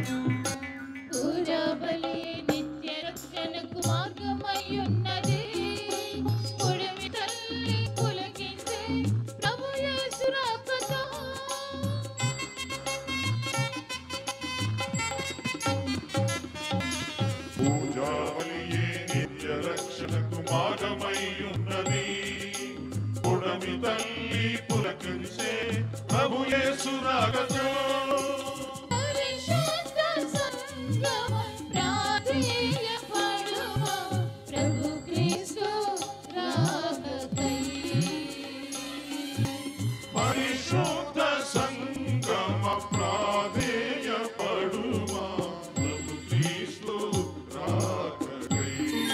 పూజాబలి నిత్య రక్షణకు మార్గమయ్యున్నది పుడమి తల్లి పులకించే ప్రభు యేసు రాకతో పూజావలియే నిత్య రక్షణకు మార్గమై ఉన్నది పుడమి తల్లి పులకించే ప్రభు యేసు రాగతో పరిశుద్ధ సంగమం ప్రాధేయపడుమా ప్రభు క్రీస్తు రాకకై పరిశుద్ధ సంగమ ప్రాధేయ పడుమా ప్రభు క్రీస్తు రాకకై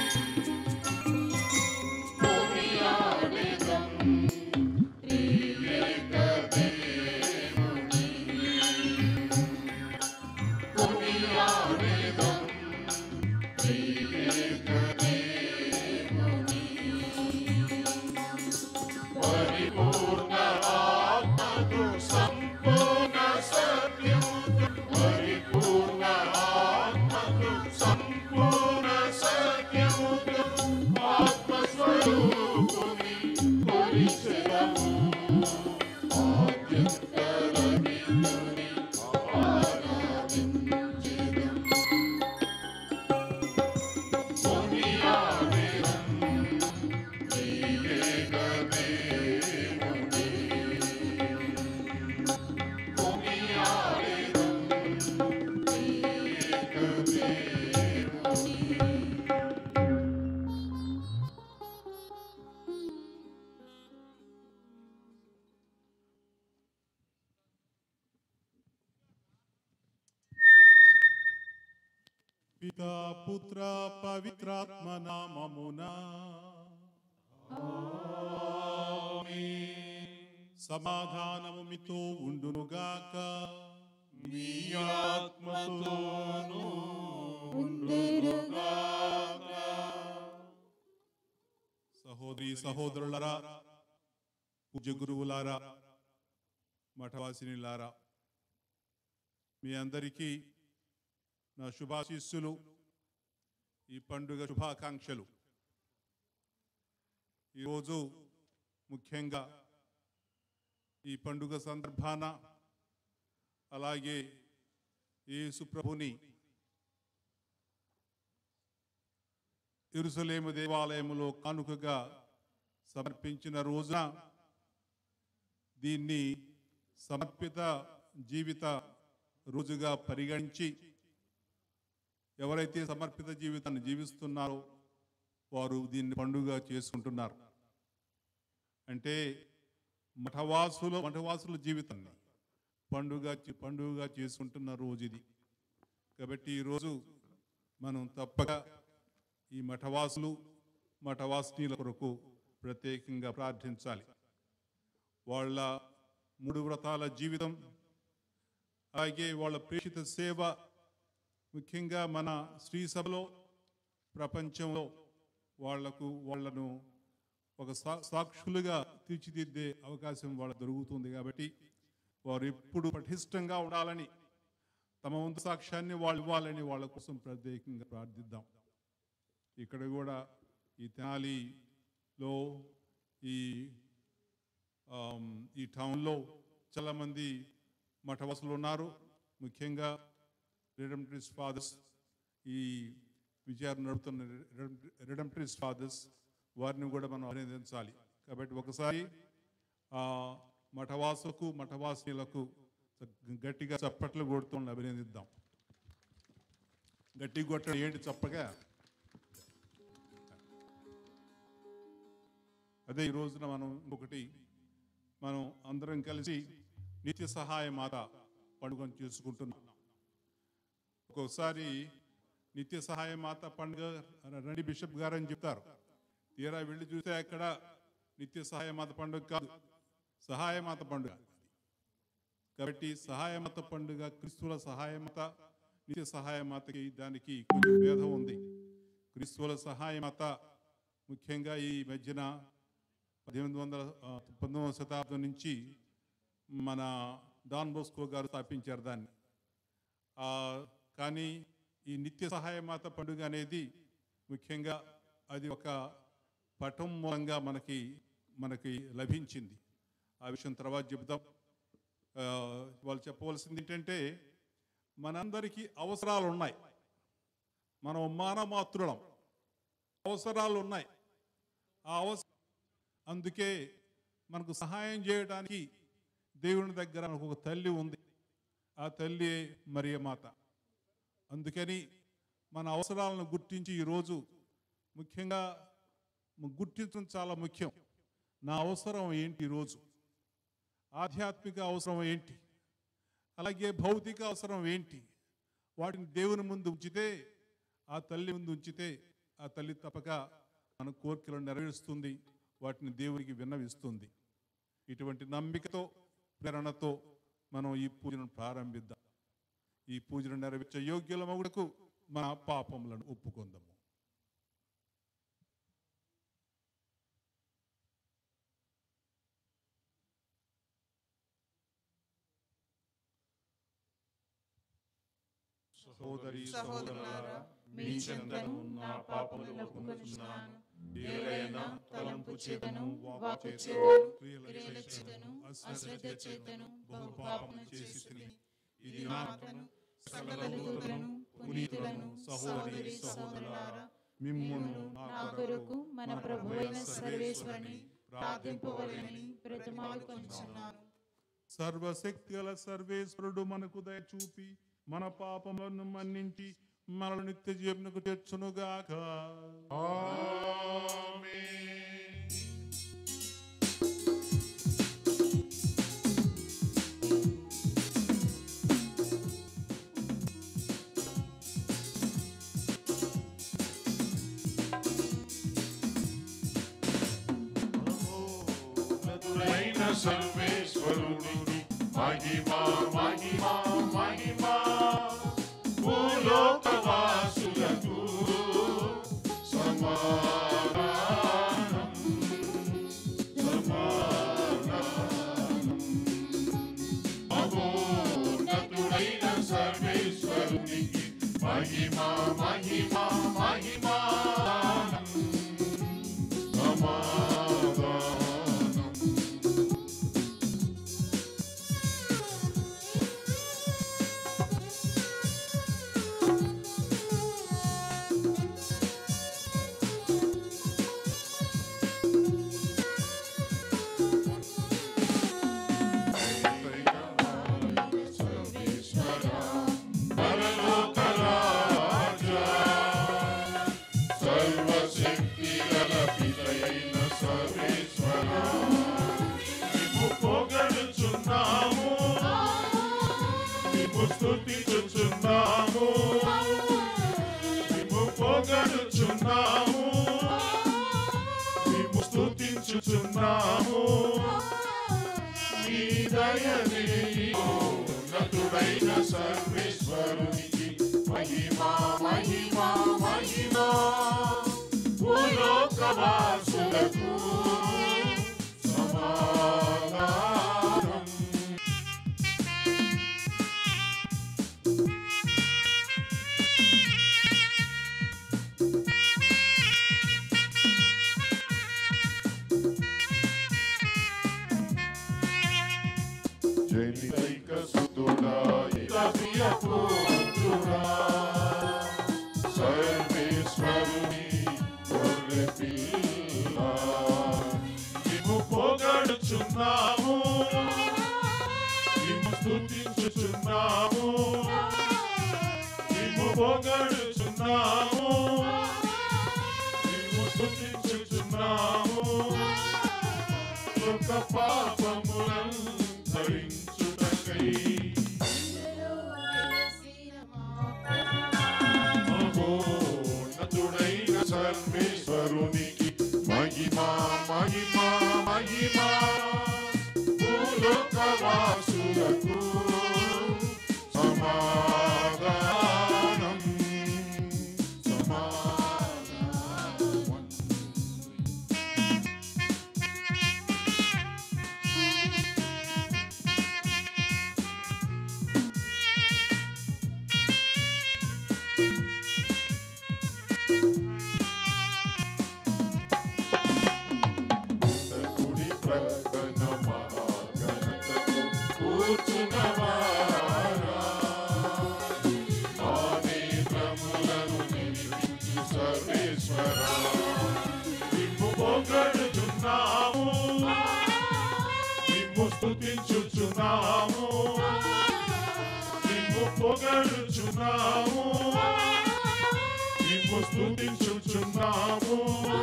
కొనియాడెదం త్రియేక దేవుని. కొనియాడెదం త్రియేక దేవుని. పరిపూర్ణ ఆత్మకు సంపూర్ణ సత్యముతో పరిపూర్ణ ఆత్మకు సంపూర్ణ సత్యముతో ఆత్మస్వరూపుని కొలిచెదము ఆద్యంతరహితుని ఆరాధించెదము. కొనియాడెదం త్రియేక దేవుని. కొనియాడెదం త్రియేక దేవుని. పితా పుత్ర పవిత్రాత్మ నామమున సమాధానము మీతో ఉండునుగాక మీ ఆత్మతోనూ సహోదరి సహోదరులరా పూజ్య గురువులారా మఠవాసినిలారా మీ అందరికీ నా శుభాశీస్సులు ఈ పండుగ శుభాకాంక్షలు ఈరోజు ముఖ్యంగా ఈ పండుగ సందర్భాన అలాగే యేసు ప్రభుని ఇరుసలేము దేవాలయములో కానుకగా సమర్పించిన రోజున దీన్ని సమర్పిత జీవిత రోజుగా పరిగణించి ఎవరైతే సమర్పిత జీవితాన్ని జీవిస్తున్నారో వారు దీన్ని పండుగ చేసుకుంటున్నారు అంటే మఠవాసులు మఠవాసుల జీవితాన్ని పండుగ పండుగగా చేసుకుంటున్న రోజు ఇది కాబట్టి ఈరోజు మనం తప్పక ఈ మఠవాసులు మఠవాసినీల కొరకు ప్రత్యేకంగా ప్రార్థించాలి వాళ్ళ మూడు వ్రతాల జీవితం అలాగే వాళ్ళ ప్రేషిత సేవ ముఖ్యంగా మన శ్రీ సభలో ప్రపంచంలో వాళ్లకు వాళ్ళను ఒక సా- సాక్షులుగా తీర్చిదిద్దే అవకాశం వాళ్ళకు దొరుకుతుంది కాబట్టి వారు ఎప్పుడు పటిష్టంగా ఉండాలని తమ వంతు సాక్ష్యాన్ని వాళ్ళు ఇవ్వాలని వాళ్ళ కోసం ప్రత్యేకంగా ప్రార్థిద్దాం ఇక్కడ కూడా ఈ తెనాలిలో ఈ ఆమ్, ఈ టౌన్లో చాలామంది మఠవాసులు ఉన్నారు ముఖ్యంగా రిడమ్ట్రీస్ ఫాదర్స్ ఈ విజయాన్ని నడుపుతున్న రిడమ్ట్రీస్ ఫాదర్స్ వారిని కూడా మనం అభినందించాలి కాబట్టి ఒకసారి ఆ మఠవాసుకు మఠవాసీలకు గట్టిగా చప్పట్లు కొడుతూ అభినందిద్దాం గట్టి కొట్టడం ఏంటి చప్పగా అదే ఈ రోజున మనం ఇంకొకటి మనం అందరం కలిసి నిత్య సహాయ మాత పండుగను చేసుకుంటున్నాం ఒక్కొక్కసారి నిత్య సహాయ మాత పండుగ రండి బిషప్ గారు అని చెప్తారు తీరా వెళ్ళి చూస్తే అక్కడ నిత్య సహాయ మాత పండుగ కాదు సహాయమాత పండుగ కాబట్టి సహాయమాత పండుగ క్రిస్తువుల సహాయమాత నిత్య సహాయమాతకి దానికి కొంచెం భేదం ఉంది క్రిస్తువుల సహాయమాత ముఖ్యంగా ఈ మధ్యన పద్దెనిమిది వందల ఆ, పంతొమ్మిదవ శతాబ్దం నుంచి మన డాన్ బోస్కో గారు స్థాపించారు దాన్ని ఆ కానీ ఈ నిత్య సహాయ మాత పండుగ అనేది ముఖ్యంగా అది ఒక పటం మూలంగా మనకి మనకి లభించింది ఆ విషయం తర్వాత చెబుతాం ఆ, వాళ్ళు చెప్పవలసింది ఏంటంటే మనందరికీ అవసరాలు ఉన్నాయి మనం మానమాతృలం అవసరాలు ఉన్నాయి ఆ అవస అందుకే మనకు సహాయం చేయడానికి దేవుని దగ్గర మనకు ఒక తల్లి ఉంది ఆ తల్లి మరియమాత అందుకని మన అవసరాలను గుర్తించి ఈరోజు ముఖ్యంగా మ- గుర్తించడం చాలా ముఖ్యం నా అవసరం ఏంటి ఈరోజు ఆధ్యాత్మిక అవసరం ఏంటి అలాగే భౌతిక అవసరం ఏంటి వాటిని దేవుని ముందు ఉంచితే ఆ తల్లి ముందు ఉంచితే ఆ తల్లి తప్పక మన కోరికలను నెరవేరుస్తుంది వాటిని దేవునికి విన్నవిస్తుంది ఇటువంటి నమ్మికతో ప్రేరణతో మనం ఈ పూజను ప్రారంభిద్దాం ఈ పూజను నెరవేర్చే యోగ్యుల మగుడుకు మన పాపములను ఒప్పుకుందాము సహోదరి సహోదరులారా మీ చెంతను నా పాపములు ఒప్పుకొనుచున్నాను ఏలైనా తలంపు చేతను వాకు చేతను క్రియల చేతను అశ్రద్ధ చేతను బహు పాపము చేసి తిని ఇది నాతను సకల దూతలను పునీతులను సహోదరి సహోదరులారా మిమ్మును నా కొరకు మన ప్రభువైన సర్వేశ్వరుని ప్రార్థింపవలెనని బ్రతిమాలుకొనుచున్నాను సర్వశక్తి గల సర్వేశ్వరుడు మనకు దయ చూపి మన పాపములను మన్నించి మన నిత్య జీవనకు తెచ్చునుగాక మధురైన సర్వేశ్వరుని మహిమా మహిమా మహిమా భూలోకవాసులకు సమాధానం సమాధానం మహోన్నతుడైన సర్వేశ్వరునికి మహిమా మహిమా మహిమా సమాధానం సర్వశక్తి గల పితయైన సర్వేశ్వర నీకు పొగడుచున్నాము నీకు స్తుతించుచున్నాము నీకు పొగడుచున్నాము నీకు స్తుతించుచున్నాము నీ దయనే నటుడైన సర్వేశ్వరునికి మహిమా మహిమా మహిమా భూలోకవాసులకు సమాధానం జనితైక సుతుడా ఇతప్రియ పుత్రుడా సర్వేశ్వరుని గొర్రె పిల్ల నీవు పొగడుచున్నాము నీవు స్తుతించుచున్నాము నీవు పొగడుచున్నాము నీవు స్తుతించుచున్నాము ఒక పాపములను ధరించుటకై మహోన్నతుడైన సర్వేశ్వరునికి మహిమా మహిమా మహిమా భూలోకవాసులకు సమాధానం సమాధానం నిన్ను పొగడుచున్నాము నిన్ను స్తుతించుచున్నాము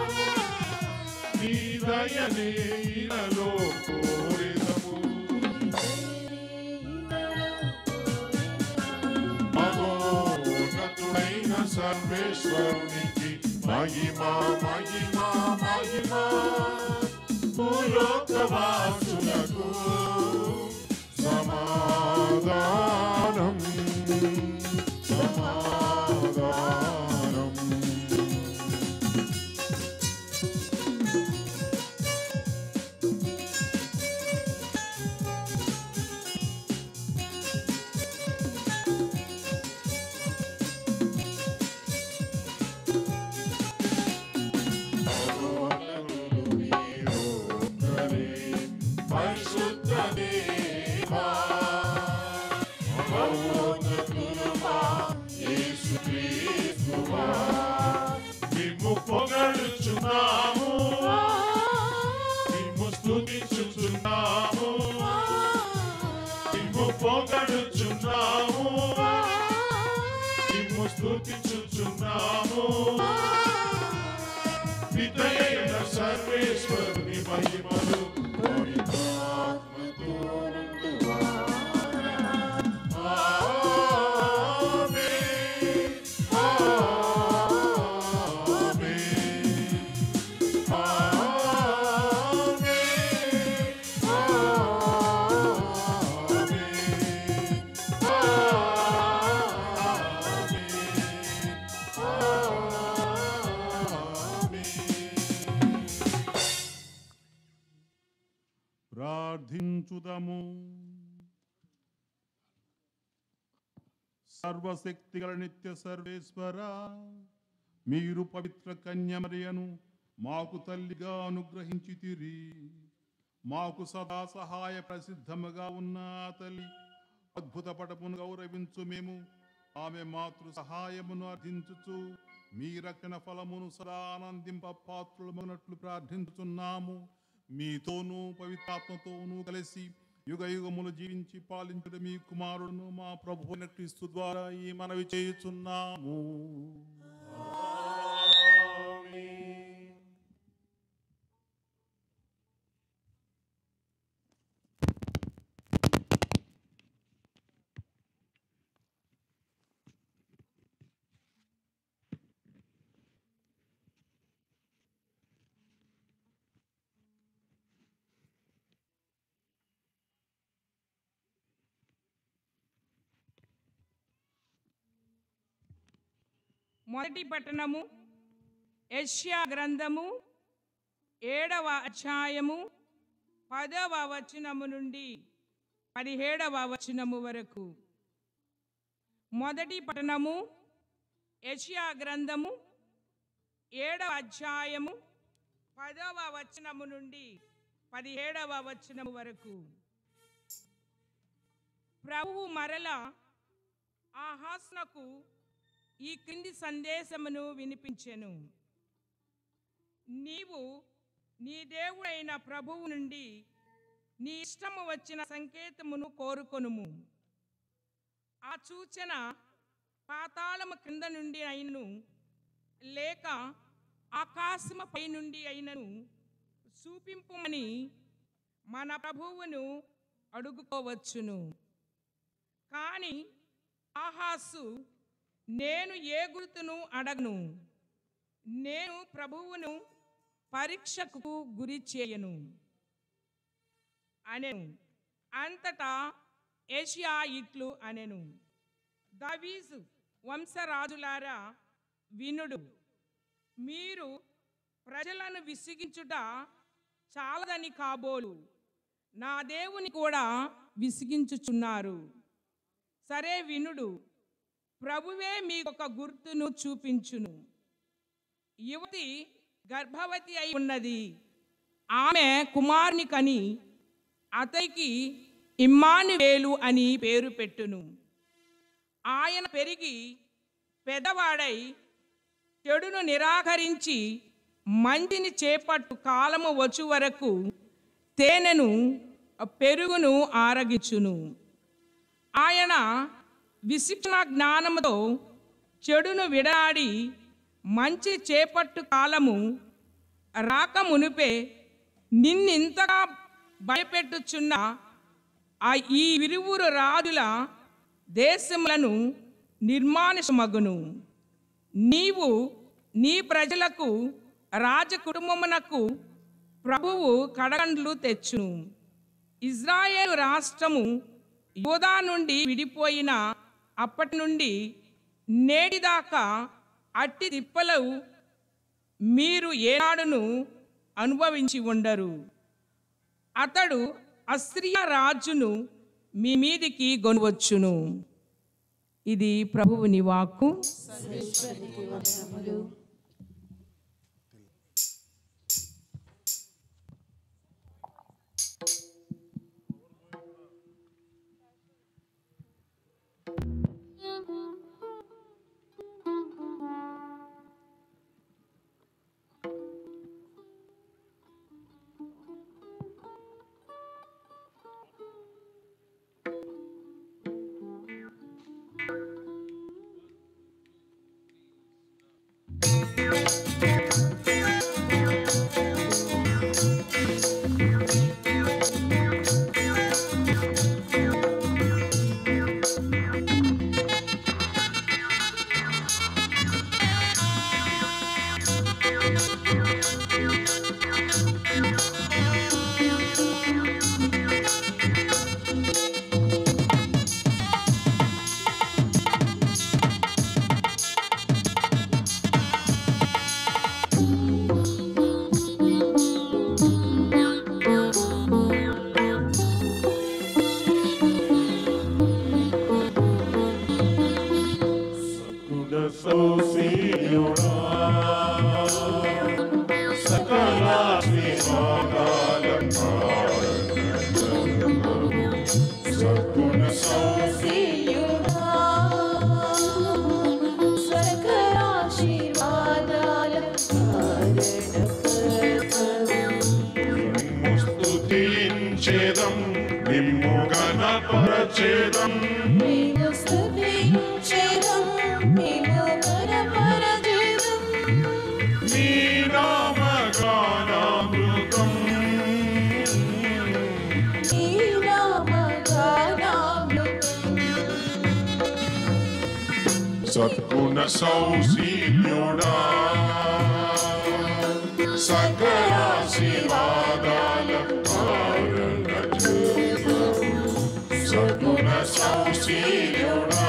నీ దయనే ఇలలో కోరెదము మహోన్నతుడైన సర్వేశ్వరునికి మహిమా మహిమా మహిమా భూలోకవాసులకు సమాధానం సమాధానం పరిశుద్ధ దేవా మహోన్నతులుమా యేసుక్రీస్తువా నిన్ను పొగడుచున్నాము నిన్ను స్తుతించుచున్నాము నిన్ను పొగడుచున్నాము నిన్ను స్తుతించుచున్నాము పితయైన సర్వేశ్వరుని మహిమలు పవిత్రాత్మతో ఆమేన్. ఆమేన్. ప్రార్థించుదము సర్వశక్తిగల నిత్య సర్వేశ్వర మీరు పవిత్ర కన్యమరియను మాకు తల్లిగా అనుగ్రహించితిరి మాకు సదా సహాయ ప్రసిద్ధముగా ఉన్న ఆ తల్లి అద్భుత పటమును గౌరవించు మేము ఆమె మాతృ సహాయమును అర్థించుచు మీ రక్షణ ఫలమును సదా ఆనందింప పాత్రులమగినట్లు ప్రార్థించుచున్నాము మీతోనూ పవిత్రాత్మతోనూ కలిసి యుగ యుగములు జీవించి పాలించుడు మీ కుమారుడును మా ప్రభు క్రీస్తు ద్వారా ఈ మనవి చేయుచున్నాము మొదటి పట్టణము యెషయా గ్రంథము ఏడవ అధ్యాయము పదవ వచనము నుండి పదిహేడవ వచనము వరకు మొదటి పట్టణము యెషయా గ్రంథము ఏడవ అధ్యాయము పదవ వచనము నుండి పదిహేడవ వచనము వరకు ప్రభువు మరల ఆహాస్నకు ఈ క్రింది సందేశమును వినిపించెను నీవు నీ దేవుడైన ప్రభువు నుండి నీ ఇష్టము వచ్చిన సంకేతమును కోరుకొనుము ఆ సూచన పాతాళము క్రింద నుండి అయినను లేక ఆకాశము పై నుండి అయినను చూపింపుమని మన ప్రభువును అడుగుకోవచ్చును కానీ ఆహాసు నేను ఏ గుర్తును అడగను నేను ప్రభువును పరీక్షకు గురి చేయను అనెను అంతటా ఏషియా ఇట్లు అనెను దవీసు వంశరాజులారా వినుడు మీరు ప్రజలను విసిగించుట చాలదని కాబోలు నా దేవుని కూడా విసిగించుచున్నారు సరే వినుడు ప్రభువే మీకు ఒక గుర్తును చూపించును యువతి గర్భవతి అయి ఉన్నది ఆమె కుమారుని కని అతనికి ఇమ్మానువేలు అని పేరు పెట్టును ఆయన పెరిగి పెద్దవాడై చెడును నిరాకరించి మంచిని చేపట్టు కాలము వచ్చు వరకు తేనెను పెరుగును ఆరగించును ఆయన విశిక్షణ జ్ఞానముతో చెడును విడాడి మంచి చేపట్టు కాలము రాక మునిపే నిన్నింతగా భయపెట్టుచున్న ఆ ఈ విరువురు రాజుల దేశములను నిర్మానుషమగును నీవు నీ ప్రజలకు రాజకుటుంబమునకు ప్రభువు కడగండ్లు తెచ్చును ఇజ్రాయేలు రాష్ట్రము యోధా నుండి విడిపోయిన అప్పటి నుండి నేటిదాకా అట్టి తిప్పలు మీరు ఏనాడును అనుభవించి ఉండరు అతడు అస్త్రియ రాజును మీ మీదికి గొనవచ్చును ఇది ప్రభువుని వాక్కు సౌసీయుడా సకల శ్రీమాగాల సద్గుణ సీయుడా సకలాశీర్వాదాల స్తుతించేదం నిమ్ము గణపరచేదం మేము స్తుతించేదం మేము గణపరచేదం నీ నామగానామృతం నీ నామగానామృతం సద్గుణ సౌశీల్యుడా సకలాశీర్వాదాల కారణ సద్గుణ సౌశీల్యుడా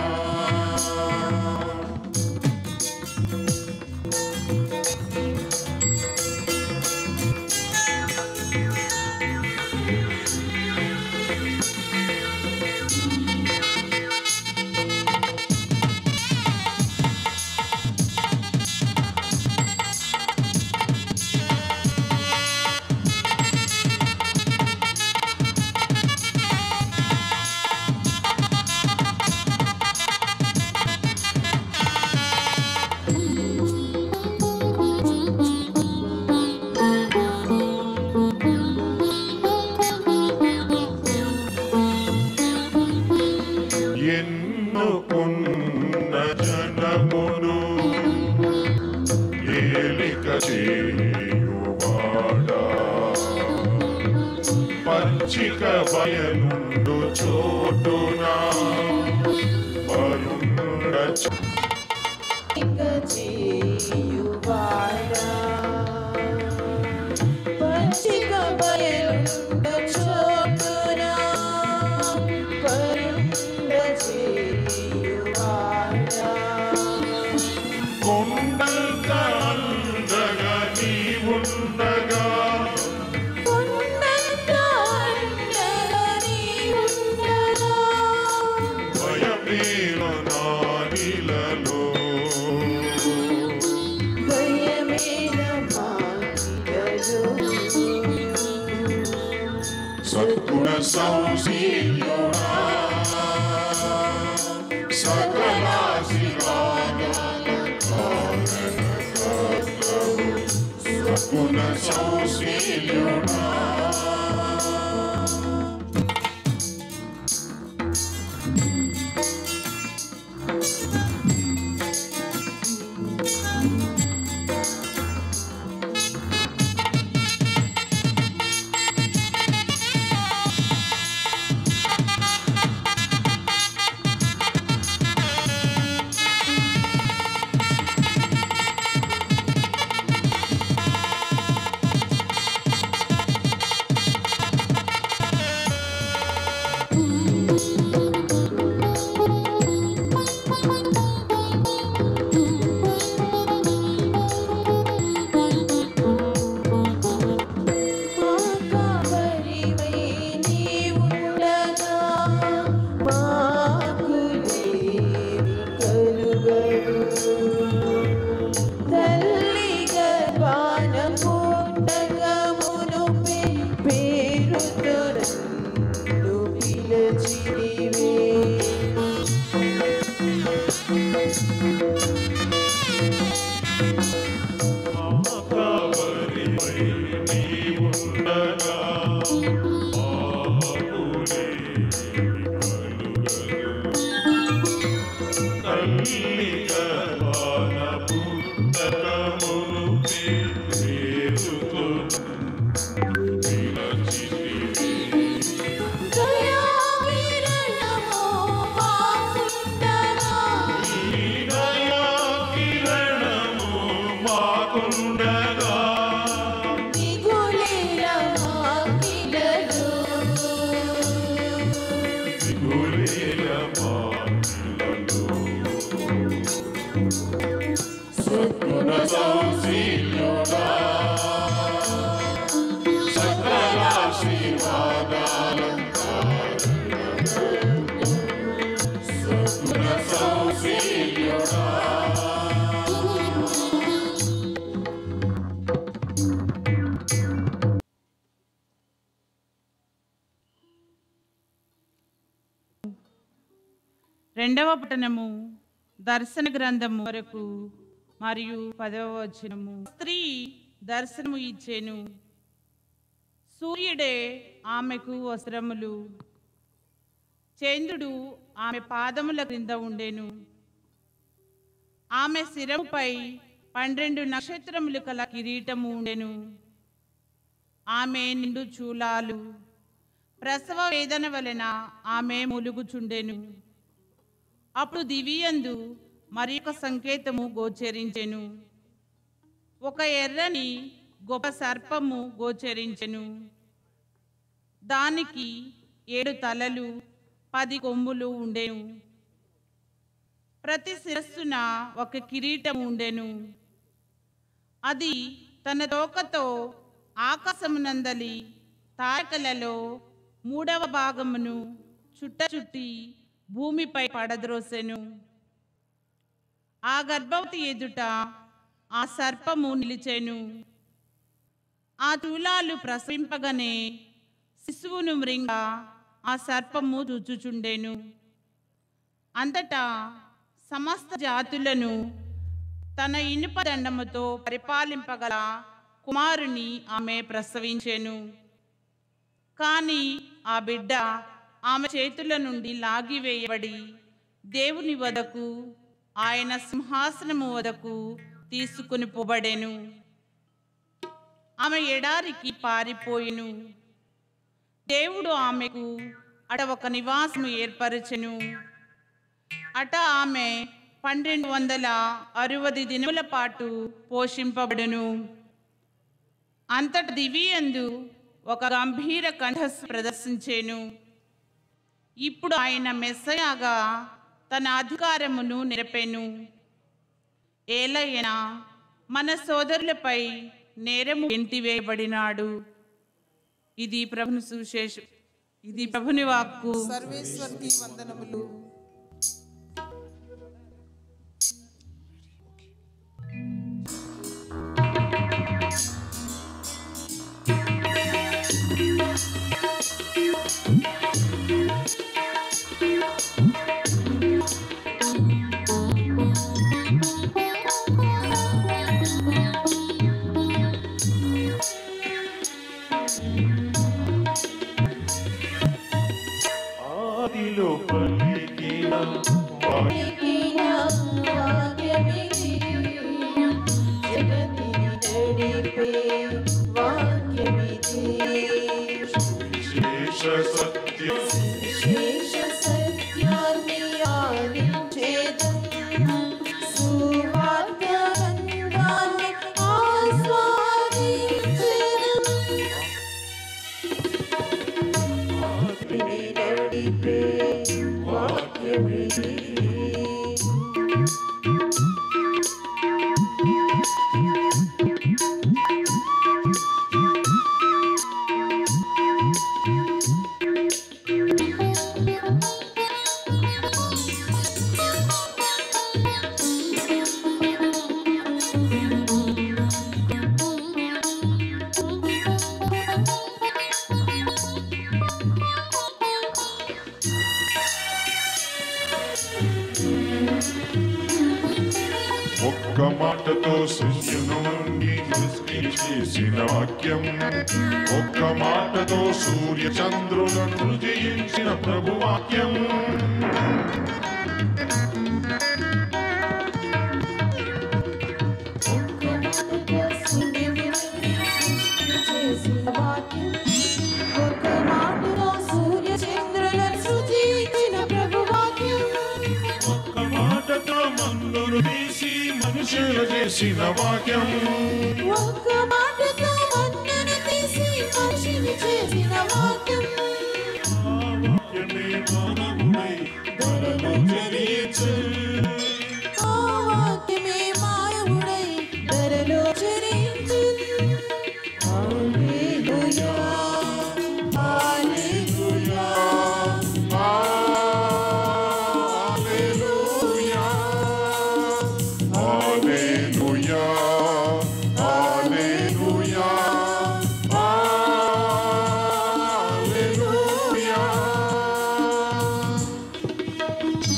ఎన్నుకున్న జనమును ఏలిక చేయువాడా పచ్చిక బయలుండు చోటునా పరుండ ఇక చేయువాడా పచ్చిక బయలుండ చోటున పరుండ చేయువాడా కొండంత అందగా నీవుండగా కొండంత అండగా నీవుండగా భయమేల నానిలలో భయమేన మాకిగలు సద్గుణ సౌశీల్యుడా సకలాశీర్వాదాల కారణకర్తవు. సద్గుణ సౌశీల్యుడా తల్లి గర్భాన పుట్టకమును పేరుతో విరచితివి. దయాకిరణము మాకుండగా ఈ దయా కిరణము మాకుండగా దిగులేల మాకిలలు దిగులేల మాకిలలో సద్గుణ సౌశీల్యుడా సకల సద్గుణ సౌశీల్యుడా రెండవ పట్టణము దర్శన గ్రంథము వరకు మరియు పదవ వచనము స్త్రీ దర్శనము ఇచ్చెను సూర్యుడే ఆమెకు వస్త్రములు చంద్రుడు ఆమె పాదముల క్రింద ఉండెను ఆమె శిరముపై పన్నెండు నక్షత్రములు కల కిరీటము ఉండెను ఆమె నిండు చూలాలు ప్రసవ వేదన వలన ఆమె ములుగుచుండెను అప్పుడు దివియందు మరి ఒక సంకేతము గోచరించెను ఒక ఎర్రని గొప్ప సర్పము గోచరించెను దానికి ఏడు తలలు పది కొమ్ములు ఉండెను ప్రతి శిరస్సున ఒక కిరీటం ఉండెను అది తన తోకతో ఆకాశమునందలి తారకలలో మూడవ భాగమును చుట్ట చుట్టి భూమిపై పడద్రోసెను ఆ గర్భవతి ఎదుట ఆ సర్పము నిలిచెను ఆ చూలాలు ప్రసవింపగానే శిశువును మృంగ ఆ సర్పము చూచుచుండెను అంతటా సమస్త జాతులను తన ఇనుప దండముతో పరిపాలింపగల కుమారుని ఆమె ప్రసవించెను కానీ ఆ బిడ్డ ఆమె చేతుల నుండి లాగివేయబడి దేవుని వదకు ఆయన సింహాసనము వదకు తీసుకుని పోబడెను ఆమె ఎడారికి పారిపోయెను దేవుడు ఆమెకు అట ఒక నివాసము ఏర్పరచెను అట ఆమె పన్నెండు వందల అరవది దినముల పాటు పోషింపబడును అంతట దివియందు ఒక గంభీర కంఠస్సు ప్రదర్శించేను ఇప్పుడు ఆయన మెస్సయాగా తన అధికారమును నిరపెను ఏలయ్యనా మన సోదరులపై నేరము ఎంటివేయబడినాడు ఇది ప్రభుని సుశేషం ఇది ప్రభుని వాక్కు సర్వేశ్వరికి వందనములు ఆదిలో పలికిన వాక్య పలికిన వాక్యమిది జగతిని నడిపే వాక్యమిది విశేష సత్యం విశేష సత్యాన్ని ఆలించేదం సువార్త బంధాన్ని ఆస్వాదించేదం ఆత్మని నడిపే వాక్యమిది ఒక్క మాటతో సృష్టిను నుండి సృష్టి చేసిన వాక్యం ఒక్క మాటతో సూర్య చంద్రులను జయించిన ప్రభు వాక్యం మహిషుల చేసిన వాక్యం ఒక్క మాటతో మన్నను తీసి మనిషిని చేసిన వాక్యం ఆ వాక్యమే మానవుడై ధరలో జనించు. ఆ వాక్యమే మాయవుడై ధరలో చరించు హల్లెలూయా హల్లెలూయా హల్లెలూయా హల్లెలూయా హల్లెలూయా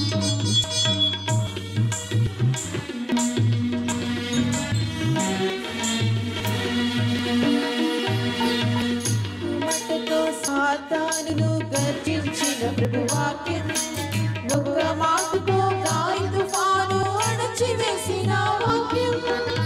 మట్టతో సాతానును గర్జించిన ప్రభు వాక్యం ఒక్క మాటతో గాలి తుఫాను అణచివేసిన వాక్యం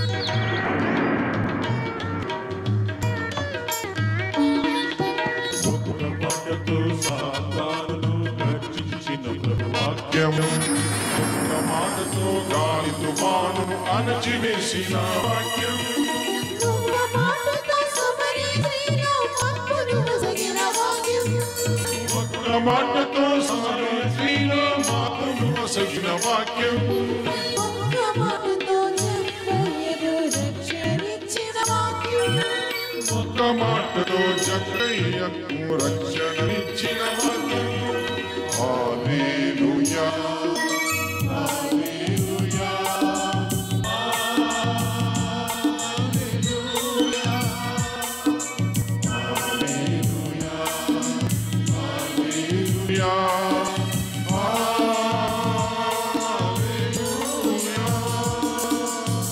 ఒక్క మాటతో సాతానును గర్జించిన ప్రభు వాక్యం ఒక్క మాటతో గాలి తుఫాను అణచివేసిన వాక్యం ఒక్క మాటతో సమరీలో మక్కును నొసగిన వాక్యం ఒక్క మాటతో సమరీలో మాకును వసగిన వాక్యం ఒక్క మాటతో చెప్పయ్యను రక్షణించిన వాక్యం ఒక్క మాటతో జక్కయ్యకు రక్షణ ఇచ్చిన వాక్యం హల్లెలూయా హల్లెలూయా హల్లెలూయా హల్లెలూయా హల్లెలూయా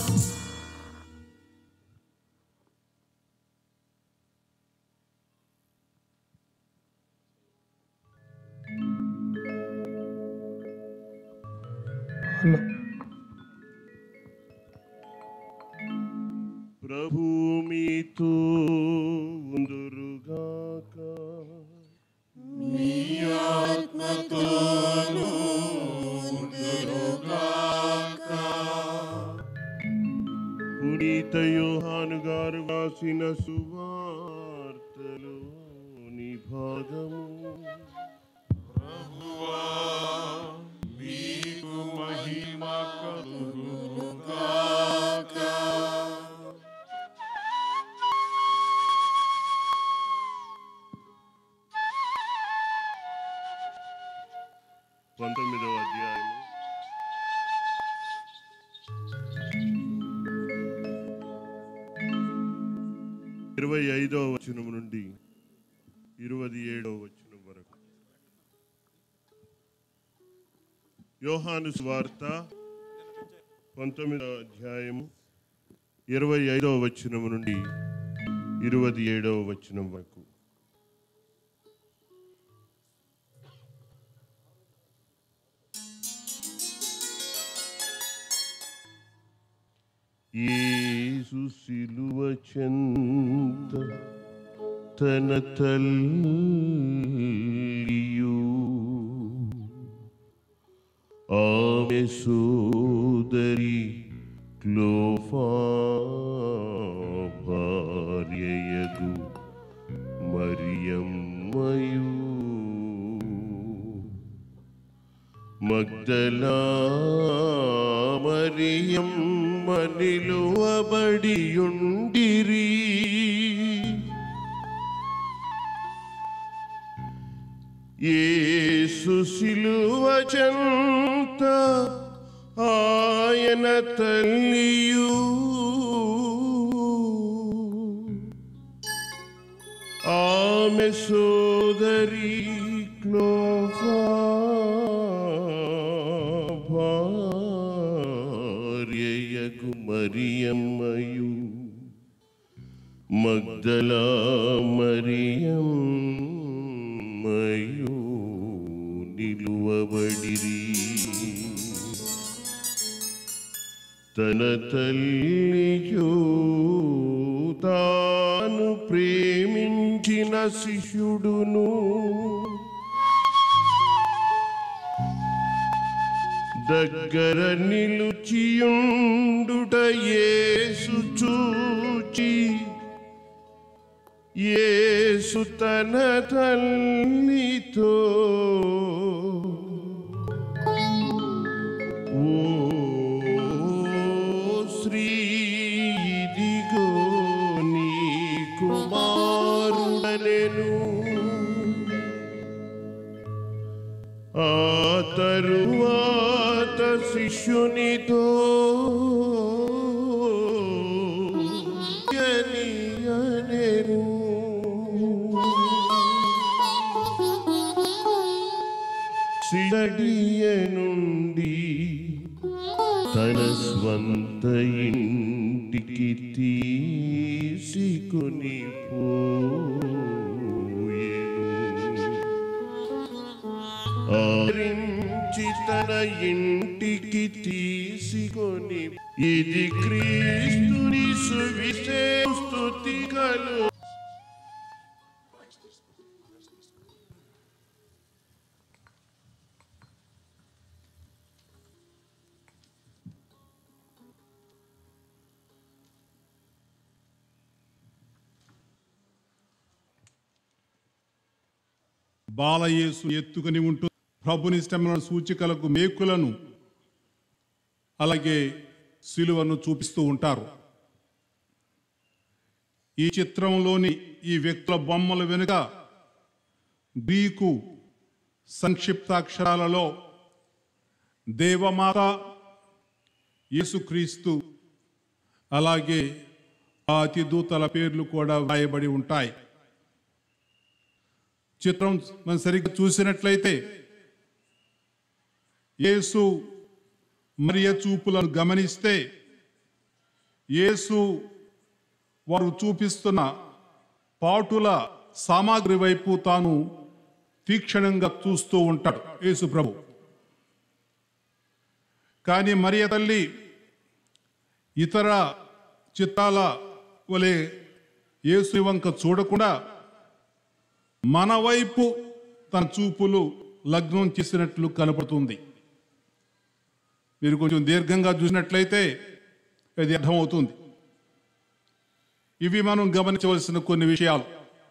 ప్రభు మీతో ఉందురుగాక పునీత యోహాను గారు రాసిన సువార్తలు నీ భాగము ప్రభువా మీకు మహిమ కలుగును గాక పంతొమ్మిదవ అధ్యాయము ఇరవై ఐదవ వచనం నుండి ఇరవై ఏడవ వచనం వరకు యోహాను స్వార్త పంతొమ్మిదవ అధ్యాయము ఇరవై ఐదవ వచనం నుండి ఇరవై ఏడవ వచనం వరకు యేసు సిలువ చెంత తన తల్లియు ఆమె సోదరి క్లోఫా భార్యయగు మరియమ్మయు మగ్దలా మరియమ్మ నిలువబడియుండిరి యేసు సిలువ చెంత ఆయన తల్లియు ఆమె సోదరి క్లోఫా భార్యయగు మరియమ్మయు మగ్దలా మరియమ్మయు నిలువబడిరి తన తల్లియు తాను ప్రేమించిన శిష్యుడును దగ్గర నిలుచియుండుట యేసు చూచి యేసు తన తల్లితో ఓ శ్రీ ఇదిగో నీ కుమారుడనెను ఆ తరువాత శిష్యునితో అని అనెను. సిడడియ నుండి తన స్వంత ఇంటికి తీసుకొని పోయెను ఆరించి తన ఇంటికి తీసుకొని ఇది క్రీస్తుని సువిశేస్తుతి కలు బాలయేసు ఎత్తుకుని ఉంటూ ప్రభుని శ్రమల సూచికలకు మేకులను అలాగే సిలువను చూపిస్తూ ఉంటారు ఈ చిత్రంలోని ఈ వ్యక్తుల బొమ్మల వెనుక గ్రీకు సంక్షిప్తాక్షరాలలో దేవమాత యేసుక్రీస్తు అలాగే ఆ అతిదూతల పేర్లు కూడా వ్రాయబడి ఉంటాయి చిత్రం మనం సరిగ్గా చూసినట్లయితే యేసు మరియ చూపులను గమనిస్తే యేసు వారు చూపిస్తున్న పాటుల సామాగ్రి వైపు తాను తీక్షణంగా చూస్తూ ఉంటాడు యేసు ప్రభు కానీ మరియ తల్లి ఇతర చిత్రాల వలె యేసు వంక చూడకుండా మన వైపు తన చూపులు లగ్నం చేసినట్లు కనపడుతుంది మీరు కొంచెం దీర్ఘంగా చూసినట్లయితే అది అర్థమవుతుంది ఇవి మనం గమనించవలసిన కొన్ని విషయాలు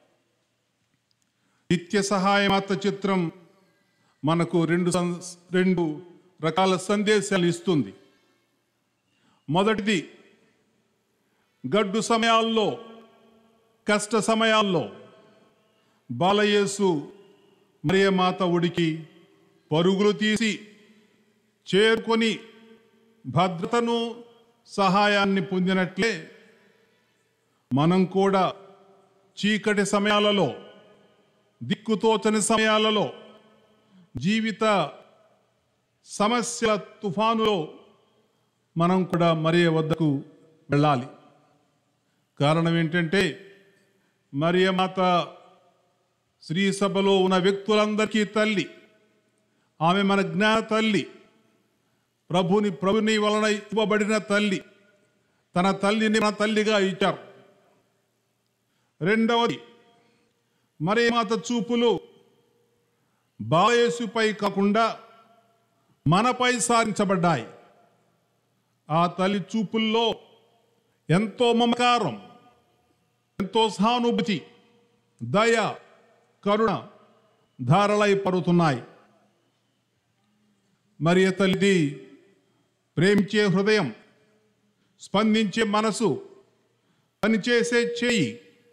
నిత్య సహాయమాత చిత్రం మనకు రెండు సం- రెండు రకాల సందేశాలు ఇస్తుంది మొదటిది గడ్డు సమయాల్లో కష్ట సమయాల్లో బాలయేసు మరియమాత ఉడికి పరుగులు తీసి చేరుకొని భద్రతను సహాయాన్ని పొందినట్లే మనం కూడా చీకటి సమయాలలో దిక్కుతోచని సమయాలలో జీవిత సమస్యల తుఫానులో మనం కూడా మరియ వద్దకు వెళ్ళాలి కారణం ఏంటంటే మరియమాత శ్రీ సభలో ఉన్న వ్యక్తులందరికీ తల్లి ఆమె మన జ్ఞాన తల్లి ప్రభుని ప్రభుని వలన ఇవ్వబడిన తల్లి తన తల్లిని మన తల్లిగా ఇచ్చారు రెండవది మరియమాత చూపులు బాయేసుపై కాకుండా మనపై సారించబడ్డాయి ఆ తల్లి చూపుల్లో ఎంతో మమకారం ఎంతో సానుభూతి దయ కరుణ ధారలై పరుతున్నాయి మరి తల్లిది ప్రేమించే హృదయం స్పందించే మనసు పనిచేసే చేయి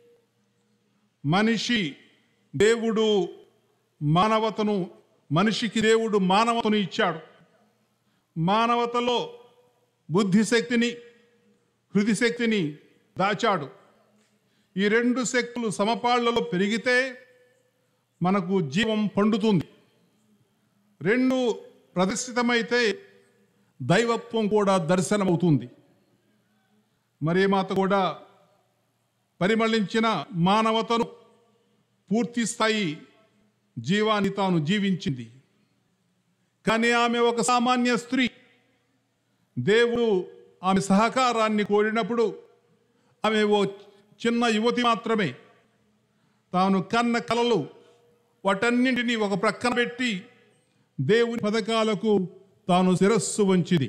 మనిషి దేవుడు మానవతను మనిషికి దేవుడు మానవతను ఇచ్చాడు మానవతలో బుద్ధి శక్తిని హృది శక్తిని దాచాడు ఈ రెండు శక్తులు సమపాళ్లలో పెరిగితే మనకు జీవం పండుతుంది రెండు ప్రదర్శితమైతే దైవత్వం కూడా దర్శనమవుతుంది మరి మాత కూడా పరిమళించిన మానవతను పూర్తి స్థాయి జీవాన్ని తాను జీవించింది కానీ ఆమె ఒక సామాన్య స్త్రీ దేవుడు ఆమె సహకారాన్ని కోరినప్పుడు ఆమె ఓ చిన్న యువతి మాత్రమే తాను కన్న కలలు వాటన్నింటినీ ఒక ప్రక్కన పెట్టి దేవుని పథకాలకు తాను శిరస్సు వంచిది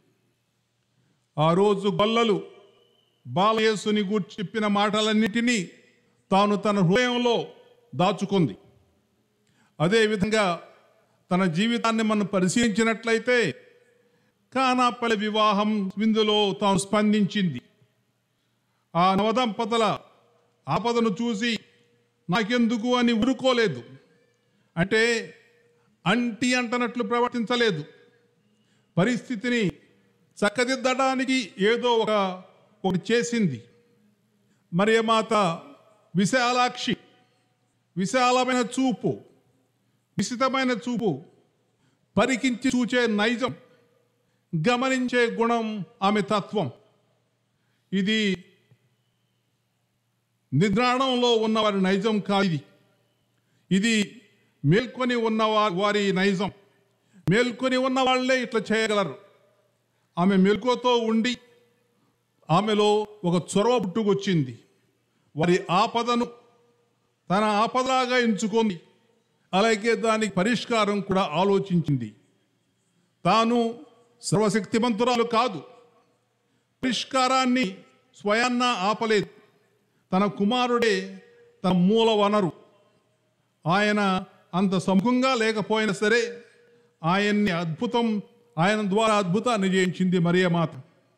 ఆ రోజు గొల్లలు బాలయేసుని గూర్చి చెప్పిన మాటలన్నిటినీ తాను తన హృదయంలో దాచుకుంది అదేవిధంగా తన జీవితాన్ని మనం పరిశీలించినట్లయితే కానాపల్లి వివాహం విందులో తాను స్పందించింది ఆ నవదంపతుల ఆపదను చూసి నాకెందుకు అని ఊరుకోలేదు అంటే అంటి అంటనట్లు ప్రవర్తించలేదు పరిస్థితిని చక్కదిద్దడానికి ఏదో ఒక ఒకటి చేసింది మరి మాత విశాలాక్షి విశాలమైన చూపు విసితమైన చూపు పరికించి చూచే నైజం గమనించే గుణం ఆమె తత్వం ఇది నిద్రాణంలో ఉన్న వారి నైజం కాదు ఇది ఇది మేల్కొని ఉన్న వా- వారి నైజం మేల్కొని ఉన్న వాళ్ళే ఇట్లా చేయగలరు ఆమె మెలకువతో ఉండి ఆమెలో ఒక చొరవ పుట్టుకొచ్చింది వారి ఆపదను తన ఆపదలాగా ఎంచుకుంది అలాగే దానికి పరిష్కారం కూడా ఆలోచించింది తాను సర్వశక్తిమంతురాలు కాదు పరిష్కారాన్ని స్వయాన్న ఆపలేదు తన కుమారుడే తన మూల వనరు ఆయన అంత సముఖంగా లేకపోయినా సరే ఆయన్ని అద్భుతం ఆయన ద్వారా అద్భుతాన్ని చేయించింది మరియమాత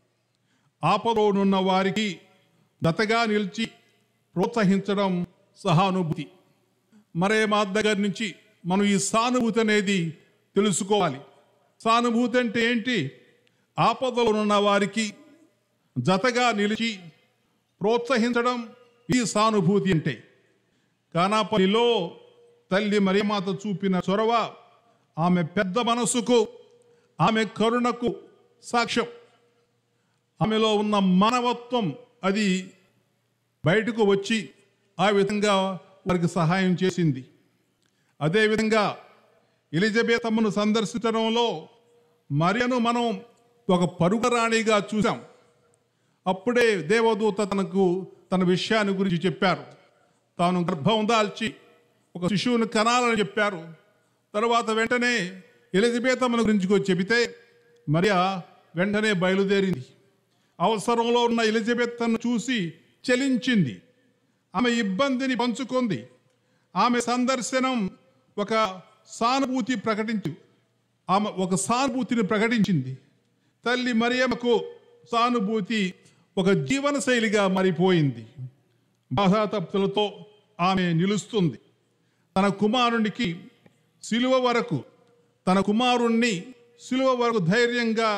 ఆపదలోనున్న వారికి దతగా నిలిచి ప్రోత్సహించడం సహానుభూతి మరే మా దగ్గర నుంచి మనం ఈ సానుభూతి అనేది తెలుసుకోవాలి సానుభూతి అంటే ఏంటి ఆపదలో ఉన్న వారికి జతగా నిలిచి ప్రోత్సహించడం ఈ సానుభూతి అంటే కానాపల్లిలో తల్లి మరియమాత చూపిన చొరవ ఆమె పెద్ద మనసుకు ఆమె కరుణకు సాక్ష్యం ఆమెలో ఉన్న మానవత్వం అది బయటకు వచ్చి ఆ విధంగా వారికి సహాయం చేసింది అదేవిధంగా ఎలిజబెత్ అమ్మను సందర్శించడంలో మరియను మనం ఒక పరుగురాణిగా చూసాం అప్పుడే దేవదూత తనకు తన విషయాన్ని గురించి చెప్పారు తాను గర్భం దాల్చి ఒక శిశువును కనాలని చెప్పారు తర్వాత వెంటనే ఎలిజబెత్ అమ్మను గురించి కూడా చెబితే మరియా వెంటనే బయలుదేరింది అవసరంలో ఉన్న ఎలిజబెత్ను చూసి చలించింది ఆమె ఇబ్బందిని పంచుకుంది ఆమె సందర్శనం ఒక సానుభూతి ప్రకటించు ఆమె ఒక సానుభూతిని ప్రకటించింది తల్లి మరియమ్మకు సానుభూతి ఒక జీవన శైలిగా మారిపోయింది బాధాతప్తులతో ఆమె నిలుస్తుంది తన కుమారునికి సిలువ వరకు తన కుమారుణ్ణి సిలువ వరకు ధైర్యంగా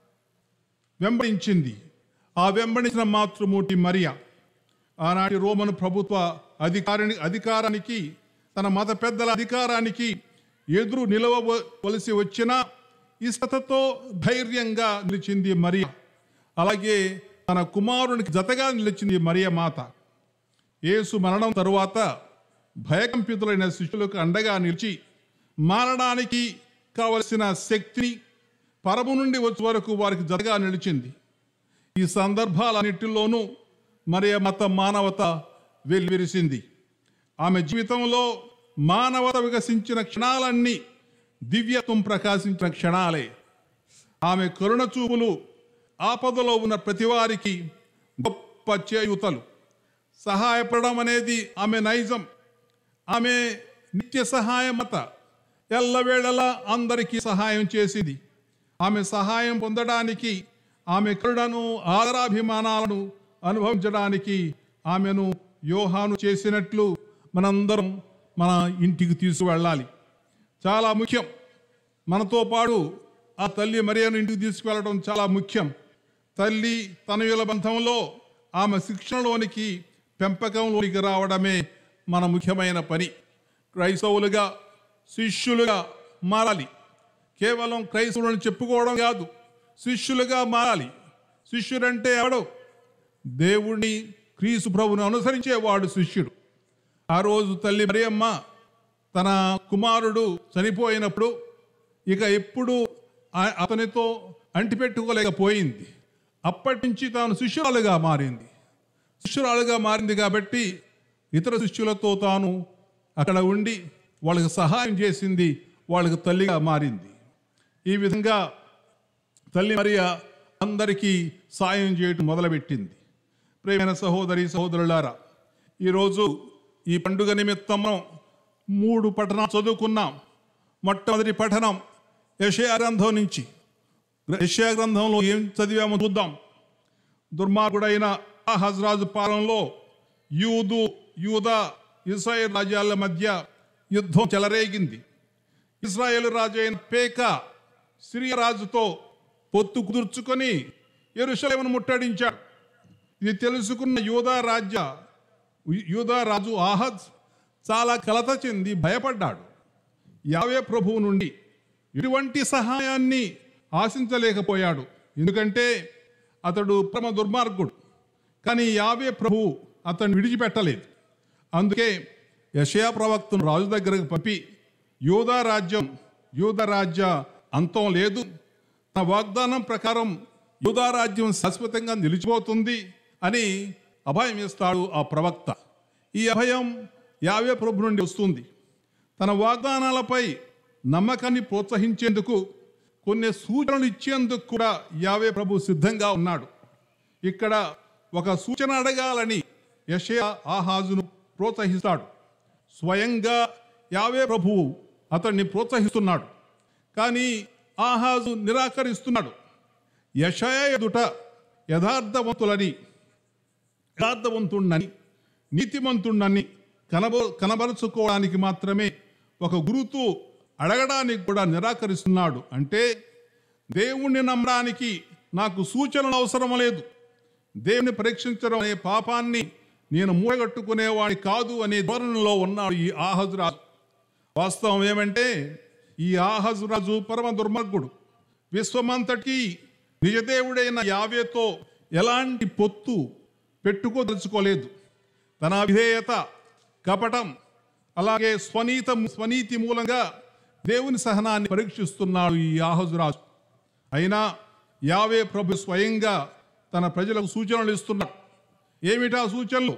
వెంబడించింది ఆ వెంబడించిన మాతృమూర్తి మరియా ఆనాటి రోమన్ ప్రభుత్వ అధికారిని అధికారానికి తన మత పెద్దల అధికారానికి ఎదురు నిలవవలసి వచ్చిన ఇష్టతతో ధైర్యంగా నిలిచింది మరియా అలాగే తన కుమారునికి జతగా నిలిచింది మరియ మాత యేసు మరణం తరువాత భయకంపితులైన శిష్యులకు అండగా నిలిచి మారడానికి కావలసిన శక్తిని పరము నుండి వచ్చే వరకు వారికి జతగా నిలిచింది ఈ సందర్భాలన్నిటిలోనూ మరియ మత మానవత వెల్విరిసింది ఆమె జీవితంలో మానవత వికసించిన క్షణాలన్నీ దివ్యత్వం ప్రకాశించిన క్షణాలే ఆమె కరుణ చూపులు ఆపదలో ఉన్న ప్రతివారికి గొప్ప చేయుతలు సహాయపడడం అనేది ఆమె నైజం ఆమె నిత్య సహాయమత ఎల్లవేళలా అందరికీ సహాయం చేసింది ఆమె సహాయం పొందడానికి ఆమె కరుణను ఆదరాభిమానాలను అనుభవించడానికి ఆమెను యోహాను చేసినట్లు మనందరం మన ఇంటికి తీసుకువెళ్ళాలి చాలా ముఖ్యం మనతో పాటు ఆ తల్లి మరియను ఇంటికి తీసుకువెళ్ళడం చాలా ముఖ్యం తల్లి తనయుల బంధంలో ఆమె శిక్షణలోనికి పెంపకంలోనికి రావడమే మన ముఖ్యమైన పని క్రైస్తవులుగా శిష్యులుగా మారాలి కేవలం క్రైస్తవులను చెప్పుకోవడం కాదు శిష్యులుగా మారాలి శిష్యుడంటే ఎవడు దేవుణ్ణి క్రీసు ప్రభుని అనుసరించేవాడు శిష్యుడు ఆ రోజు తల్లి మరియమ్మ తన కుమారుడు చనిపోయినప్పుడు ఇక ఎప్పుడు ఆ- అతనితో అంటిపెట్టుకోలేకపోయింది అప్పటి నుంచి తాను శిష్యురాలుగా మారింది శిష్యురాలుగా మారింది కాబట్టి ఇతర శిష్యులతో తాను అక్కడ ఉండి వాళ్ళకి సహాయం చేసింది వాళ్ళకి తల్లిగా మారింది ఈ విధంగా తల్లి మరియా అందరికీ సాయం చేయటం మొదలుపెట్టింది ప్రేమైన సహోదరి సహోదరులారా ఈరోజు ఈ పండుగ నిమిత్తం మనం మూడు పఠనాలు చదువుకున్నాం మొట్టమొదటి పఠనం యషయా గ్రంథం నుంచి యషయా గ్రంథంలో ఏం చదివామో చూద్దాం దుర్మార్గుడైన హజ్రాజు పాలనలో యూదు యూద ఇస్రాయేల్ రాజ్యాల మధ్య యుద్ధం చెలరేగింది ఇస్రాయేల్ రాజు అయిన పేక సిరియా రాజుతో పొత్తు కుదుర్చుకొని ఎరుషలేమును ముట్టడించాడు ఇది తెలుసుకున్న యూదా రాజ్య యూదా రాజు ఆహద్ చాలా కలత చెంది భయపడ్డాడు యావే ప్రభువు నుండి ఎటువంటి సహాయాన్ని ఆశించలేకపోయాడు ఎందుకంటే అతడు పరమ దుర్మార్గుడు కానీ యావే ప్రభువు అతన్ని విడిచిపెట్టలేదు అందుకే యషయా ప్రవక్తను రాజు దగ్గరకు పంపి యూదా రాజ్యం యూదా రాజ్య అంతం లేదు తన వాగ్దానం ప్రకారం యూదా రాజ్యం శాశ్వతంగా నిలిచిపోతుంది అని అభయం ఇస్తాడు ఆ ప్రవక్త ఈ అభయం యావే ప్రభు నుండి వస్తుంది తన వాగ్దానాలపై నమ్మకాన్ని ప్రోత్సహించేందుకు కొన్ని సూచనలు ఇచ్చేందుకు కూడా యావే ప్రభు సిద్ధంగా ఉన్నాడు ఇక్కడ ఒక సూచన అడగాలని యషయా ఆహాజును ప్రోత్సహిస్తాడు స్వయంగా యావే ప్రభువు అతన్ని ప్రోత్సహిస్తున్నాడు కానీ ఆహాజు నిరాకరిస్తున్నాడు యషయ ఎదుట యథార్థవంతులని యథార్థవంతుణ్ణని నీతిమంతుణ్ణని కనబ కనబరుచుకోవడానికి మాత్రమే ఒక గురుతు అడగడానికి కూడా నిరాకరిస్తున్నాడు అంటే దేవుణ్ణి నమ్మడానికి నాకు సూచనలు అవసరం లేదు దేవుని పరీక్షించడం అనే పాపాన్ని నేను మూడగట్టుకునేవాడి కాదు అనే ధోరణిలో ఉన్నాడు ఈ ఆహజురాజు వాస్తవం ఏమంటే ఈ ఆహజురాజు పరమ దుర్మార్గుడు విశ్వమంతటికి నిజదేవుడైన యావేతో ఎలాంటి పొత్తు పెట్టుకోదలుచుకోలేదు తన విధేయత కపటం అలాగే స్వనీత స్వనీతి మూలంగా దేవుని సహనాన్ని పరీక్షిస్తున్నాడు ఈ ఆహజురాజు అయినా యావే ప్రభు స్వయంగా తన ప్రజలకు సూచనలు ఇస్తున్నాడు ఏమిటా సూచనలు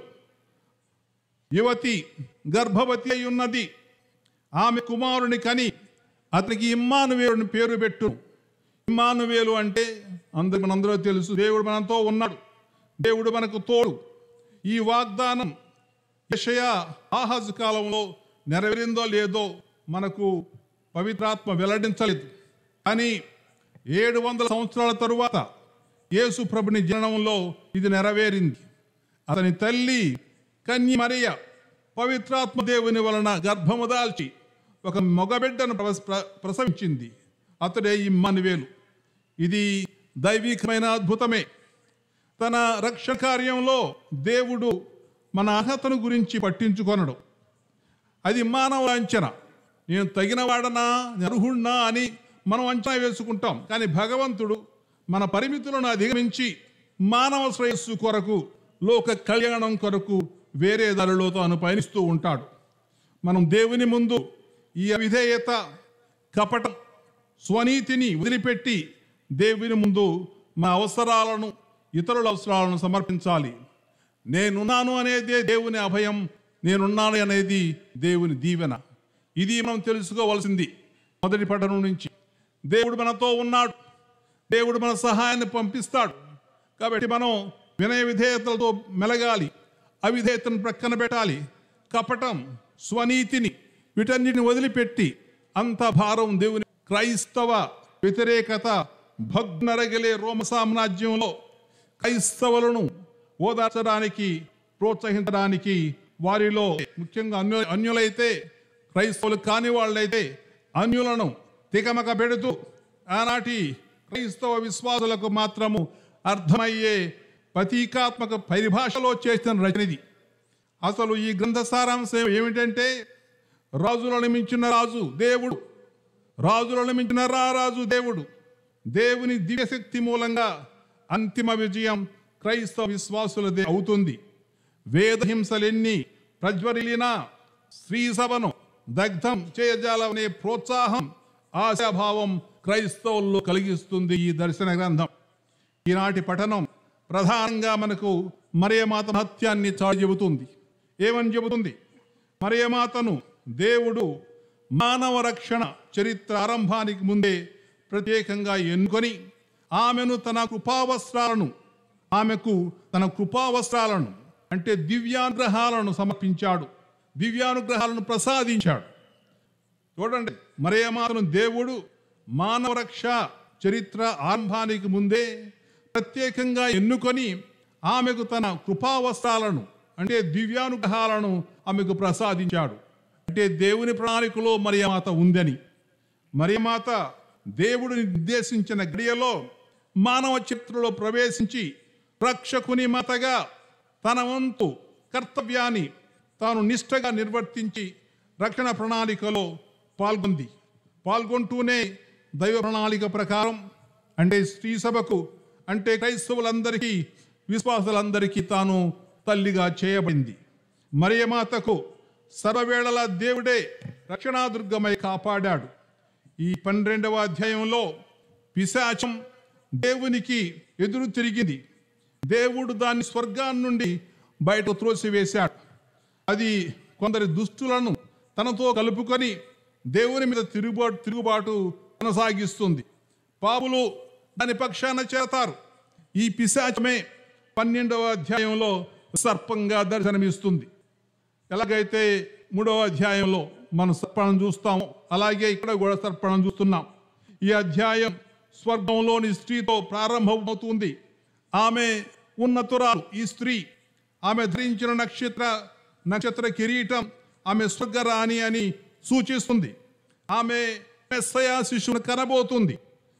యువతి గర్భవతి అయి ఉన్నది ఆమె కుమారుని కని అతనికి ఇమ్మానువేలుని పేరు పెట్టు ఇమ్మానువేలు అంటే అందరికి మనందరూ తెలుసు దేవుడు మనతో ఉన్నాడు దేవుడు మనకు తోడు ఈ వాగ్దానం యెషయా ఆహాజు కాలంలో నెరవేరిందో లేదో మనకు పవిత్రాత్మ వెల్లడించలేదు కానీ ఏడు వందల సంవత్సరాల తరువాత యేసు ప్రభుని జననంలో ఇది నెరవేరింది అతని తల్లి కన్య మరియ పవిత్రాత్మ దేవుని వలన గర్భము దాల్చి ఒక మగబిడ్డను ప్రవ- ప్ర- ప్రసవించింది అతడే ఇమ్మనువేలు ఇది దైవికమైన అద్భుతమే తన రక్షణ కార్యంలో దేవుడు మన అర్హతను గురించి పట్టించుకొనడు అది మానవ అంచనా నేను తగినవాడనా అర్హుణ్ణా అని మనం అంచనా వేసుకుంటాం కానీ భగవంతుడు మన పరిమితులను అధిగమించి మానవ శ్రేయస్సు కొరకు లోక కళ్యాణం కొరకు వేరే దారిలో తాను పయనిస్తూ ఉంటాడు మనం దేవుని ముందు ఈ అవిధేయత కపటం స్వనీతిని వదిలిపెట్టి దేవుని ముందు మా అవసరాలను ఇతరుల అవసరాలను సమర్పించాలి నేనున్నాను అనేదే దేవుని అభయం నేనున్నాను అనేది దేవుని దీవెన ఇది మనం తెలుసుకోవాల్సింది మొదటి పఠనం నుంచి దేవుడు మనతో ఉన్నాడు దేవుడు మన సహాయాన్ని పంపిస్తాడు కాబట్టి మనం వినయ విధేయతలతో మెలగాలి అవిధేయతను ప్రక్కన పెట్టాలి కపటం స్వనీతిని వీటన్నిటిని వదిలిపెట్టి అంత భారం దేవుని క్రైస్తవ వ్యతిరేకత భగ్నరగలే రోమ సామ్రాజ్యంలో క్రైస్తవులను ఓదార్చడానికి ప్రోత్సహించడానికి వారిలో ముఖ్యంగా అన్యు అన్యులైతే క్రైస్తవులు కాని వాళ్ళైతే అన్యులను తికమక పెడుతూ ఆనాటి క్రైస్తవ విశ్వాసులకు మాత్రము అర్థమయ్యే ప్రతీకాత్మక పరిభాషలో చేసిన రచనది అసలు ఈ గ్రంథ సారాంశం ఏమిటంటే రాజులను మించిన రాజు దేవుడు రాజులను మించిన రారాజు దేవుడు దేవుని దివ్యశక్తి మూలంగా అంతిమ విజయం క్రైస్తవ విశ్వాసులదే అవుతుంది వేదహింసలెన్ని ప్రజ్వరిలినా స్త్రీ సభను దగ్ధం చేయజాలనే ప్రోత్సాహం ఆశాభావం క్రైస్తవుల్లో కలిగిస్తుంది ఈ దర్శన గ్రంథం ఈనాటి పఠనం ప్రధానంగా మనకు మరియమాత మహత్యాన్ని చాటి చెబుతుంది ఏమని చెబుతుంది మరియమాతను దేవుడు మానవ రక్షణ చరిత్ర ఆరంభానికి ముందే ప్రత్యేకంగా ఎన్నుకొని ఆమెను తన కృపావస్త్రాలను ఆమెకు తన కృపావస్త్రాలను అంటే దివ్యానుగ్రహాలను సమర్పించాడు దివ్యానుగ్రహాలను ప్రసాదించాడు చూడండి మరియమాతను దేవుడు మానవ రక్ష చరిత్ర ఆరంభానికి ముందే ప్రత్యేకంగా ఎన్నుకొని ఆమెకు తన కృపావస్త్రాలను అంటే దివ్యానుగ్రహాలను ఆమెకు ప్రసాదించాడు అంటే దేవుని ప్రణాళికలో మరియమాత ఉందని మరియమాత దేవుడు నిర్దేశించిన గడియలో మానవ చిత్రలో ప్రవేశించి రక్షకుని మాతగా తన వంతు కర్తవ్యాన్ని తాను నిష్ఠగా నిర్వర్తించి రక్షణ ప్రణాళికలో పాల్గొంది పాల్గొంటూనే దైవ ప్రణాళిక ప్రకారం అంటే స్త్రీ సభకు అంటే క్రైస్తవులందరికీ విశ్వాసులందరికీ తాను తల్లిగా చేయబడింది మరియమాతకు సర్వవేళలా దేవుడే రక్షణాదుర్గమై కాపాడాడు ఈ పన్నెండవ అధ్యాయంలో పిశాచం దేవునికి ఎదురు తిరిగింది దేవుడు దాన్ని స్వర్గాన్ని నుండి బయట త్రోసివేశాడు అది కొందరి దుష్టులను తనతో కలుపుకొని దేవుని మీద తిరుగుబాటు తిరుగుబాటు కొనసాగిస్తుంది పాపులు దాని పక్షాన చేరతారు ఈ పిశాచమే పన్నెండవ అధ్యాయంలో సర్పంగా దర్శనమిస్తుంది ఎలాగైతే మూడవ అధ్యాయంలో మనం సర్పణం చూస్తాము అలాగే ఇక్కడ కూడా సర్పణం చూస్తున్నాం ఈ అధ్యాయం స్వర్గంలోని స్త్రీతో ప్రారంభమవుతుంది ఆమె ఉన్నతురాలు ఈ స్త్రీ ఆమె ధరించిన నక్షత్ర నక్షత్ర కిరీటం ఆమె స్వర్గరాణి అని సూచిస్తుంది ఆమె మెస్సయా శిశువును కనబోతుంది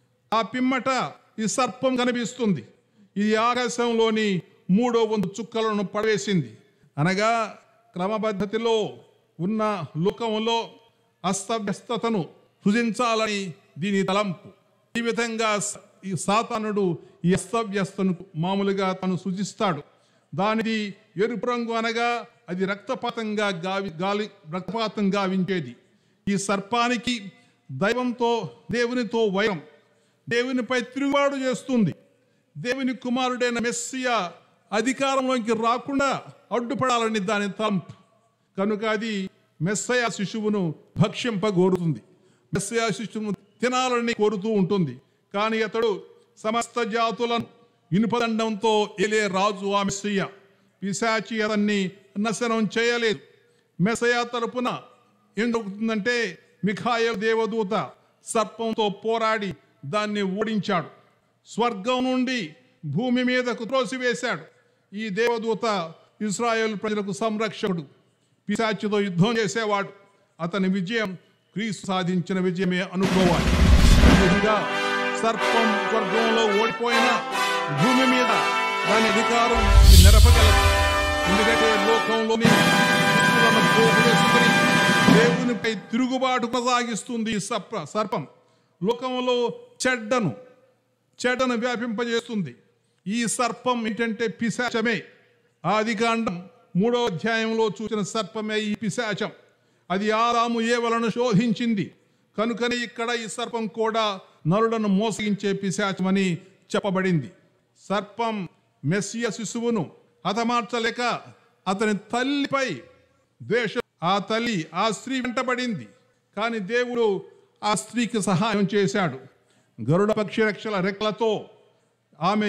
ఆ పిమ్మట ఈ సర్పం కనిపిస్తుంది ఇది ఆకాశంలోని మూడో వంతు చుక్కలను పడవేసింది అనగా క్రమపద్ధతిలో ఉన్న లోకంలో అస్తవ్యస్తతను సృజించాలని దీని తలంపు ఈ విధంగా స- ఈ సాతానుడు ఈ అస్తవ్యస్తను మామూలుగా తను సృజిస్తాడు దానిది ఎరుపు రంగు అనగా అది రక్తపాతంగా గావి గాలి రక్తపాతం గావించేది ఈ సర్పానికి దైవంతో దేవునితో వైరం దేవునిపై తిరుగుబాటు చేస్తుంది దేవుని కుమారుడైన మెస్సియా అధికారంలోకి రాకుండా అడ్డుపడాలని దాని తలంపు కనుక అది మెస్సయ శిశువును భక్ష్యంపగోరుతుంది మెస్సయ శిశువును తినాలని కోరుతూ ఉంటుంది కానీ అతడు సమస్త జాతులను ఇనుపదండంతో ఏలే రాజు ఆ మెస్సయ్య పిశాచి అతన్ని నశనం చేయలేదు మెస్సయ తరపున ఏం జరుగుతుందంటే మిఖాయల్ దేవదూత సర్పంతో పోరాడి దాన్ని ఓడించాడు స్వర్గం నుండి భూమి మీదకు త్రోసివేశాడు ఈ దేవదూత ఇస్రాయేల్ ప్రజలకు సంరక్షకుడు పిశాచితో యుద్ధం చేసేవాడు అతని విజయం క్రీస్తు సాధించిన విజయమే అనుకోవాలి ఈ విధంగా సర్పం స్వర్గంలో ఓడిపోయిన భూమి మీద దాని అధికారం నెరపగలదు ఎందుకంటే లోకంలోని దుష్టులను పోగు చేసుకుని దేవునిపై తిరుగుబాటు కొనసాగిస్తుంది ఈ సర్ప సర్పం లోకంలో చెడ్డను చెడ్డను వ్యాపింపజేస్తుంది ఈ సర్పం ఏంటంటే పిశాచమే ఆదికాండం మూడో అధ్యాయంలో చూసిన సర్పమే ఈ పిశాచం అది ఆరాము ఏవలను శోధించింది కనుకనే ఇక్కడ ఈ సర్పం కూడా నరులను మోసగించే పిశాచమని చెప్పబడింది సర్పం మెస్సియ శిశువును హతమార్చలేక అతని తల్లిపై ద్వేష ఆ తల్లి ఆ స్త్రీ వెంటబడింది కానీ దేవుడు ఆ స్త్రీకి సహాయం చేశాడు గరుడ పక్షి రక్షల రెక్కలతో ఆమె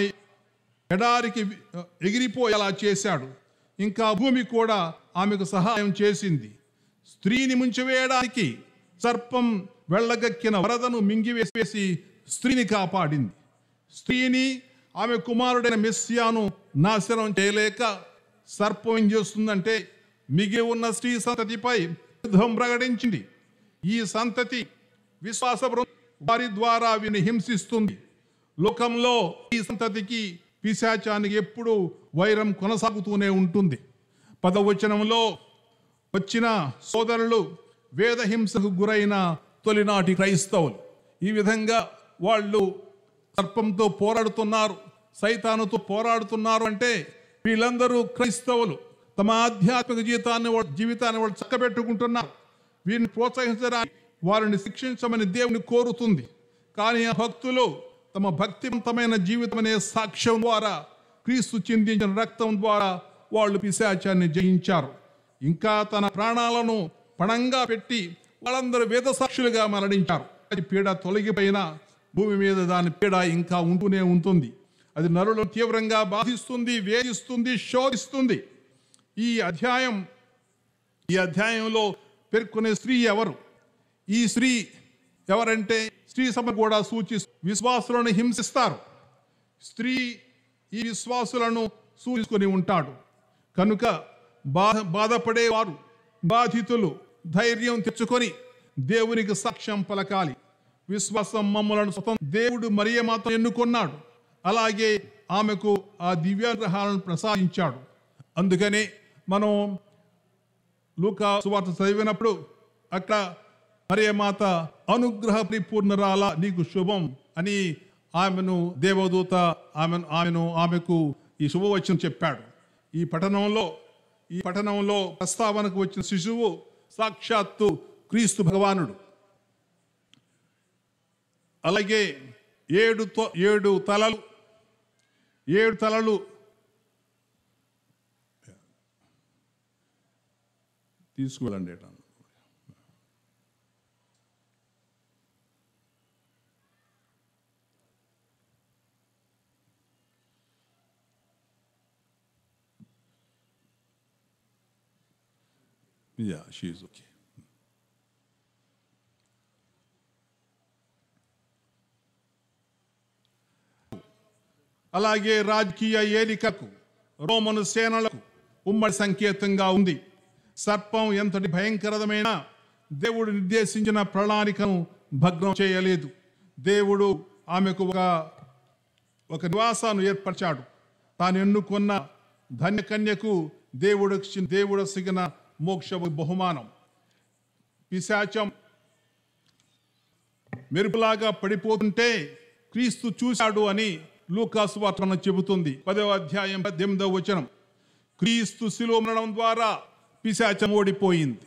ఎడారికి వి- ఎగిరిపోయేలా చేశాడు ఇంకా భూమి కూడా ఆమెకు సహాయం చేసింది స్త్రీని ముంచివేయడానికి సర్పం వెళ్ళగక్కిన వరదను మింగివేసి స్త్రీని కాపాడింది స్త్రీని ఆమె కుమారుడైన మెస్సియాను నాశనం చేయలేక సర్పం ఏం చేస్తుందంటే మిగిలి ఉన్న స్త్రీ సంతతిపై యుద్ధం ప్రకటించింది ఈ సంతతి విశ్వాస బృందం వారి ద్వారా విని హింసిస్తుంది లోకంలో ఈ సంతతికి పిశాచానికి ఎప్పుడు వైరం కొనసాగుతూనే ఉంటుంది పదవచనంలో వచ్చిన సోదరులు వేదహింసకు గురైన తొలినాటి క్రైస్తవులు ఈ విధంగా వాళ్ళు సర్పంతో పోరాడుతున్నారు సైతానుతో పోరాడుతున్నారు అంటే వీళ్ళందరూ క్రైస్తవులు తమ ఆధ్యాత్మిక జీవితాన్ని వాళ్ళ జీవితాన్ని వాళ్ళు చక్కబెట్టుకుంటున్నారు వీరిని ప్రోత్సహించడానికి వారిని శిక్షించమని దేవుని కోరుతుంది కానీ ఆ భక్తులు తమ భక్తివంతమైన జీవితం అనే సాక్ష్యం ద్వారా క్రీస్తు చిందించిన రక్తం ద్వారా వాళ్ళు పిశాచాన్ని జయించారు ఇంకా తన ప్రాణాలను పణంగా పెట్టి వాళ్ళందరూ వేద సాక్షులుగా మరణించారు అది పీడ తొలగిపోయిన భూమి మీద దాని పీడ ఇంకా ఉంటూనే ఉంటుంది అది నరులను తీవ్రంగా బాధిస్తుంది వేధిస్తుంది శోధిస్తుంది ఈ అధ్యాయం ఈ అధ్యాయంలో పేర్కొనే స్త్రీ ఎవరు ఈ స్త్రీ ఎవరంటే స్త్రీ సభ కూడా సూచి విశ్వాసులను హింసిస్తారు స్త్రీ ఈ విశ్వాసులను సూచించుకొని ఉంటాడు కనుక బాధ బాధపడేవారు బాధితులు ధైర్యం తెచ్చుకొని దేవునికి సాక్ష్యం పలకాలి విశ్వాసం మమ్మలను స్వతం దేవుడు మరియ మాత్రం ఎన్నుకున్నాడు అలాగే ఆమెకు ఆ దివ్యాగ్రహాలను ప్రసాదించాడు అందుకనే మనం లూకా సువార్త చదివినప్పుడు అక్కడ మరియ మాత అనుగ్రహ పరిపూర్ణరాల నీకు శుభం అని ఆమెను దేవదూత ఆమెను ఆమెను ఆమెకు ఈ శుభవచనం చెప్పాడు ఈ పఠనంలో ఈ పఠనంలో ప్రస్తావనకు వచ్చిన శిశువు సాక్షాత్తు క్రీస్తు భగవానుడు అలాగే ఏడు తో- ఏడు తలలు ఏడు తలలు తీసుకువెళ్ళండి ఏటా. Yeah, she's okay. అలాగే రాజకీయ ఏలికకు రోమను సేనలకు ఉమ్మడి సంకేతంగా ఉంది సర్పం ఎంతటి భయంకరమైన దేవుడు నిర్దేశించిన ప్రణాళికను భగ్నం చేయలేదు దేవుడు ఆమెకు ఒక ఒక నివాసాన్ని ఏర్పరిచాడు తాను ఎన్నుకున్న ధన్యకన్యకు దేవుడు దేవుడు సిగిన మోక్ష బహుమానం పిశాచం మెరుపులాగా పడిపోతుంటే క్రీస్తు చూశాడు అని లూకాసు వార్తను చెబుతుంది పదవ అధ్యాయం పద్దెనిమిదవ వచనం క్రీస్తు శిలువ మరణం ద్వారా పిశాచం ఓడిపోయింది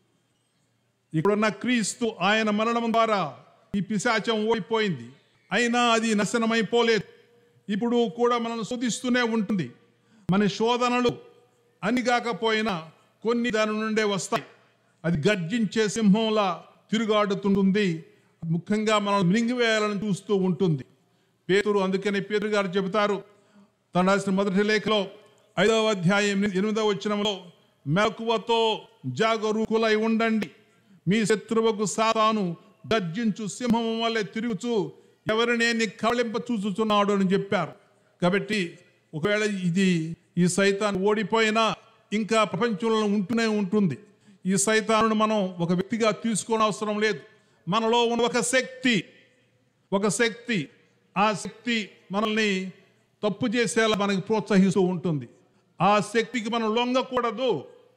ఇక్కడున్న క్రీస్తు ఆయన మరణం ద్వారా ఈ పిశాచం ఓడిపోయింది అయినా అది నాశనమైపోలేదు ఇప్పుడు కూడా మనల్ని శోధిస్తూనే ఉంటుంది మన శోధనలు అని కాకపోయినా కొన్ని దాని నుండే వస్తాయి అది గర్జించే సింహంలా తిరుగాడుతుంటుంది ముఖ్యంగా మనం మింగివేయాలని చూస్తూ ఉంటుంది పేతురు అందుకని పేతురు గారు చెబుతారు తన రాసిన మొదటి లేఖలో ఐదవ అధ్యాయం ఎనిమిదవ వచనంలో మెలకువతో జాగరూకులై ఉండండి మీ శత్రువుకు సాతాను గర్జించు సింహం వల్లే తిరుగుచు ఎవరినేని కవలింప చూచుచున్నాడు అని చెప్పారు కాబట్టి ఒకవేళ ఇది ఈ సైతాన్ ఓడిపోయినా ఇంకా ప్రపంచంలో ఉంటూనే ఉంటుంది ఈ సైతాను మనం ఒక వ్యక్తిగా తీసుకోని అవసరం లేదు మనలో ఉన్న ఒక శక్తి ఒక శక్తి ఆ శక్తి మనల్ని తప్పు చేసేలా మనకి ప్రోత్సహిస్తూ ఉంటుంది ఆ శక్తికి మనం లొంగకూడదు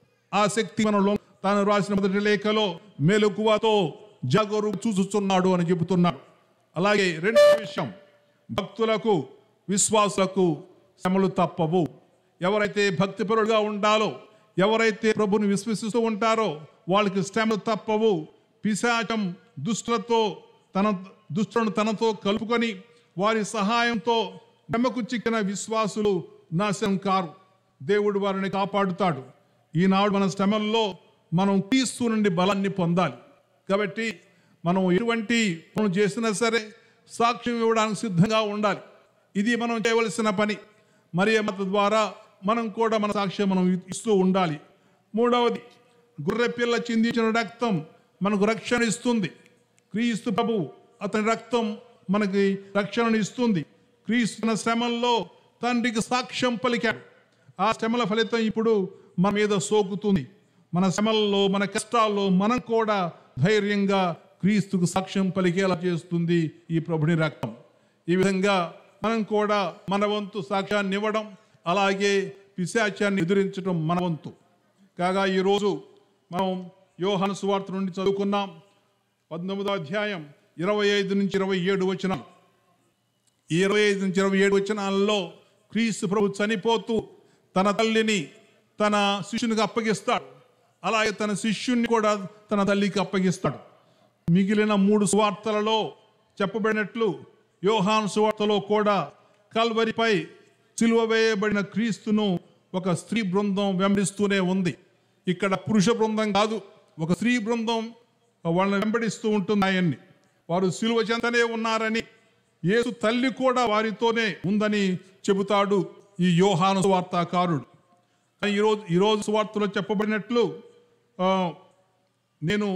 ఆ శక్తి మనం లొంగ తాను రాసిన మొదటి లేఖలో మెలకువతో జాగరు చూచుచున్నాడు అని చెబుతున్నాడు అలాగే రెండో విషయం భక్తులకు విశ్వాసులకు శ్రమలు తప్పవు ఎవరైతే భక్తిపరుడుగా ఉండాలో ఎవరైతే ప్రభుని విశ్వసిస్తూ ఉంటారో వాళ్ళకి శ్రమలు తప్పవు పిశాచం దుష్టులతో తన దుష్టులను తనతో కలుపుకొని వారి సహాయంతో శ్రమకు చిక్కిన విశ్వాసులు నాశనం కారు దేవుడు వారిని కాపాడుతాడు ఈనాడు మన శ్రమల్లో మనం క్రీస్తు నుండి బలాన్ని పొందాలి కాబట్టి మనం ఎటువంటి పనులు చేసినా సరే సాక్ష్యం ఇవ్వడానికి సిద్ధంగా ఉండాలి ఇది మనం చేయవలసిన పని మరి మత ద్వారా మనం కూడా మన సాక్ష్యం మనం ఇస్తూ ఉండాలి మూడవది గుర్రె పిల్ల చిందించిన రక్తం మనకు రక్షణ ఇస్తుంది క్రీస్తు ప్రభువు అతని రక్తం మనకి రక్షణను ఇస్తుంది క్రీస్తు తన శ్రమల్లో తండ్రికి సాక్ష్యం పలికాడు ఆ శ్రమల ఫలితం ఇప్పుడు మన మీద సోకుతుంది మన శ్రమల్లో మన కష్టాల్లో మనం కూడా ధైర్యంగా క్రీస్తుకు సాక్ష్యం పలికేలా చేస్తుంది ఈ ప్రభుని రక్తం ఈ విధంగా మనం కూడా మన వంతు సాక్ష్యాన్ని ఇవ్వడం అలాగే పిశాచాన్ని ఎదిరించడం మన వంతు కాగా ఈరోజు మనం యోహాను సువార్త నుండి చదువుకున్నాం పంతొమ్మిదో అధ్యాయం ఇరవై ఐదు నుంచి ఇరవై ఏడు వచ్చిన ఈ ఇరవై ఐదు నుంచి ఇరవై ఏడు వచనాలలో క్రీస్తు ప్రభు చనిపోతూ తన తల్లిని తన శిష్యునికి అప్పగిస్తాడు అలాగే తన శిష్యుని కూడా తన తల్లికి అప్పగిస్తాడు మిగిలిన మూడు సువార్తలలో చెప్పబడినట్లు యోహాను సువార్తలో కూడా కల్వరిపై సిలువ వేయబడిన క్రీస్తును ఒక స్త్రీ బృందం వెంబడిస్తూనే ఉంది ఇక్కడ పురుష బృందం కాదు ఒక స్త్రీ బృందం వాళ్ళని వెంబడిస్తూ ఉంటుంది ఆయన్ని వారు సిలువ చెంతనే ఉన్నారని యేసు తల్లి కూడా వారితోనే ఉందని చెబుతాడు ఈ యోహాను సువార్తాకారుడు కానీ ఈరోజు ఈరోజు సువార్తలో చెప్పబడినట్లు ఆ, నేను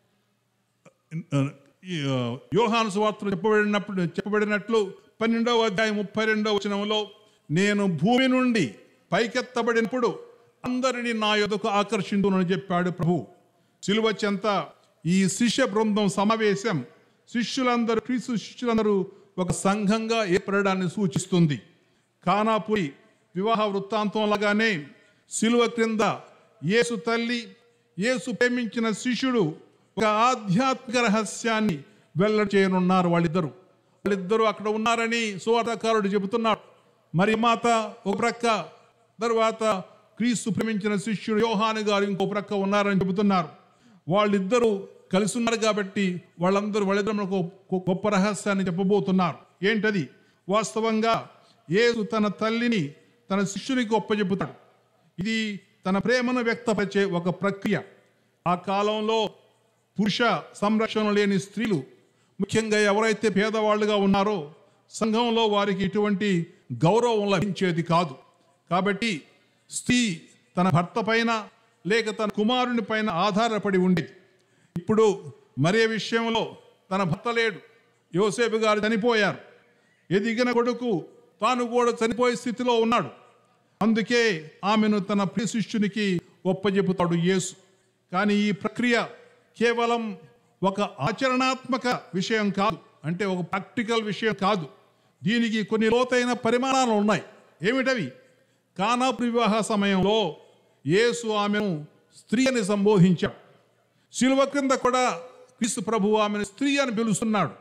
ఆ, ఈ, ఆ, యోహాను సువార్తలో చెప్పబడినప్పుడు చెప్పబడినట్లు పన్నెండవ అధ్యాయం ముప్పై రెండవ వచనంలో నేను భూమి నుండి పైకెత్తబడినప్పుడు అందరినీ నా యొద్దకు ఆకర్షించునని చెప్పాడు ప్రభు సిలువ చెంత ఈ శిష్య బృందం సమావేశం శిష్యులందరూ క్రీస్తు శిష్యులందరూ ఒక సంఘంగా ఏర్పడడాన్ని సూచిస్తుంది కానాపురి వివాహ వృత్తాంతం లాగానే సిలువ క్రింద యేసు తల్లి యేసు ప్రేమించిన శిష్యుడు ఒక ఆధ్యాత్మిక రహస్యాన్ని వెల్లడి చేయనున్నారు వాళ్ళిద్దరు వాళ్ళిద్దరూ అక్కడ ఉన్నారని సువార్తకారుడు చెబుతున్నాడు మరి మాత ఒక ప్రక్క తర్వాత క్రీస్తు ప్రేమించిన శిష్యుడు యోహాను గారు ఇంకో ప్రక్క ఉన్నారని చెబుతున్నారు వాళ్ళిద్దరూ కలిసి ఉన్నారు కాబట్టి వాళ్ళందరూ వాళ్ళిద్దరు మనకు ఒక గొప్ప రహస్యాన్ని చెప్పబోతున్నారు ఏంటది వాస్తవంగా యేసు తన తల్లిని తన శిష్యునికి ఒప్పచెబుతాడు ఇది తన ప్రేమను వ్యక్తపరిచే ఒక ప్రక్రియ ఆ కాలంలో పురుష సంరక్షణ లేని స్త్రీలు ముఖ్యంగా ఎవరైతే పేదవాళ్ళుగా ఉన్నారో సంఘంలో వారికి ఇటువంటి గౌరవం లభించేది కాదు కాబట్టి స్త్రీ తన భర్త పైన లేక తన కుమారుని పైన ఆధారపడి ఉండేది ఇప్పుడు మరే విషయంలో తన భర్త లేడు యోసేపు గారు చనిపోయారు ఎదిగిన కొడుకు తాను కూడా చనిపోయే స్థితిలో ఉన్నాడు అందుకే ఆమెను తన ప్రియ శిష్యునికి ఒప్పజెపుతాడు యేసు కానీ ఈ ప్రక్రియ కేవలం ఒక ఆచరణాత్మక విషయం కాదు అంటే ఒక ప్రాక్టికల్ విషయం కాదు దీనికి కొన్ని లోతైన పరిమాణాలు ఉన్నాయి ఏమిటవి కానాపు వివాహ సమయంలో యేసు ఆమెను స్త్రీ అని సంబోధించాడు శిలువ క్రింద కూడా క్రీస్తు ప్రభు ఆమెను స్త్రీ అని పిలుస్తున్నాడు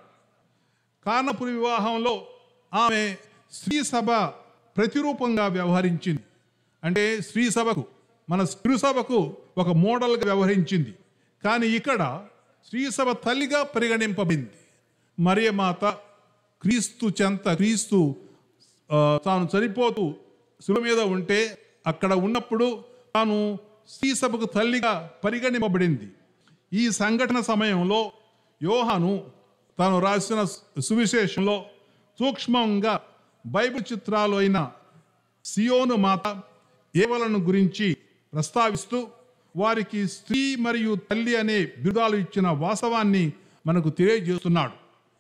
కానపురి వివాహంలో ఆమె స్త్రీ సభ ప్రతిరూపంగా వ్యవహరించింది అంటే స్త్రీ సభకు మన స్త్రీ సభకు ఒక మోడల్గా వ్యవహరించింది కానీ ఇక్కడ స్త్రీ సభ తల్లిగా పరిగణింపబడింది మరియ మాత క్రీస్తు చెంత క్రీస్తు ఆ, తాను చనిపోతూ శిల మీద ఉంటే అక్కడ ఉన్నప్పుడు తాను స్త్రీ సభకు తల్లిగా పరిగణింపబడింది ఈ సంఘటన సమయంలో యోహాను తాను రాసిన సువిశేషంలో సూక్ష్మంగా బైబిల్ చిత్రాలు అయిన సియోను మాత ఏవలను గురించి ప్రస్తావిస్తూ వారికి స్త్రీ మరియు తల్లి అనే బిరుదాలు ఇచ్చిన వాస్తవాన్ని మనకు తెలియజేస్తున్నాడు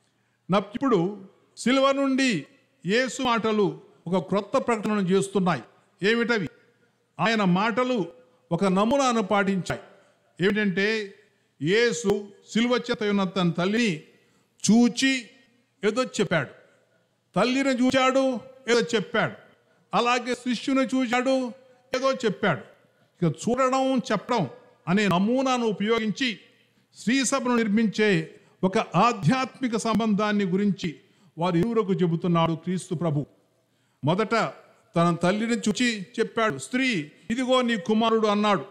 నా- ఇప్పుడు సిల్వ నుండి యేసు మాటలు ఒక క్రొత్త ప్రకటనను చేస్తున్నాయి ఏమిటవి ఆయన మాటలు ఒక నమూనాను పాటించాయి ఏమిటంటే యేసు సిలువ చేత ఉన్న తన తల్లిని చూచి ఏదో చెప్పాడు తల్లిని చూచాడు ఏదో చెప్పాడు అలాగే శిష్యుని చూచాడు ఏదో చెప్పాడు ఇక చూడడం చెప్పడం అనే నమూనాను ఉపయోగించి శ్రీసభను నిర్మించే ఒక ఆధ్యాత్మిక సంబంధాన్ని గురించి వారి ఇరువురకు చెబుతున్నాడు క్రీస్తు ప్రభు మొదట తన తల్లిని చూచి చెప్పాడు స్త్రీ ఇదిగో నీ కుమారుడు అన్నాడు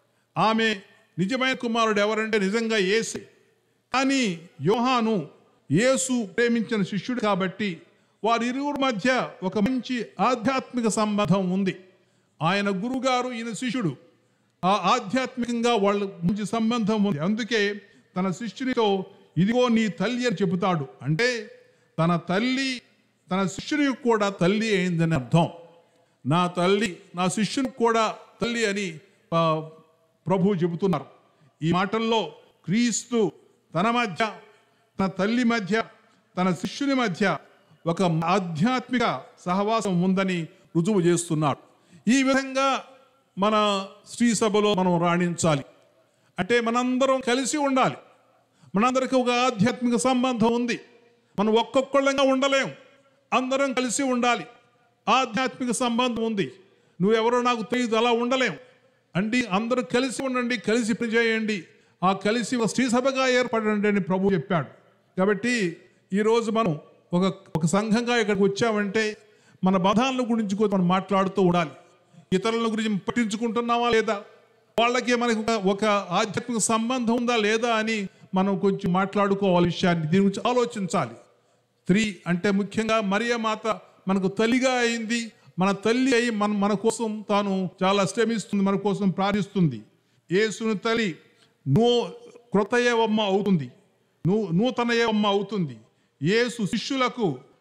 ఆమె నిజమైన కుమారుడు ఎవరంటే నిజంగా ఏసే కానీ యోహాను యేసు ప్రేమించిన శిష్యుడు కాబట్టి వారి ఇరువురి మధ్య ఒక మంచి ఆధ్యాత్మిక సంబంధం ఉంది ఆయన గురుగారు ఈయన శిష్యుడు ఆ ఆధ్యాత్మికంగా వాళ్ళ మంచి సంబంధం ఉంది అందుకే తన శిష్యునితో ఇదిగో నీ తల్లి అని చెబుతాడు అంటే తన తల్లి తన శిష్యునికి కూడా తల్లి అయిందని అర్థం నా తల్లి నా శిష్యునికి కూడా తల్లి అని ఆ, ప్రభు చెబుతున్నారు ఈ మాటల్లో క్రీస్తు తన మధ్య తన తల్లి మధ్య తన శిష్యుని మధ్య ఒక ఆధ్యాత్మిక సహవాసం ఉందని రుజువు చేస్తున్నాడు ఈ విధంగా మన శ్రీ సభలో మనం రాణించాలి అంటే మనందరం కలిసి ఉండాలి మనందరికీ ఒక ఆధ్యాత్మిక సంబంధం ఉంది మనం ఒక్కొక్కళ్ళంగా ఉండలేం అందరం కలిసి ఉండాలి ఆధ్యాత్మిక సంబంధం ఉంది నువ్వెవరో నాకు తెలియదు అలా ఉండలేం అంటే అందరూ కలిసి ఉండండి కలిసి పని చేయండి ఆ కలిసి ఒక శ్రీ సభగా ఏర్పడండి అని ప్రభు చెప్పాడు కాబట్టి ఈరోజు మనం ఒక ఒక సంఘంగా ఇక్కడికి వచ్చామంటే మన బంధాల గురించి కూడా మనం మాట్లాడుతూ ఉండాలి ఇతరుల గురించి పట్టించుకుంటున్నామా లేదా వాళ్ళకి మనకి ఒక- ఒక ఆధ్యాత్మిక సంబంధం ఉందా లేదా అని మనం కొంచెం మాట్లాడుకోవాలి విషయాన్ని దీని గురించి ఆలోచించాలి స్త్రీ అంటే ముఖ్యంగా మరియ మాత మనకు తల్లిగా అయింది మన తల్లి అయి మన మన కోసం తాను చాలా శ్రమిస్తుంది మన కోసం ప్రార్థిస్తుంది యేసుని తల్లి నూ క్రొత్త ఏవమ్మ అవుతుంది నూ నూతన ఏవమ్మ అవుతుంది యేసు శిష్యులకు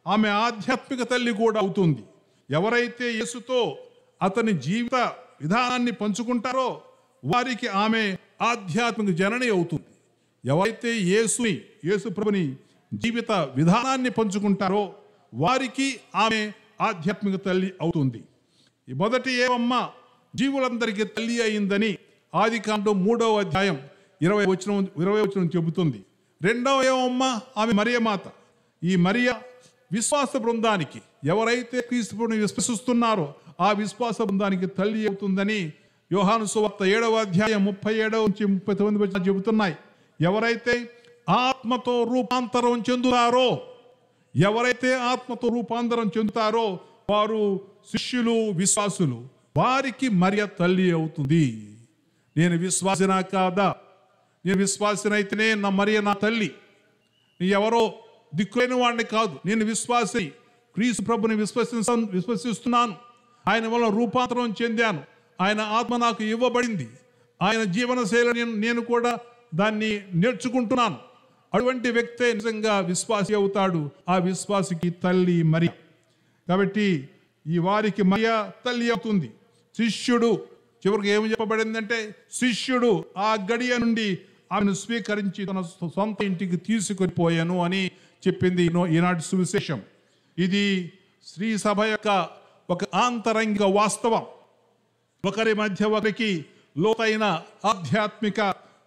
ఆమె ఆధ్యాత్మిక తల్లి కూడా అవుతుంది ఎవరైతే యేసుతో అతని జీవిత విధానాన్ని పంచుకుంటారో వారికి ఆమె ఆధ్యాత్మిక జనని అవుతుంది ఎవరైతే యేసుని యేసు ప్రభుని జీవిత విధానాన్ని పంచుకుంటారో వారికి ఆమె ఆధ్యాత్మిక తల్లి అవుతుంది ఈ మొదటి ఏవమ్మ జీవులందరికీ తల్లి అయిందని ఆది కాండం మూడవ అధ్యాయం ఇరవై వచనం ఇరవై వచనం చెబుతుంది రెండవ ఏవమ్మ ఆమె మరియమాత ఈ మరియ విశ్వాస బృందానికి ఎవరైతే క్రీస్తుని విశ్వసిస్తున్నారో ఆ విశ్వాస బృందానికి తల్లి అవుతుందని యోహాను సువార్త ఏడవ అధ్యాయం ముప్పై ఏడవ నుంచి ముప్పై తొమ్మిది వచ్చిన చెబుతున్నాయి ఎవరైతే ఆత్మతో రూపాంతరం చెందుతారో ఎవరైతే ఆత్మతో రూపాంతరం చెందుతారో వారు శిష్యులు విశ్వాసులు వారికి మరియ తల్లి అవుతుంది నేను విశ్వాసినా కాదా నేను విశ్వాసినైతేనే నా మరియ నా తల్లి నీ ఎవరో దిక్కులేని వాడిని కాదు నేను విశ్వాసి క్రీస్తు ప్రభుని విశ్వసించ విశ్వసిస్తున్నాను ఆయన వల్ల రూపాంతరం చెందాను ఆయన ఆత్మ నాకు ఇవ్వబడింది ఆయన జీవన శైలి నేను నేను కూడా దాన్ని నేర్చుకుంటున్నాను అటువంటి వ్యక్తే నిజంగా విశ్వాసి అవుతాడు ఆ విశ్వాసికి తల్లి మరియ కాబట్టి ఈ వారికి మరియ తల్లి అవుతుంది శిష్యుడు చివరికి ఏమి చెప్పబడిందంటే శిష్యుడు ఆ గడియ నుండి ఆమెను స్వీకరించి తన సొంత ఇంటికి తీసుకొని పోయాను అని చెప్పింది ఈనో- ఈనాటి సువిశేషం ఇది శ్రీ సభ యొక్క ఒక ఆంతరంగిక వాస్తవం ఒకరి మధ్య ఒకరికి లోతైన ఆధ్యాత్మిక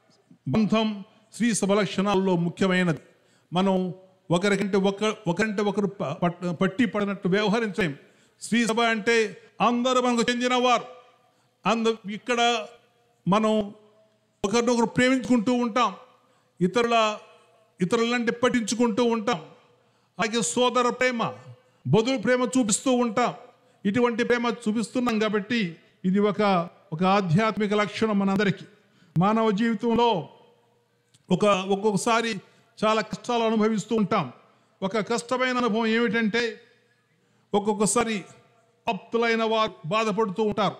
బంధం శ్రీ సభ లక్షణాల్లో ముఖ్యమైనది మనం ఒకరికంటే ఒక ఒకరంటే ఒకరు ప- పట్- పట్టి పడినట్టు వ్యవహరించలేం శ్రీ సభ అంటే అందరూ మనకు చెందినవారు అందు ఇక్కడ మనం ఒకరినొకరు ప్రేమించుకుంటూ ఉంటాం ఇతరుల ఇతరులంటే పట్టించుకుంటూ ఉంటాం అలాగే సోదర ప్రేమ బదులు ప్రేమ చూపిస్తూ ఉంటాం ఇటువంటి ప్రేమ చూపిస్తున్నాం కాబట్టి ఇది ఒక ఒక ఆధ్యాత్మిక లక్షణం మనందరికీ మానవ జీవితంలో ఒక ఒక్కొక్కసారి చాలా కష్టాలు అనుభవిస్తూ ఉంటాం ఒక కష్టమైన అనుభవం ఏమిటంటే ఒక్కొక్కసారి ఆప్తులైన వారు బాధపడుతూ ఉంటారు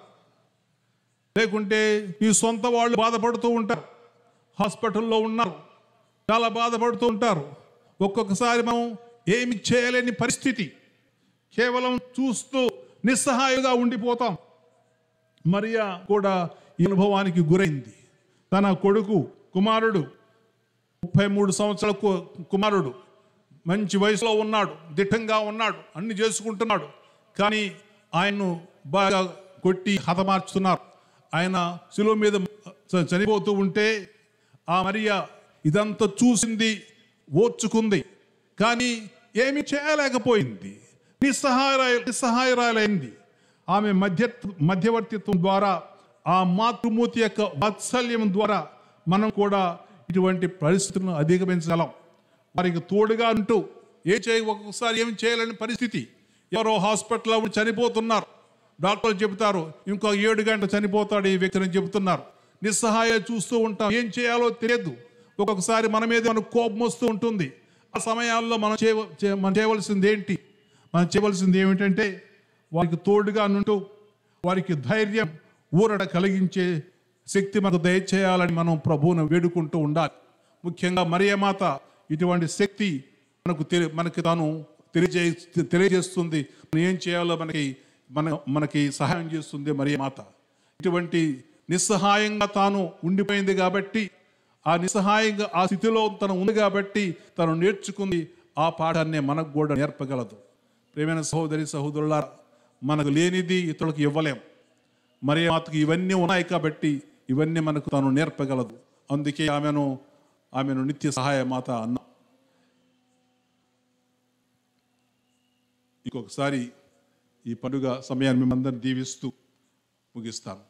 లేకుంటే మీ సొంత వాళ్ళు బాధపడుతూ ఉంటారు హాస్పిటల్లో ఉన్నారు చాలా బాధపడుతూ ఉంటారు ఒక్కొక్కసారి మనం ఏమి చేయలేని పరిస్థితి కేవలం చూస్తూ నిస్సహాయంగా ఉండిపోతాం మరియా కూడా ఈ అనుభవానికి గురైంది తన కొడుకు కుమారుడు ముప్పై మూడు సంవత్సరాల కు- కుమారుడు మంచి వయసులో ఉన్నాడు దిట్టంగా ఉన్నాడు అన్ని చేసుకుంటున్నాడు కానీ ఆయన్ను బాగా కొట్టి హతమార్చుతున్నారు ఆయన శిలువ మీద చ- చనిపోతూ ఉంటే ఆ మరియా ఇదంతా చూసింది ఓర్చుకుంది కానీ ఏమి చేయలేకపోయింది నిస్సహాయ నిస్సహాయరాలైంది ఆమె మధ్య మధ్యవర్తిత్వం ద్వారా ఆ మాతృమూర్తి యొక్క వాత్సల్యం ద్వారా మనం కూడా ఇటువంటి పరిస్థితులను అధిగమించగలం వారికి తోడుగా అంటూ ఏ చేయ ఒక్కొక్కసారి ఏం చేయలేని పరిస్థితి ఎవరో హాస్పిటల్లో ఉండి చనిపోతున్నారు డాక్టర్లు చెబుతారు ఇంకో ఏడు గంటలు చనిపోతాడు ఈ వ్యక్తిని చెబుతున్నారు నిస్సహాయ చూస్తూ ఉంటాం ఏం చేయాలో తెలియదు ఒక్కొక్కసారి మన మీద మనకు కోపం వస్తూ ఉంటుంది ఆ సమయాల్లో మనం చేయ చే- మనం చేయవలసింది ఏంటి మనం చేయవలసింది ఏమిటంటే వారికి తోడుగా నుంటూ వారికి ధైర్యం ఊరట కలిగించే శక్తి మనకు దయచేయాలని మనం ప్రభువును వేడుకుంటూ ఉండాలి ముఖ్యంగా మరియమాత ఇటువంటి శక్తి మనకు తెలి మనకి తాను తెలియజే తెలియజేస్తుంది మనం ఏం చేయాలో మనకి మన మనకి సహాయం చేస్తుంది మరియమాత ఇటువంటి నిస్సహాయంగా తాను ఉండిపోయింది కాబట్టి ఆ నిస్సహాయంగా ఆ స్థితిలో తను ఉంది కాబట్టి తను నేర్చుకుంది ఆ పాఠాన్ని మనకు కూడా నేర్పగలదు ప్రేమైన సహోదరి సహోదరుల మనకు లేనిది ఇతరులకు ఇవ్వలేం మరి మాతకు ఇవన్నీ ఉన్నాయి కాబట్టి ఇవన్నీ మనకు తాను నేర్పగలదు అందుకే ఆమెను ఆమెను నిత్య సహాయ మాత అన్నా ఇంకొకసారి ఈ పండుగ సమయాన్ని మిమ్మల్ని దీవిస్తూ ముగిస్తాను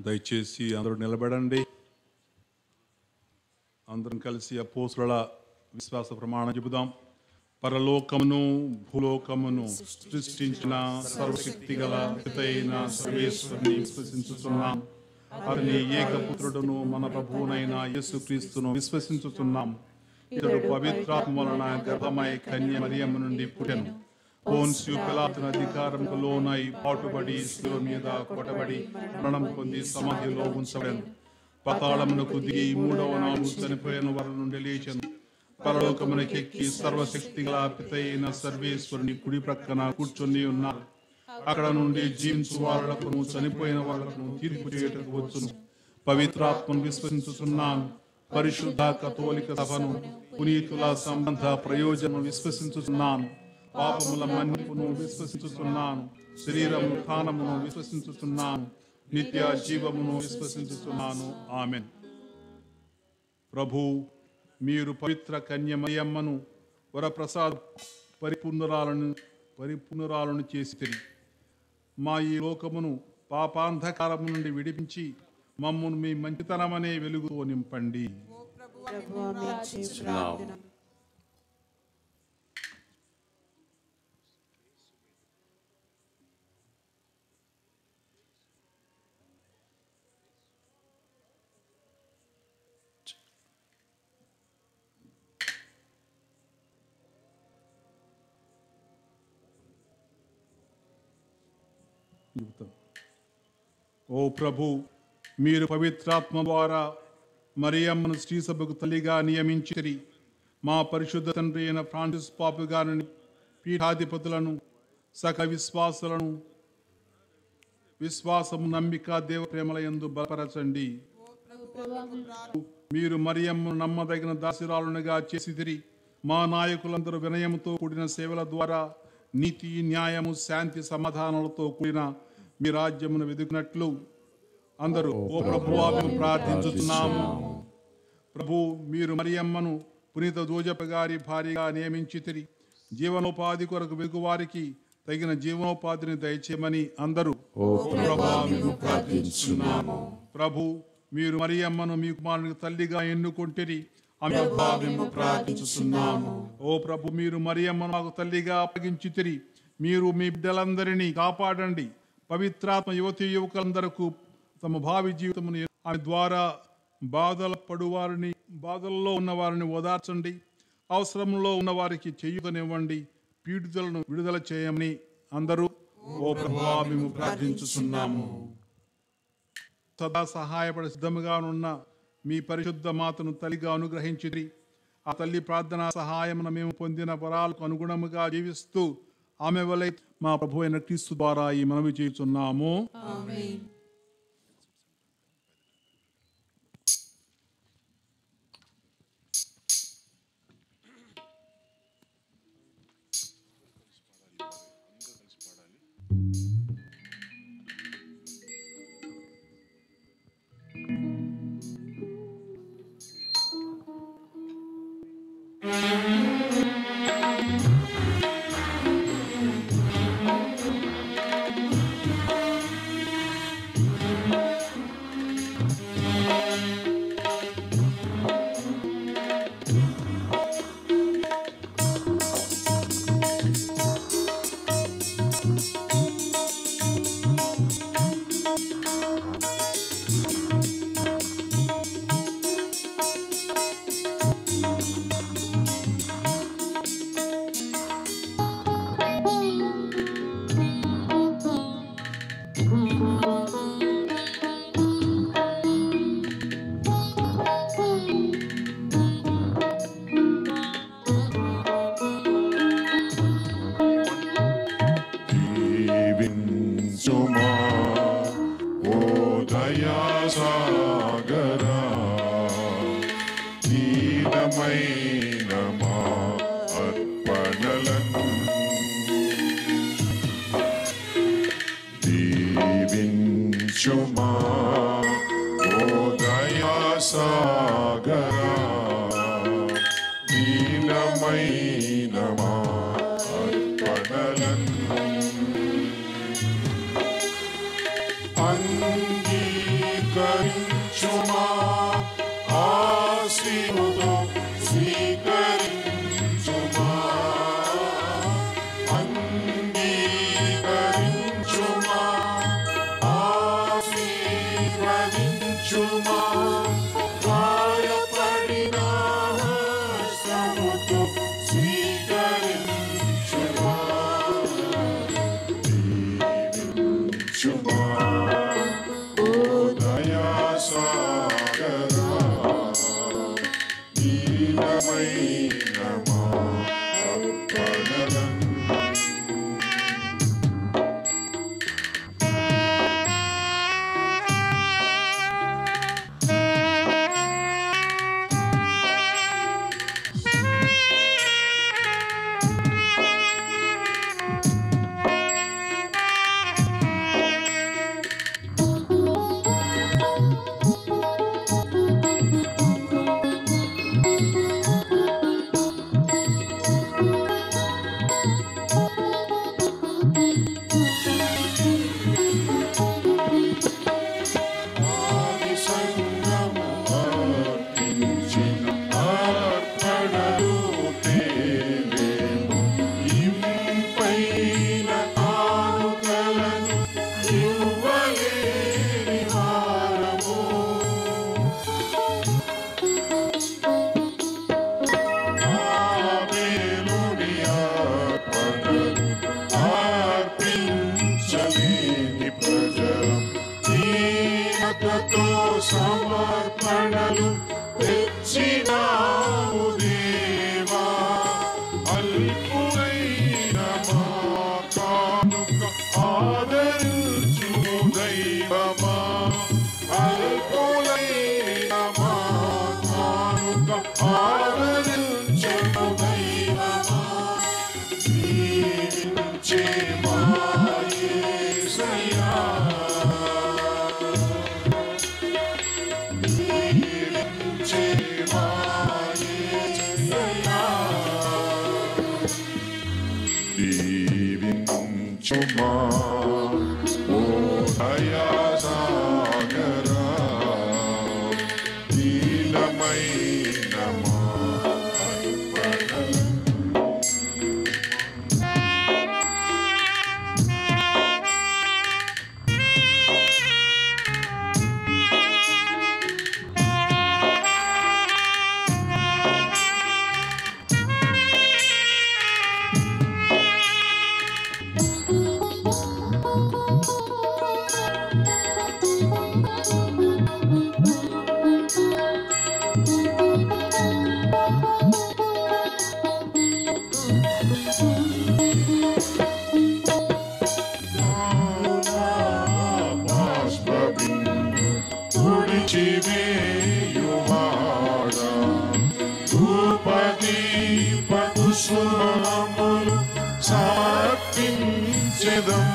దయచేసి అందరూ నిలబడండి అందరం కలిసి అపోసుల విశ్వాస ప్రమాణం చెబుదాం పరలోకమును భూలోకమును సృష్టించిన సర్వశక్తి గల పితైన సర్వేశ్వరుని విశ్వసించుతున్నాం అతని ఏకపుత్రుడును మన ప్రభువునైన యేసుక్రీస్తును విశ్వసించుతున్నాం ఇతడు పవిత్రాత్మ వలన గర్భమై కన్య మరియమ్మ నుండి పుట్టెను పోన్స్యు పిలాతున అధికారంకు లోనై పాటుబడి శిలువ మీద కొట్టబడి మరణం పొంది సమాధిలో ఉంచబడెను పతాళమునకు దిగి మూడవ నాడు చనిపోయిన వారి నుండి లేచెను పరలోకమునకెక్కి సర్వశక్తి గల పితైన సర్వేశ్వరుని కుడి ప్రక్కన కూర్చొని ఉన్నారు అక్కడ నుండి జీవించు వాళ్లకు చనిపోయిన వాళ్లకు తీర్పు చేయుటకు వచ్చును పవిత్రాత్మను విశ్వసించుతున్నాను పరిశుద్ధ కథోలిక సభను పునీతుల సంబంధ ప్రయోజనం విశ్వసించుతున్నాను పాపముల మన్నిపును విశ్వసించుతున్నాను శరీరము స్థానమును విశ్వసించుతున్నాను నిత్య జీవమును విశ్వసించుతున్నాను ఆమెన్ ప్రభు మీరు పవిత్ర కన్యమయమ్మను వరప్రసాద్ పరిపూర్ణురాలను పరిపూర్ణురాలను చేసి తిరిగి మా ఈ లోకమును పాపాంధకారము నుండి విడిపించి మమ్మను మీ మంచితనమనే వెలుగుతో నింపండి ప్రభువా మేము చేయు ప్రార్థన చెబుతాం ఓ ప్రభు మీరు పవిత్రాత్మ ద్వారా మరియమ్మను శ్రీ సభకు తల్లిగా నియమించిరి మా పరిశుద్ధ తండ్రి అయిన ఫ్రాన్సిస్ పాపు గారిని పీఠాధిపతులను సకల విశ్వాసులను విశ్వాసము నమ్మిక దేవ ప్రేమల యందు బలపరచండి మీరు మరియమ్మను నమ్మదగిన దాసిరాలునిగా చేసిదిరి మా నాయకులందరూ వినయముతో కూడిన సేవల ద్వారా నీతి న్యాయము శాంతి సమాధానాలతో కూడిన మీ రాజ్యమును వెదుకున్నట్లు అందరూ ఓ ప్రభువా మేము ప్రార్థించుతున్నాము ప్రభు మీరు మరియమ్మను పునీత దోజప్ప గారి భార్యగా నియమించితిరి జీవనోపాధి కొరకు వెగువారికి తగిన జీవనోపాధిని దయచేయమని అందరూ ఓ ప్రభువా మేము ప్రార్థించున్నాము ప్రభు మీరు మరియమ్మను మీ కుమారునికి తల్లిగా ఎన్నుకొంటిరి ఆమె మేము ప్రార్థించుతున్నాము ఓ ప్రభు మీరు మరియమ్మను మాకు తల్లిగా అప్పగించితిరి మీరు మీ బిడ్డలందరినీ కాపాడండి పవిత్రాత్మ యువతి యువకులందరకు తమ భావి జీవితమును ఆమె ద్వారా బాధల పడువారిని బాధల్లో ఉన్న వారిని ఓదార్చండి అవసరంలో ఉన్న వారికి చేయుతనివ్వండి పీడితులను విడుదల చేయమని అందరూ ఓ ప్రభువా మేము ప్రార్థించుతున్నాము సదా సహాయపడి సిద్ధముగా ఉన్న మీ పరిశుద్ధ మాతను తల్లిగా అనుగ్రహించిరి ఆ తల్లి ప్రార్థన సహాయమున మేము పొందిన వరాలకు అనుగుణముగా జీవిస్తూ ఆమె వలె మా ప్రభు అయిన క్రీస్తు ద్వారా ఈ మనవి చేయుచున్నాము దీవించుమా ఓ దయాసాగరా దీనమైన మా అర్పణలను దీవించుమా ఓ దయాసాగరా దీనమైన మా అర్పణలను స్వీకరించుమా ఆశీనుతో స్వీకరించుమా అంగీకరించుమా ఆశీర్వదించుమా గాయపడిన హస్తముతో స్వీకరించుమా దీవించుమా ఓ దయాసాగరా దీనమైన మా అర్పణలను ఆది సంగము అర్పించిన అర్పణలు తేలేము. ఇంపైన కానుకలను ఇవ్వలేని వారము. ఆబేలుని అర్పణలు అర్పించలేని ప్రజలం దీనతతో సమర్పణలు తెచ్చినాము దేవా అల్పులైన మా కానుక ఆదరించు దైవమా అల్పులైన మా కానుక ఆదరించు దైవమా దీవించే మా యేసయ్యా దీవించే మా యేసయ్యా దీవించుమా ఓ దయాసాగరా నీలమైన మా అర్పణలు బాష్పబిందు తుడిచివేయువాడ ధూపదీప కుసుమములు సమర్పించెదం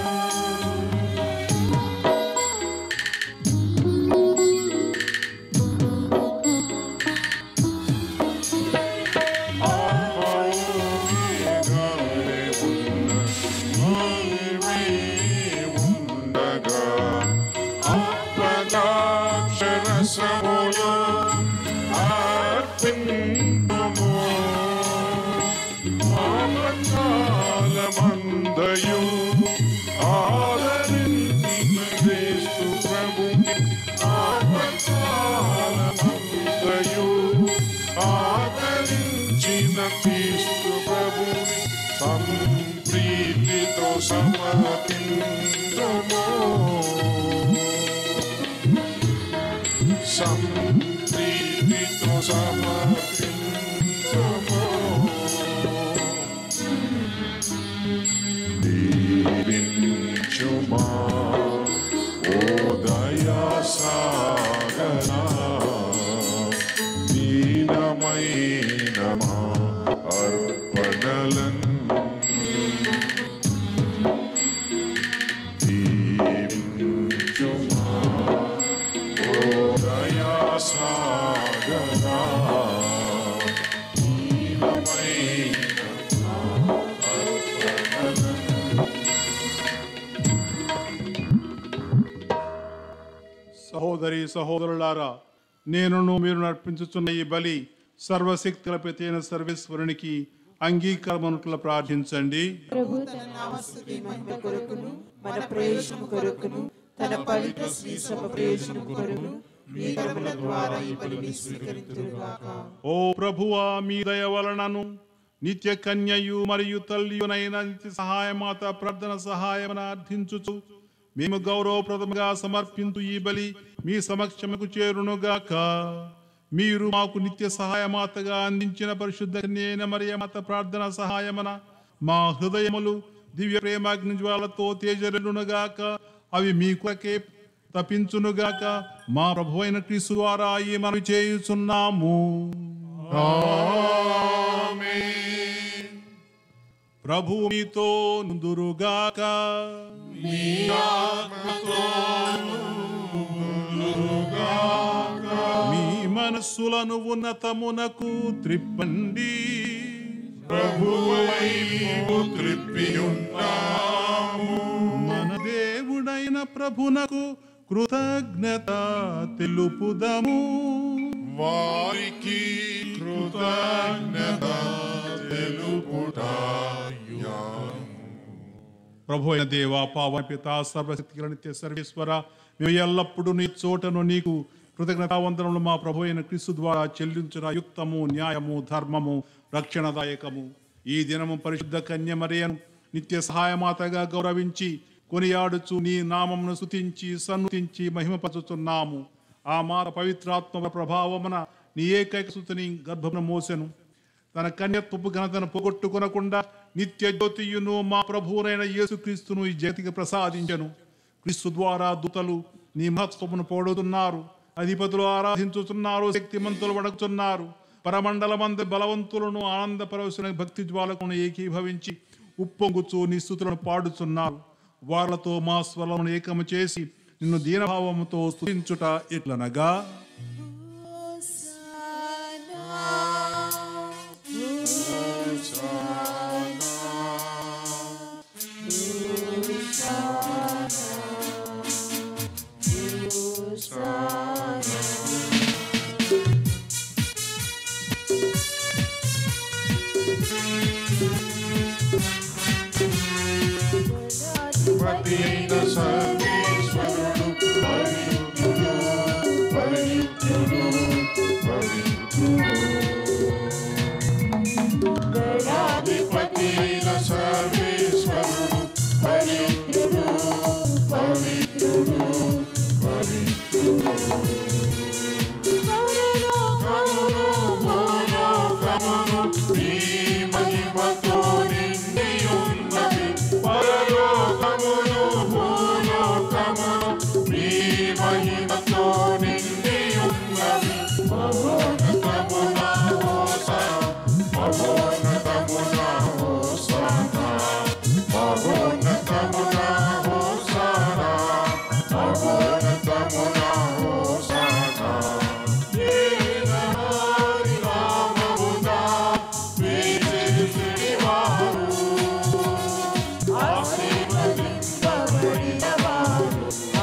ఉండగా అప్పదాక్షరసములు అర్పింపుము ఆపత్కాలమందయు ఆదరించిన క్రీస్తు ప్రభుని ఆపత్కాలమందయు ఆదరించిన క్రీస్తు ప్రభుని సంప్రీతితో సమర్పించుము సంప్రీతితో సమర్పించుము దీవించుమా ఓ దయాసాగరా దీనమైన మా అర్పణలను దీవించుమా ఓ దయాసాగరా దీనమైన మా అర్పణలను సహోదరి సహోదరులారా నేనును మీరు నడిపించుచున్న ఈ బలి సర్వశక్తుల ప్రతైన సర్వేశ్వరునికి అంగీకారమునట్ల ప్రార్థించండి ప్రభు తన నామస్తుతి మహిమ కొరకును మన ప్రయోజనం కొరకును తన పవిత్ర శ్రీ సభ ప్రయోజనం కొరకును మీ కర్మల ద్వారా ఈ బలిని స్వీకరించుగాక ఓ ప్రభువా మీ దయ వలనను నిత్య కన్యయు మరియు తల్లియునైన నిత్య సహాయమాత ప్రార్థన సహాయమన అర్థించుచు మేము గౌరవప్రదముగా సమర్పించు ఈ బలి మీ సమక్షముకు చేరునుగాక మీరు మాకు నిత్య సహాయమాతగా అందించిన పరిశుద్ధ కన్యైన మరియమాత ప్రార్థన సహాయమన మా హృదయములు దివ్య ప్రేమాగ్ని జ్వాలతో తేజరునుగాక అవి మీ కొరకే తప్పించునుగాక మా ప్రభు అయిన క్రీస్తు ద్వారా ఈ మనం చేయుచున్నాము ప్రభు మీతో నుందురుగాక మీ మనస్సులను ఉన్నతమునకు త్రిప్పండి ప్రభువైపు త్రిప్పియున్నాము మన దేవుడైన ప్రభునకు కృతజ్ఞత తెలుపుదము వారికి కృతజ్ఞత తెలుపుట ప్రభు అయిన దేవ పావన పిత సర్వశక్తి నిత్య సర్వేశ్వర మేము ఎల్లప్పుడూ నీ చోటను నీకు కృతజ్ఞతావందనములు మా ప్రభు అయిన క్రీస్తు ద్వారా చెల్లించిన యుక్తము న్యాయము ధర్మము రక్షణదాయకము ఈ దినము పరిశుద్ధ కన్య మరియను నిత్య సహాయమాతగా గౌరవించి కొనియాడుచు నీ నామమును స్తుతించి సన్నుతించి మహిమపరుచుతున్నాము ఆ మాత పవిత్రాత్మ ప్రభావమున నీ ఏకైక సుతిని గర్భమున మోసెను తన కన్యత్వపు ఘనతను పోగొట్టుకొనకుండా నిత్య జ్యోతియును మా ప్రభువునైన యేసుక్రీస్తును ఈ జగతికి ప్రసాదించను క్రీస్తు ద్వారా దూతలు నీ మహత్వమును పోడుతున్నారు అధిపతులు ఆరాధించుతున్నారు శక్తిమంతులు వడకుతున్నారు పరమండలమంద బలవంతులను ఆనందపరవశుల భక్తి జ్వాలకును ఏకీభవించి ఉప్పొంగుచు నీ స్థుతులను పాడుచున్నారు వాళ్లతో మా స్వరమును ఏకము చేసి నిన్ను దీనభావముతో స్తుతించుట ఎట్లనగా పతి అయిన సర్వేశ్వరుడు పరిశుద్ధుడు పరిశుద్ధుడు పరిశుద్ధుడు గణాధిపతి అయిన సర్వేశ్వరుడు పరిశుద్ధుడు పవిత్రుడు పరిశుద్ధుడు కమును భూలోకమును నీ మహిమతో నిండి ఉన్నది పరలోకమును భూలోకమును నీ మహిమతో నిండి ఉన్నది మహోన్నతమున హోసన మహోన్నతమున హోసన మహోన్నతమున హోసన మహోన్నతమున హోసన ఏనారి నామమున వేసిరివారు ఆశీర్వదింపబడినవారు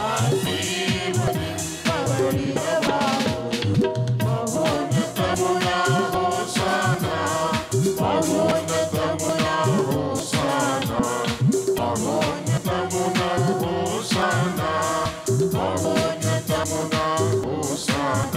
ఆశీర్వదింపబడినవారు మహోన్నతమున హోసన మహోన్నతమున హోసన మహోన్నతమున హోసన మహోన్నతమున హోసన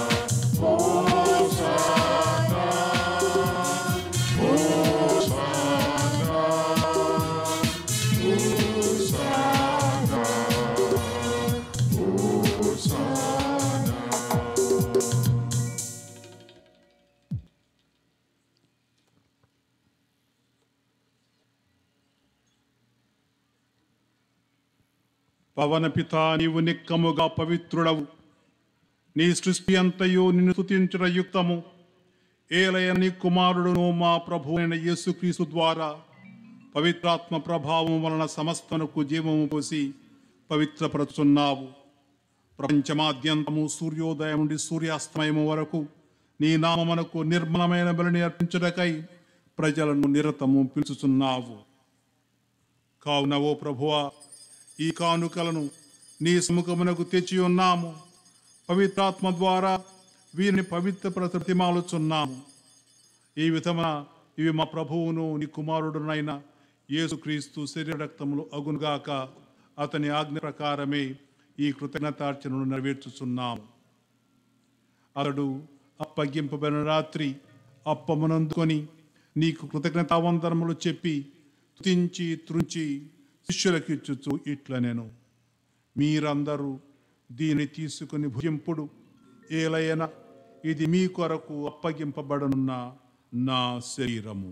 పవన పిత నీవు నిక్కముగా పవిత్రుడవు నీ సృష్టి అంతయు నిన్ను స్తుతించుట యుక్తము ఏలయ నీ కుమారుడును మా ప్రభు అయిన యేసుక్రీస్తు ద్వారా పవిత్రాత్మ ప్రభావం వలన సమస్తనకు జీవము పోసి పవిత్రపరుచున్నావు ప్రపంచమాద్యంతము సూర్యోదయం నుండి సూర్యాస్తమయము వరకు నీ నామమునకు నిర్మలమైన బలిని అర్పించుటకై ప్రజలను నిరతము పిలుచుచున్నావు కావున ఓ ప్రభువా ఈ కానుకలను నీ సముఖమునకు తెచ్చి ఉన్నాము పవిత్రాత్మ ద్వారా వీరిని పవిత్ర ప్రతిమాలుచున్నాము ఈ విధమున ఇవి మా ప్రభువును నీ కుమారుడునైన యేసుక్రీస్తు శరీర రక్తములు అగునుగాక అతని ఆజ్ఞ ప్రకారమే ఈ కృతజ్ఞతార్చనను నెరవేర్చుచున్నాము అతడు అప్పగింపబడిన రాత్రి అప్పమునందుకొని నీకు కృతజ్ఞతావందనములు చెప్పి తుతించి త్రుంచి శిష్యులకిచ్చుచు ఇట్ల నేను మీరందరూ దీన్ని తీసుకుని భుజింపుడు ఏలయన ఇది మీ కొరకు అప్పగింపబడనున్న నా శరీరము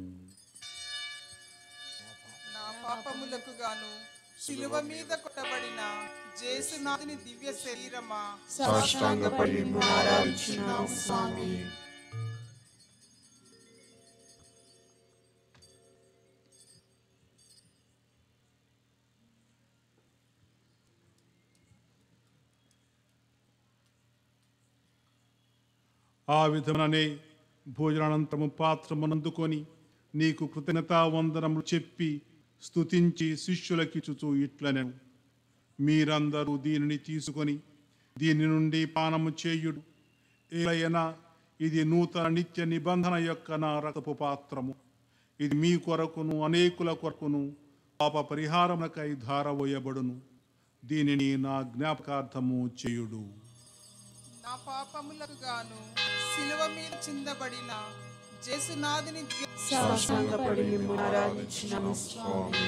నా పాపములకు గాను శిలువ మీద కొట్టబడిన జేసునాథుని దివ్య శరీరమా సాష్టాంగపడి మిమ్మల్ని ఆరాధించున్నాం స్వామి ఆ విధముననే భోజనానంతరము పాత్రమునందుకొని నీకు కృతజ్ఞతా వందనములు చెప్పి స్తుతించి శిష్యులకిచ్చుచు ఇట్లనెను మీరందరూ దీనిని తీసుకొని దీని నుండి పానము చేయుడు ఏలైనా ఇది నూతన నిత్య నిబంధన యొక్క నా రక్తపు పాత్రము ఇది మీ కొరకును అనేకుల కొరకును పాప పరిహారమునకై ధారవోయబడును దీనిని నా జ్ఞాపకార్థము చేయుడు నా పాపములకు గాను శిలువ మీద చిందబడిన జేసునాథుని దివ్య సాష్టాంగపడి మిమ్మల్ని ఆరాధించున్నాం స్వామి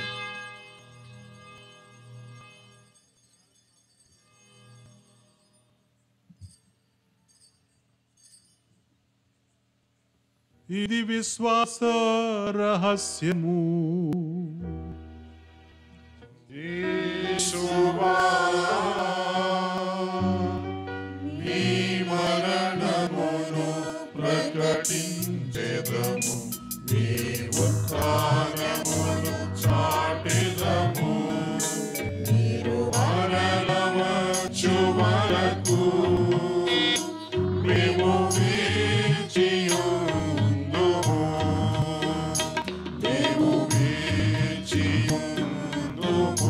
ఇది విశ్వాస రహస్యము యేసువా నీ మరణమును ప్రకటించెదము నీ ఉత్థానమును చాటెదము మీరు మరణవచ్చు వరకు మేము వేచియుందుము మేము వేచియుందుము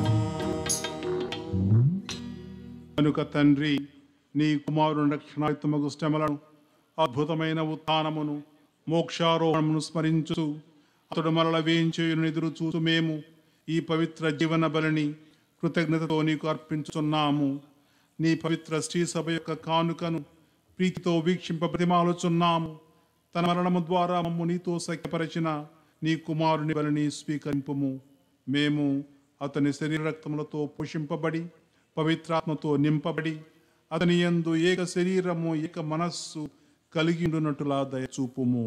కనుక తండ్రి నీ కుమారుని రక్షణాయుతమగు శ్రమలను అద్భుతమైన ఉత్థానమును మోక్షారోహణమును స్మరించు అతడు మరల వేయించేయును ఎదురు చూసు మేము ఈ పవిత్ర జీవన బలిని కృతజ్ఞతతో నీకు అర్పించుచున్నాము నీ పవిత్ర శ్రీ సభ యొక్క కానుకను ప్రీతితో వీక్షింప ప్రతిమాలుచున్నాము తన మరణము ద్వారా మమ్ము నీతో సఖ్యపరిచిన నీ కుమారుని బలిని స్వీకరింపుము మేము అతని శరీర రక్తములతో పోషింపబడి పవిత్రాత్మతో నింపబడి అతని యందు ఏక శరీరము ఏక మనస్సు కలిగిండునట్టులా దయచూపుము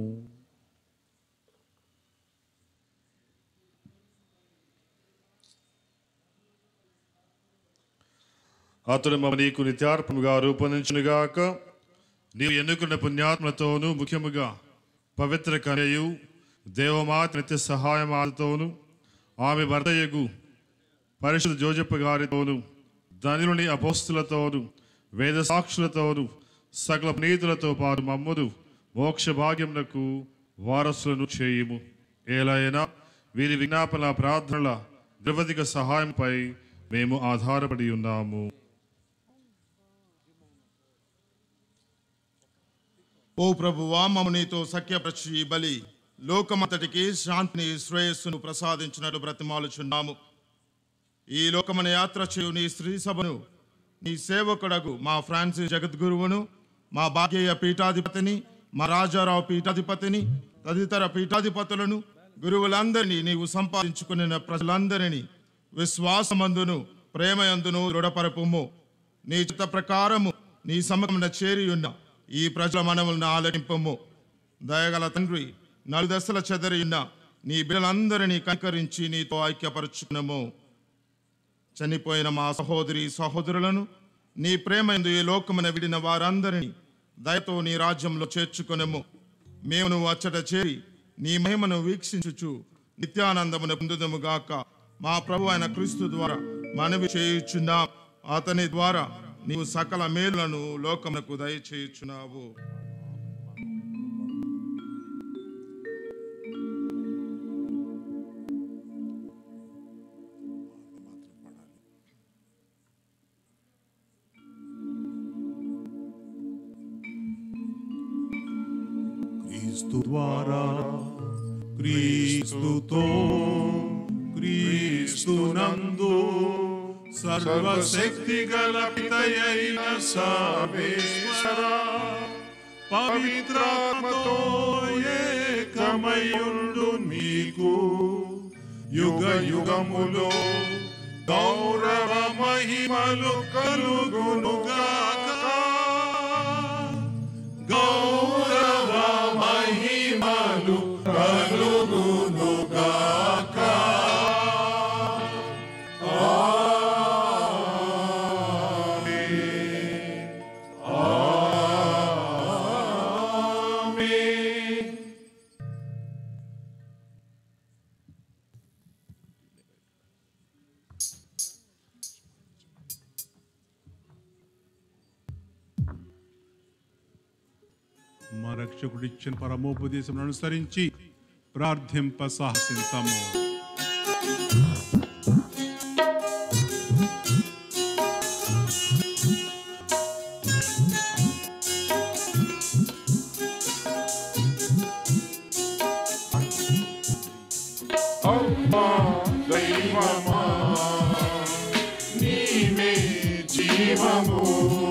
అతడు మమ్మ నీకు నిత్యార్పముగా రూపొందించునుగాక నీవు ఎన్నుకున్న పుణ్యాత్మలతోనూ ముఖ్యముగా పవిత్ర కన్యయు దేవమాత నిత్య సహాయమాతతోను ఆమె భర్తయ్యగు పరిశుద్ధ జోజప్ప గారితోను ధనుని అపోస్తులతోను వేద సాక్షులతోను సకల నీతులతో పాటు మమ్మును మోక్ష భాగ్యమునకు వారసులను చేయుము ఏలైనా వీరి విజ్ఞాపన ప్రార్థనల ద్రవధిక సహాయంపై మేము ఆధారపడి ఉన్నాము ఓ ప్రభువా మమ్మ నీతో సఖ్యపరచి ఈ బలి లోకమంతటికి శాంతిని శ్రేయస్సును ప్రసాదించినట్లు బ్రతిమాలుచున్నాము ఈ లోకమన యాత్ర చేయు నీ స్త్రీ సభను నీ సేవకుడగు మా ఫ్రాన్సిస్ జగద్గురువును మా భాగ్యయ్య పీఠాధిపతిని మా రాజారావు పీఠాధిపతిని తదితర పీఠాధిపతులను గురువులందరినీ నీవు సంపాదించుకున్న ప్రజలందరినీ విశ్వాసమందును ప్రేమయందును దృఢపరపుము నీ చిత్త ప్రకారము నీ సమకమున చేరి ఉన్న ఈ ప్రజల మనములను ఆలకింపము దయగల తండ్రి నలుదశల చెదరి ఉన్న నీ బిడ్డలందరినీ కనికరించి నీతో ఐక్యపరచుకున్నాము చనిపోయిన మా సహోదరి సహోదరులను నీ ప్రేమందు ఈ లోకమున విడిన వారందరినీ దయతో నీ రాజ్యంలో చేర్చుకొనము మేము నువ్వు అచ్చట చేరి నీ మహిమను వీక్షించుచు నిత్యానందమును పొందుదము గాక మా ప్రభు అయిన క్రీస్తు ద్వారా మనవి చేయుచున్నాం అతని ద్వారా నీవు సకల మేలులను లోకమునకు దయచేయుచున్నావు క్రీస్తు ద్వారా క్రీస్తుతో క్రీస్తునందు సర్వశక్తి గల పితయైన సర్వేశ్వరా పవిత్రాత్మతో ఏకమయుండు మీకు యుగ యుగములో గౌరవ మహిమలు కలుగునుగాక గౌరవ మహిమలు కలుగునుగాక మా రక్షకుడు ఇచ్చిన పరమోపదేశం అనుసరించి ప్రార్థింప సాహసించము అమ్మా దైవమా నీవే జీవము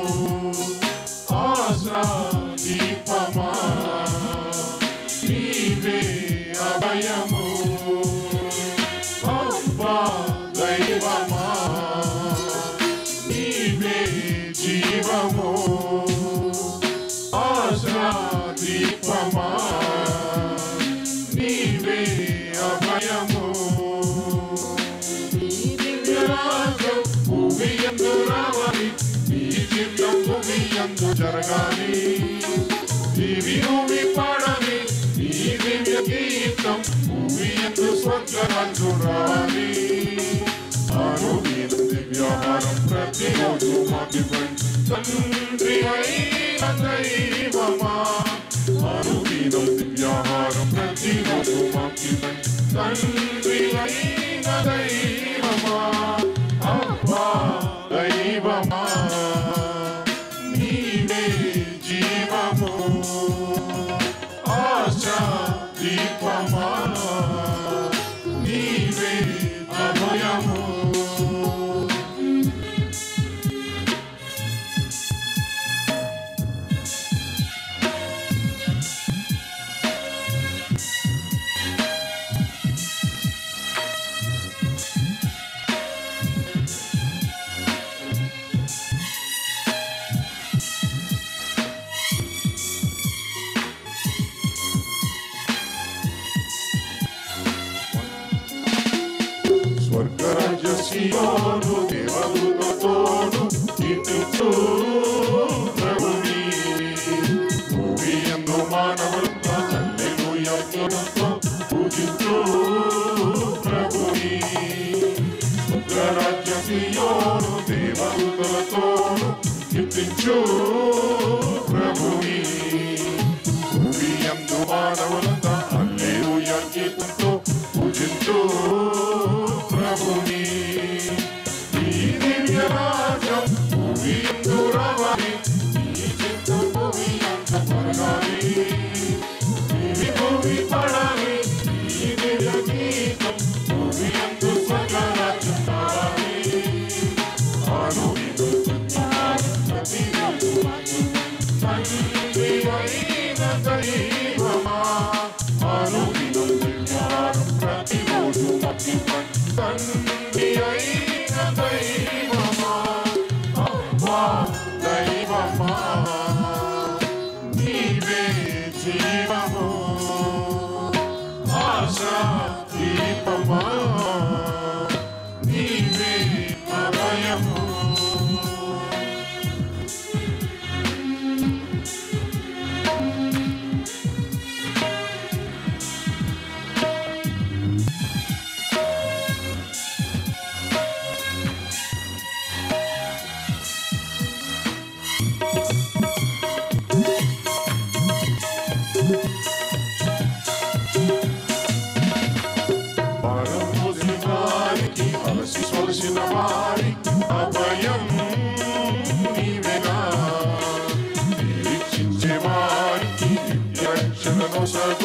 ఆశా దీపమా నీవే అభయము అమ్మా దైవమా నీవే జీవము ఆశా దీపమా నీవే అభయము దివ్యరాజం భూమి యందు రావాలి నీ చిత్తం భూమి యందు జరగాలి దివి భూమి పాడాలి నీ దివ్య గీతం భూమి యందు స్వర్గరాజు రావాలి ఆరోగ్యం దివ్యాహారం ప్రతిరోజు మాకివ్వండి తండ్రి అయిన దైవమా అనుదినం దివ్యాహారం ప్రతిరోజు మాకివ్వండి తండ్రి అయిన దైవమా అబ్బా దైవమా నీవే జీవము ఆశా దీపమా నీవే అభయము స్వర్గరాజ్య సియోను దేవదూతతోను కీర్తించు ప్రభుని భూమి యందు మానవులంతా హల్లెలూయా ధ్వనులతో పూజించు ప్రభుని స్వర్గరాజ్య సియోను దేవదూతలతోను కీర్తించు ప్రభుని భూమి యందు మానవులంతా హల్లెలూయా కీర్తనతో పూజించు ప్రభుని ఈ దివ్య రాజ్యం భూమి యందు రావాలి ఈ చిత్తం భూమి అంత పరగాలి భూమి భూమి పడాలి ఈ దివ్య గీతం భూమి యందు స్వర్గరాజ్యం కావాలి ఆనుడిను ప్రతిరోజు తండ్రి అయిన దైవమా అనుదినం దివ్యాహారం ప్రతిరోజు మక్కివ్వండి తండ్రి అయిన దైవమా అబ్బా దైవమా నీవే జీవము ఆశా దీపమా నీవే అభయము భారం మోసిన వారికి అలసి సొలసిన వారికి అభయం నీవేగా నిరీక్షించే వారికి రక్షణను సగ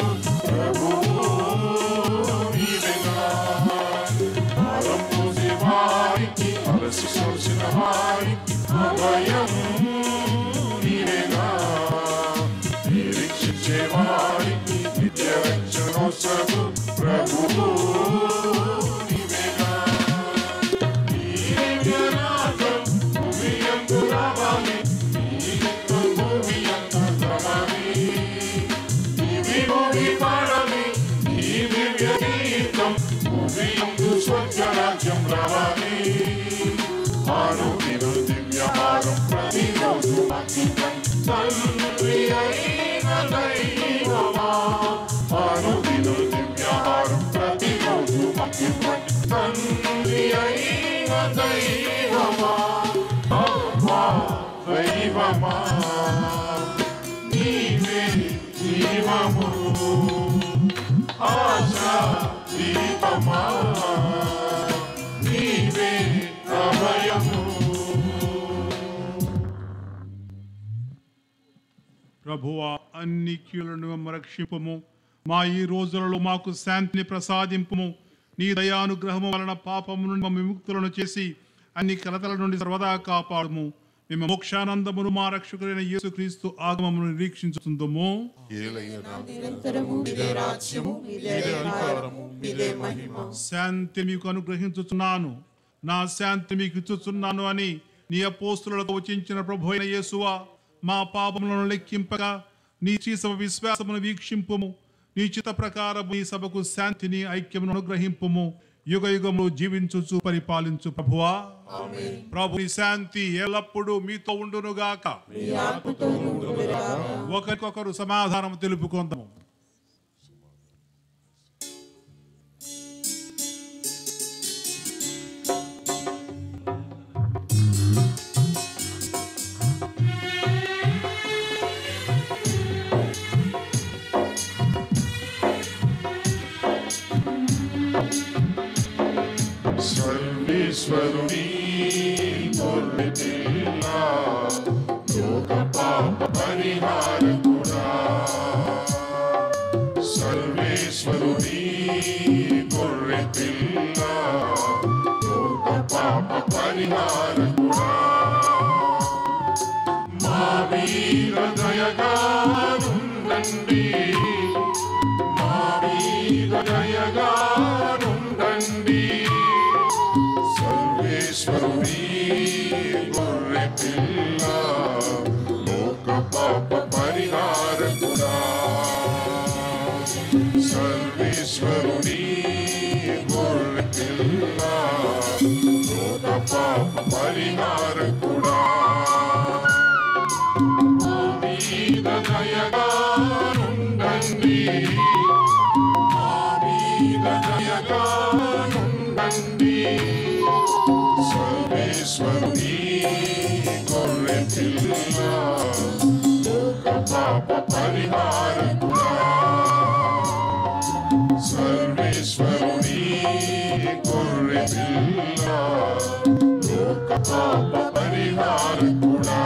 ఆశిసోసిన వారికి అభయం నీవేగా నిరీక్షించే వారికి నిత్య రక్షణోత్సవు ప్రభువు నీవేగా నీ దివ్య రాజ్యం భూమి యందు రావాలి నీ చిత్తం భూమి యందు రావాలి నీవి భూమి పాడాలి నీ దివ్య గీతం భూమి యందు స్వర్గరాజ్యం రావాలి ఆరోగ్యం దివ్యహారం ప్రతిరోజు అఖిలం తండ్రి అయిన దైవమా ఆరోగ్యం దివ్యహారం ప్రతిరోజు అఖిలం తండ్రి అయిన దైవమా అమ్మా దైవమా నీవే జీవము ఆశా దీపమా నీవే అభయము ప్రభువా అన్ని కీలను మేము రక్షింపము మా ఈ రోజులలో మాకు శాంతిని ప్రసాదింపుము నీ దయానుగ్రహము వలన పాపము నుండి మమ్మ విముక్తులను చేసి అన్ని కలతల నుండి సర్వదా కాపాడుము మేము మోక్షానందమును మా రక్షకుడైన యేసుక్రీస్తు ఆగమమును నిరీక్షించుతుందము నిరంతరము మీదే రాజ్యము మీదే అధికారము మీదే మహిమ శాంతి మీకు అనుగ్రహించుచున్నాను నా శాంతి మీకు ఇచ్చుచున్నాను అని నీ అపోస్తులకు వచించిన ప్రభు అయిన యేసువా మా పాపములను లెక్కింపగా నీ చీసవ విశ్వాసమును వీక్షింపుము నీ చిత్త ప్రకారం నీ సభకు శాంతిని ఐక్యమును అనుగ్రహింపుము యుగ యుగములు జీవించుచు పరిపాలించు ప్రభువా ప్రభు నీ శాంతి ఎల్లప్పుడూ మీతో ఉండునుగాక ఒకరికొకరు సమాధానం తెలుపుకుందాము సర్వేశ్వరుని గొర్రె పిల్ల లోక పాప పరిహారకుడా సర్వేశ్వరుని గొర్రె పిల్ల లోక పాప పరిహారకుడా మా మీద దయగా ఉండండి మా మీద దయగా ఉండండి సర్వేశ్వరుని గొర్రె పిల్ల లోక పాప పరిహారకుడా సర్వేశ్వరుని గొర్రె పిల్ల లోక పాప పరిహారకుడా మా మీద దయగా ఉండండి మా మీద దయగా ఉండండి సర్వేశ్వరుని గొర్రె పిల్ల లోక పాప పరిహారకుడా సర్వేశ్వరుని గొర్రె పిల్ల లోక పాప పరిహారకుడా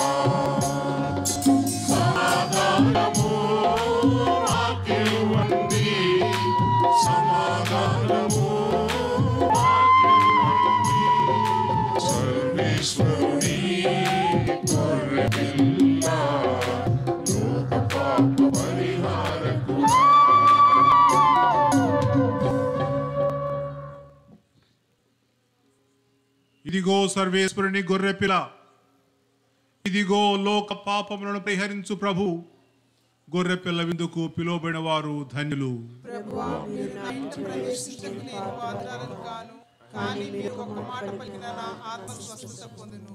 సమాధానము మాకివ్వండి సమాధానము మాకివ్వండి సర్వేశ్వరుని గొర్రె పిల్ల లోక పాప పరిహారకుడా ఇదిగో సర్వేశ్వరుని గొర్రెపిల ఇదిగో లోక పాపములను పరిహరించు ప్రభు గొర్రెపిల్ల విందుకు పిలువబడిన వారు ధన్యులు ప్రభువా మీరు నా ఇంటి ప్రవేశించకు నేను పాత్రాలను కాను కానీ మీరు ఒక మాట పలికిన నా ఆత్మ స్వస్థత పొందును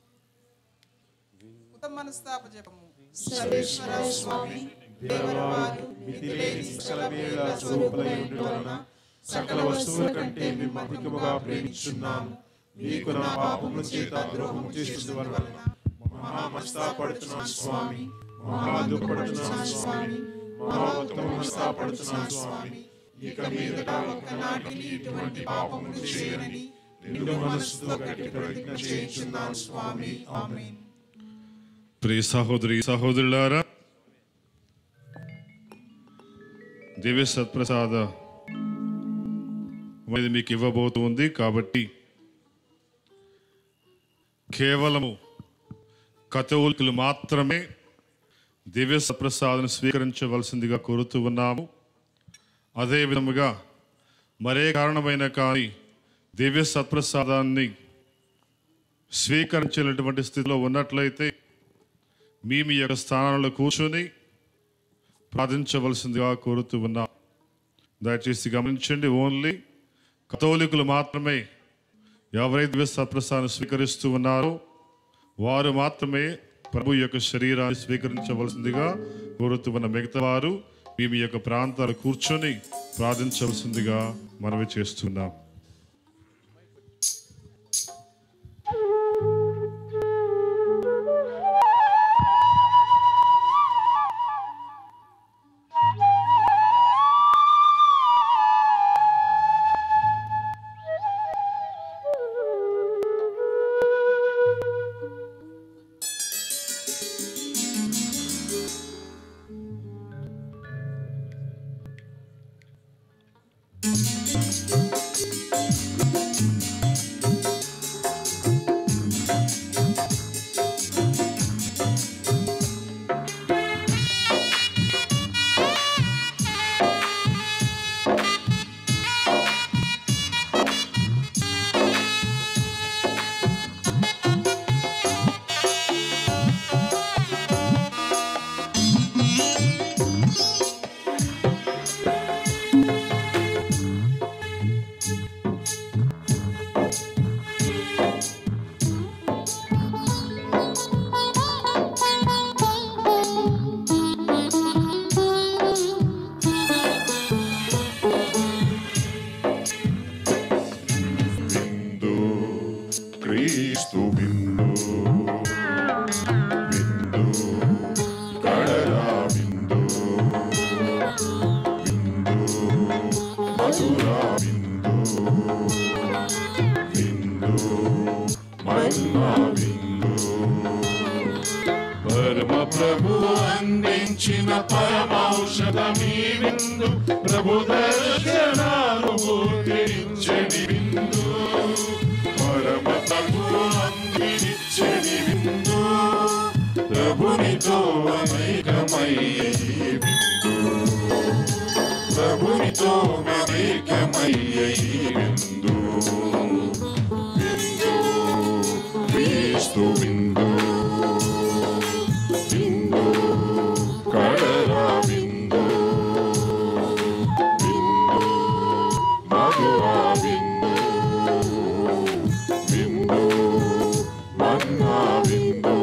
ఉత్తమ మనస్తాప జపము సర్వేశ్వర స్వామి దేవరవారు మితిలేని సకల వేళ స్వరూపులై ఉండుట వలన సకల వస్తువుల కంటే మేము అధికముగా ప్రేమించున్నాము మీకు నా పాపముల చేత ద్రోహం చేసిన వలన మహా మస్తాపడుతున్నాను స్వామి మహా దుఃఖపడుతున్నాను స్వామి మహా ఉత్తమ మస్తాపడుతున్నాను స్వామి ఇక మీదట ఒకనాటిని ఇటువంటి పాపములు చేయనని నిండు మనస్సుతో గట్టి ప్రతిజ్ఞ చేయించున్నాను స్వామి ఆమేన్ ప్రియ సహోదరి సహోదరులారా దివ్య సత్ప్రసాద అనేది మీకు ఇవ్వబోతుంది కాబట్టి కేవలము కథోలికులు మాత్రమే దివ్య సప్రసాదను స్వీకరించవలసిందిగా కోరుతూ ఉన్నాము అదే విధముగా మరే కారణమైన కానీ దివ్య సత్ప్రసాదాన్ని స్వీకరించినటువంటి స్థితిలో ఉన్నట్లయితే మీ మీ యొక్క స్థానంలో కూర్చొని ప్రార్థించవలసిందిగా కోరుతూ ఉన్నాం దయచేసి గమనించండి ఓన్లీ కథోలికులు మాత్రమే ఎవరైతే దివ్య సత్ప్రసాదాన్ని స్వీకరిస్తూ ఉన్నారో వారు మాత్రమే ప్రభు యొక్క శరీరాన్ని స్వీకరించవలసిందిగా కోరుతూ ఉన్న మిగతా వారు మీ మీ యొక్క ప్రాంతాలు కూర్చొని ప్రార్థించవలసిందిగా మనవి చేస్తున్నాం విందు క్రీస్తు విందు విందు కడరా విందు విందు మధురా విందు విందు మన్నా విందు పరమ ప్రభు అందించిన పరమౌషధమీ విందు ప్రభు దర్శనానుభూతించని విందు పరమ ప్రభు అందించని విందు ప్రభునితో అనేకమయ్యే విందు ప్రభునితో అనేకమయ్యే విందు విందు క్రీస్తు విందు విందు కడరా విందు విందు మధురా విందు విందు మన్నా విందు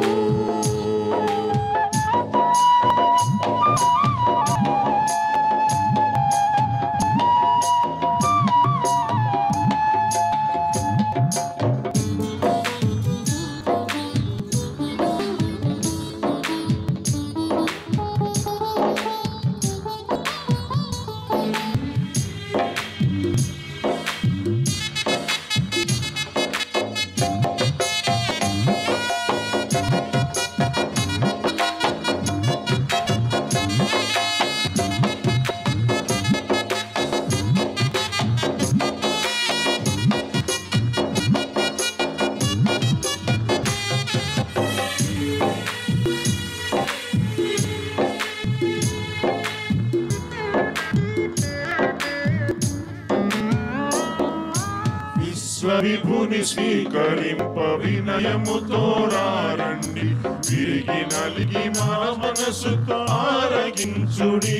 విశ్వవిభుని స్వీకరింప వినయముతో రండి విరిగి నలిగి మన మనసుతో ఆరగించుడి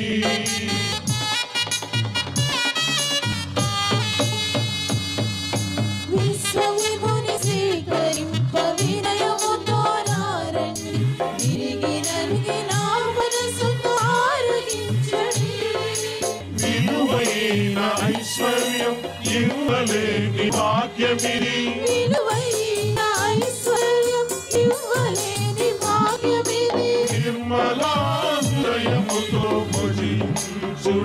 విశ్వవిభుని స్వీకరింప వినయముతో నారండి. విరిగి నలిగి నా మనసుతో ఆరగించండి. విలువైన ఐశ్వర్యం ఇవ్వలేని భాగ్యమిది విలువైన ఐశ్వర్యం ఇవ్వలేని భాగ్యమిది. నిర్మలాశ్రయముతో భుజించుడి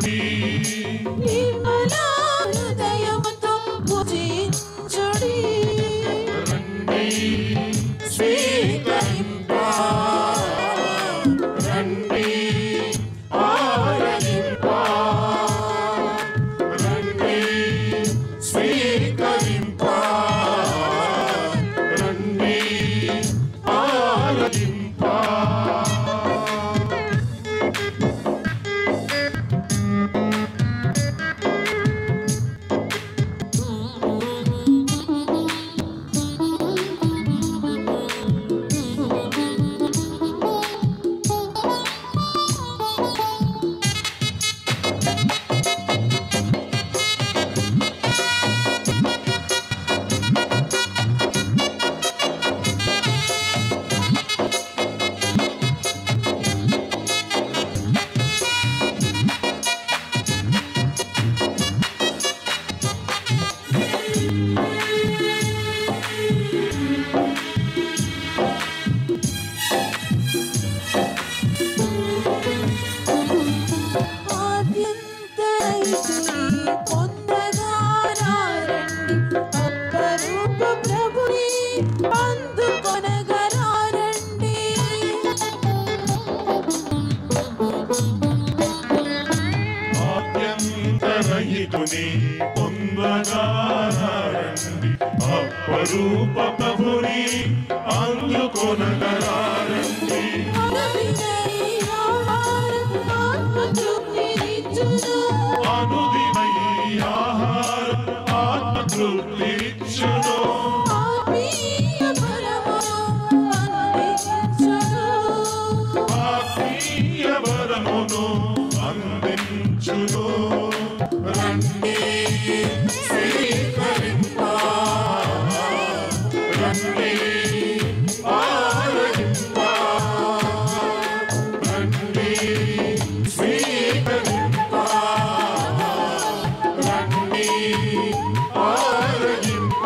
స్వరూప ప్రభుని అందుకొనగరారండి అనుదినై ఆహారం ఆత్మతృప్తినిచ్చును ఆత్మీయ వరమును అందించును రండి స్వీకరింప రండి ఆరగింప రండి స్వీకరింప రండి ఆరగింప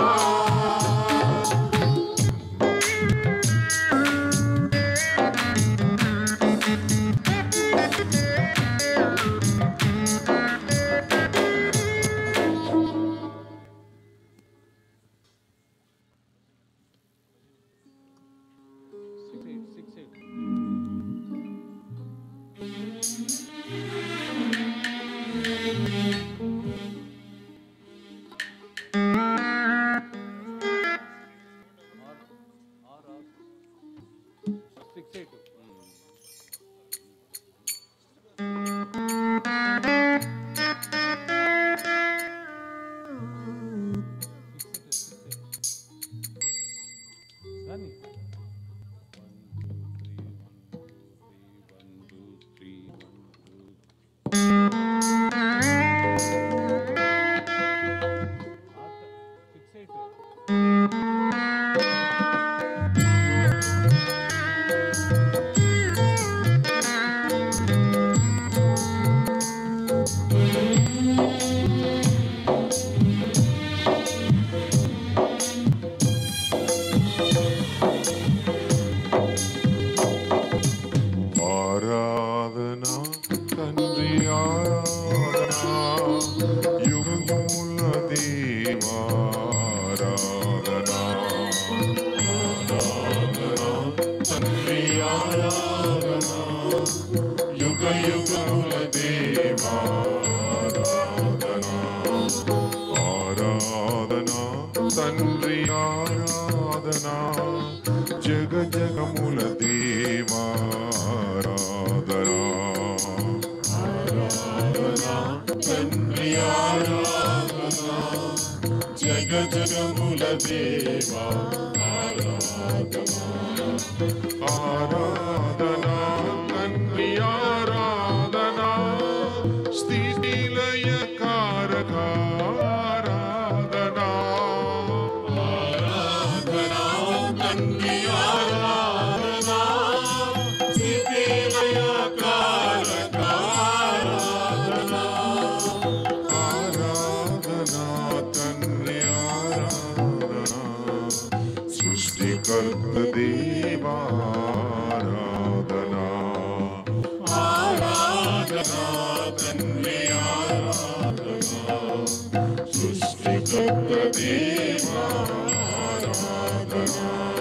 ఆరాధన తండ్రి ఆరాధన యుగముల దేవా ఆరాధన ఆరాధన తండ్రి ఆరాధన యుగ యుగముల దేవా ఆరాధన ఆరాధన తండ్రి ఆరాధన జగ జగముల దేవా ఆరాధన ఆరాధన తండ్రి ఆరాధన జగ జగముల దేవా ఆరాధన ఆరాధన తండ్రి ఆరాధన స్థితిలయ కారక ఆరాధన ఆరాధన తండ్రి ఆరాధన స్థితిలయ కారక ఆరాధన ఆరాధన తండ్రి ఆరాధన సృష్టికర్త దేవా ఆరాధన ఆరాధన తండ్రి ఆరాధన సృష్టికర్త దేవా ఆరాధన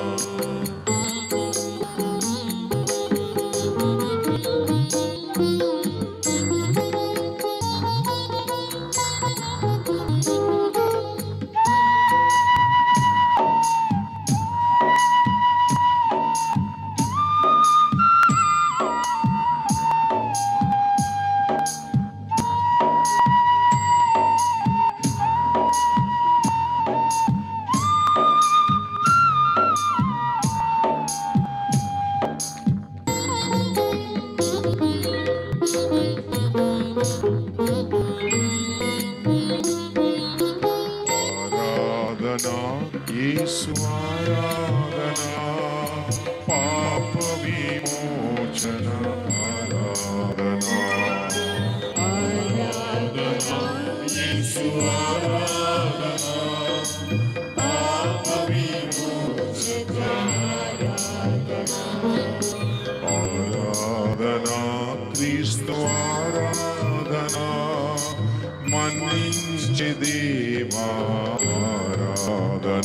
ఆరాధన యేసు ఆరాధన పాప విమోచన ఆరాధన ఆరాధన యేసు ఆరాధన పాప విమోచన ఆరాధన క్రీస్తు ఆరాధన మన్నించి దేవా ఆరాధన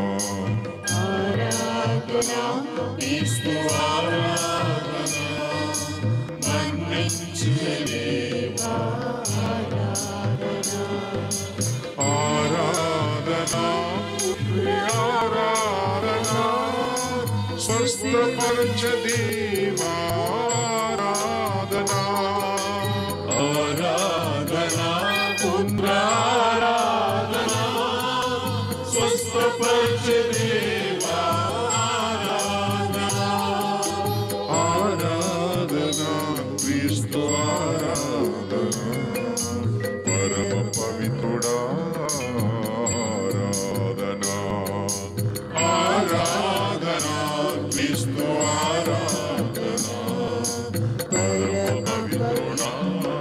ఆరాధన క్రీస్తు ఆరాధన మన్నించి దేవా ఆరాధన ఆరాధన స్వస్థపరచ దేవారాధనా ఆరాధనా పుత్రారాధనా స్వస్థపరచ దేవారాధనా ఆరాధనా క్రీస్తు ఆరాధనా పరమ పవిత్రుడా ఆరాధనా ఆరాధనా క్రీస్తు ఆరాధనా పరమ పవిత్రుడా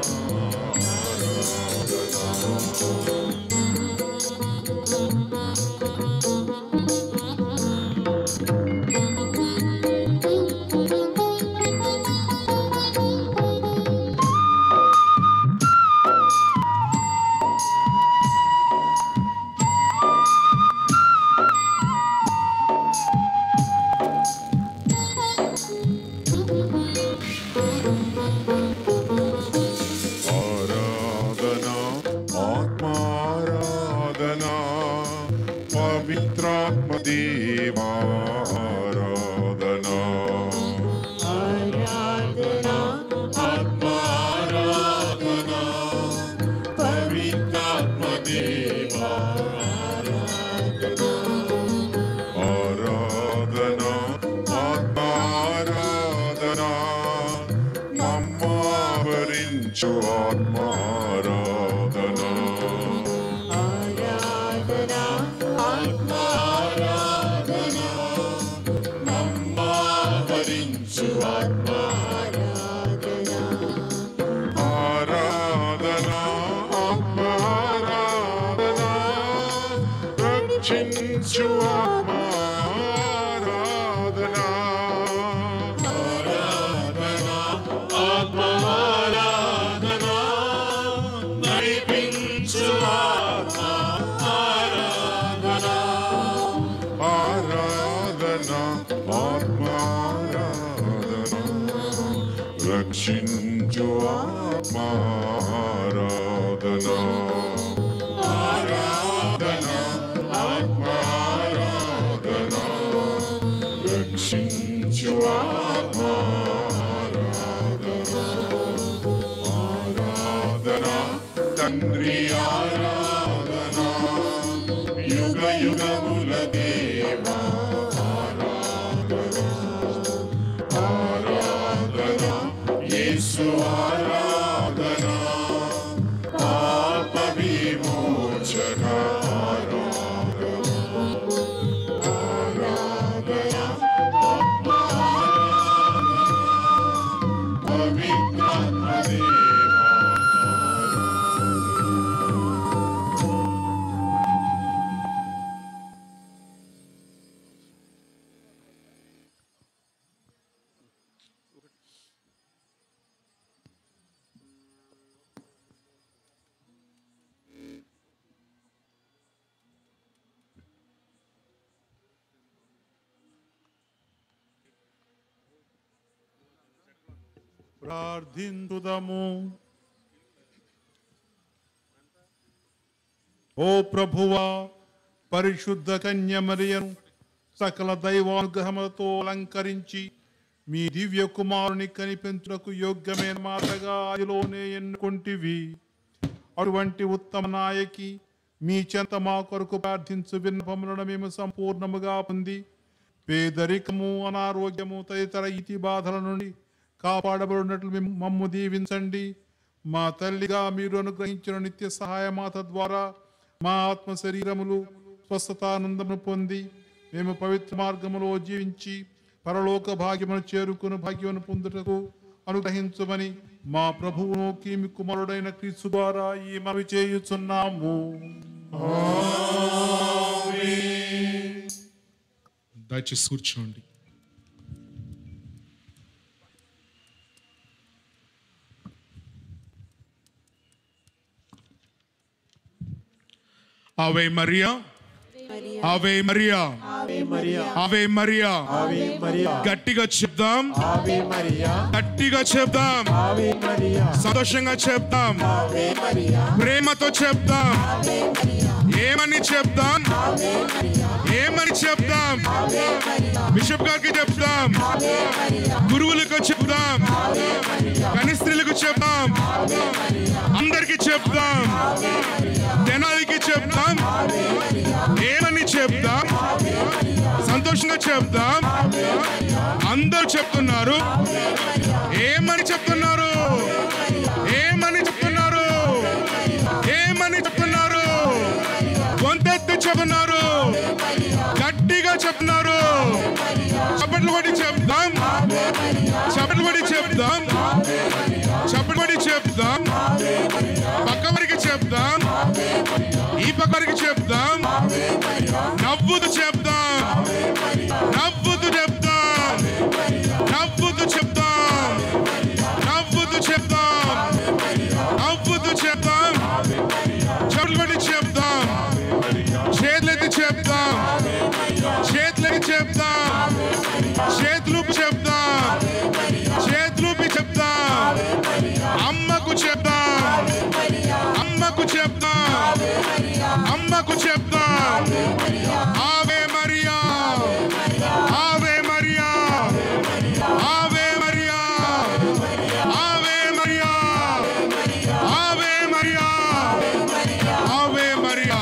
ఆరాధనా ఆత్మారాధనా పవిత్రాత్మ దేవారాధనా ఆరాధనా ఆత్మారాధనా పవిత్రాత్మ దేవారాధనా ఆరాధనా ఆత్మారాధనా మమ్మావరించు ఆత్మారాధనా ఆరాధనా ఆత్మారాధనా మమ్మావరించు ఆత్మారాధనా ఆరాధనా ఆత్మారాధనా రక్షించు ఆత్మారాధనా ఆరాధనా ఆత్మారాధనా నడిపించు ఆత్మారాధనా ఆరాధనా ఆత్మారాధనా రక్షించు ఆత్మారాధనా ఆరాధనా ఆత్మారాధనా రక్షించు ఆత్మారాధనా ఆరాధనా తండ్రి ఆరాధనా యుగ యుగముల దేవా ఆరాధనా ఆరాధనా యేసు ఆరాధనా పాప విమోచక ఆరాధనా ఆరాధనా పవిత్రాత్మ దేవా ప్రార్థించుదము ఓ ప్రభువా పరిశుద్ధ కన్యమరియను సకల దైవానుగ్రహములతో అలంకరించి మీ దివ్య కుమారుని కనిపించుటకు యోగ్యమైన మాతగా ఆదిలోనే ఎన్నుకుంటివి అటువంటి ఉత్తమ నాయకి మీ చెంత మా కొరకు ప్రార్థించు విన్నపములను మేము సంపూర్ణముగా పొంది పేదరికము అనారోగ్యము తదితర ఇతి బాధల నుండి కాపాడబడినట్లు మేము మమ్ము దీవించండి మా తల్లిగా మీరు అనుగ్రహించిన నిత్య సహాయమాత ద్వారా మా ఆత్మ శరీరములు స్వస్థతానందమును పొంది మేము పవిత్ర మార్గములో జీవించి పరలోక భాగ్యమును చేరుకుని భాగ్యమును పొందుటకు అనుగ్రహించమని మా ప్రభువును కీమి కుమారుడైన క్రీస్తు ద్వారా ఈ మనవి చేయుచున్నాము దయచేసి కూర్చోండి ఆవే మరియా ఆవే మరియా ఆవే మరియా గట్టిగా చెప్దాం గట్టిగా చెప్దాం సంతోషంగా చెప్దాం ప్రేమతో చెప్దాం ఏమని చెప్దాం ఏమని చెప్దాం బిషప్ గారికి చెప్దాం గురువులకు చెప్దాం కనిస్త్రీలకు చెప్దాం అందరికి చెప్దాం జనాలకి చెప్దాం ఏమని చెప్దాం సంతోషంగా చెప్దాం అందరూ చెప్తున్నారు ఏమని చెప్తున్నారు ఏమని చెప్తున్నారు ఏమని చెప్తున్నారు గొంతెత్తి చెప్తున్నారు గట్టిగా చెప్తున్నారు చప్పట్లు కొట్టి చెప్దాం చప్పట్లు కొట్టి చెప్దాం చప్పట్లు కొట్టి చెప్దాం పక్క వారికి చెప్దాం ఈ పక్క వారికి చెప్దాం నవ్వుతూ చెప్దాం నవ్వుతూ చెప్దాం నవ్వుతూ చెప్దాం నవ్వుతూ చెప్దాం నవ్వుతూ చెప్దాం చప్పట్లు కొట్టి చెప్దాం చేతులెత్తి చెప్దాం చేతులెత్తి చెప్దాం చేతులూపి చెప్దాం చేతులూపి చెప్దాం అమ్మకు చెప్దాం అమ్మకు చెప్దాం అమ్మకు చెప్దాం ఆవే మరియా ఆవే మరియా ఆవే మరియా ఆవే మరియా ఆవే మరియా ఆవే మరియా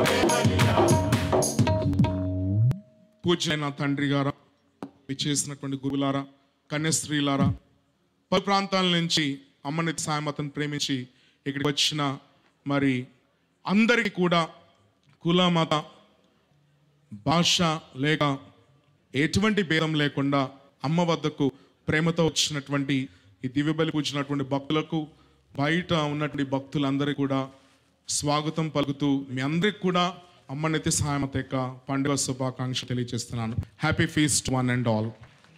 పూజ్యైన తండ్రి గారా చేసినటువంటి గురువులారా కన్యస్త్రీలారా పలు ప్రాంతాల నుంచి అమ్మని సాయమతను ప్రేమించి ఇక్కడికి వచ్చిన మరి అందరికీ కూడా కుల మత భాష లేక ఎటువంటి భేదం లేకుండా అమ్మ వద్దకు ప్రేమతో వచ్చినటువంటి ఈ దివ్యబలి పూజినటువంటి భక్తులకు బయట ఉన్నటువంటి భక్తులందరికీ కూడా స్వాగతం పలుకుతూ మీ అందరికి కూడా అమ్మనైతే సాయమత యొక్క పండుగ శుభాకాంక్ష తెలియజేస్తున్నాను happy feast one and all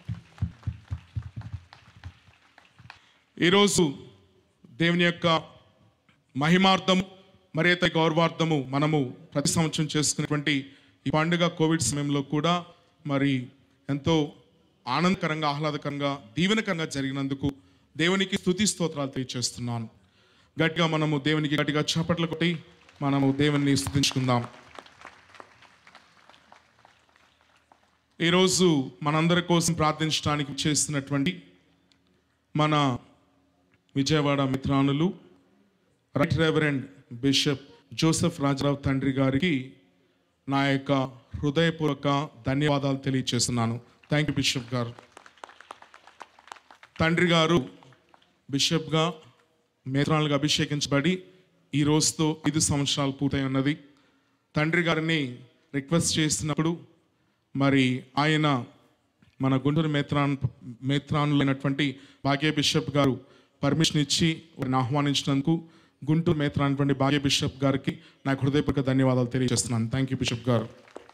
ఈరోజు దేవుని యొక్క మహిమార్థము మరి అయితే గౌరవార్థము మనము ప్రతి సంవత్సరం చేసుకునేటువంటి ఈ పండుగ కోవిడ్ సమయంలో కూడా మరి ఎంతో ఆనందకరంగా ఆహ్లాదకరంగా దీవెనకరంగా జరిగినందుకు దేవునికి స్తుతి స్తోత్రాలు తెలియజేస్తున్నాను గట్టిగా మనము దేవునికి గట్టిగా చప్పట్లు కొట్టి మనము దేవుని స్తుతించుకుందాం ఈరోజు మనందరి కోసం ప్రార్థించడానికి చేస్తున్నటువంటి మన విజయవాడ మిత్రానులు right reverend bishop Joseph Rajarao తండ్రి గారికి నా యొక్క హృదయపూర్వక ధన్యవాదాలు తెలియజేస్తున్నాను థ్యాంక్ యూ బిషప్ గారు తండ్రి గారు బిషప్గా మేత్రాలుగా అభిషేకించబడి ఈ రోజుతో ఐదు సంవత్సరాలు పూర్తయి ఉన్నది తండ్రి గారిని రిక్వెస్ట్ చేసినప్పుడు మరి ఆయన మన గుంటూరు మేత్రాన్ మేత్రానులైనటువంటి భాగ్య బిషప్ గారు పర్మిషన్ ఇచ్చి వారిని ఆహ్వానించినందుకు గుంటూరు మేత్రా అనేటువంటి భాగ్య బిషప్ గారికి నాకు హృదయపూర్వక ధన్యవాదాలు తెలియజేస్తున్నాను థ్యాంక్ యూ బిషప్ గారు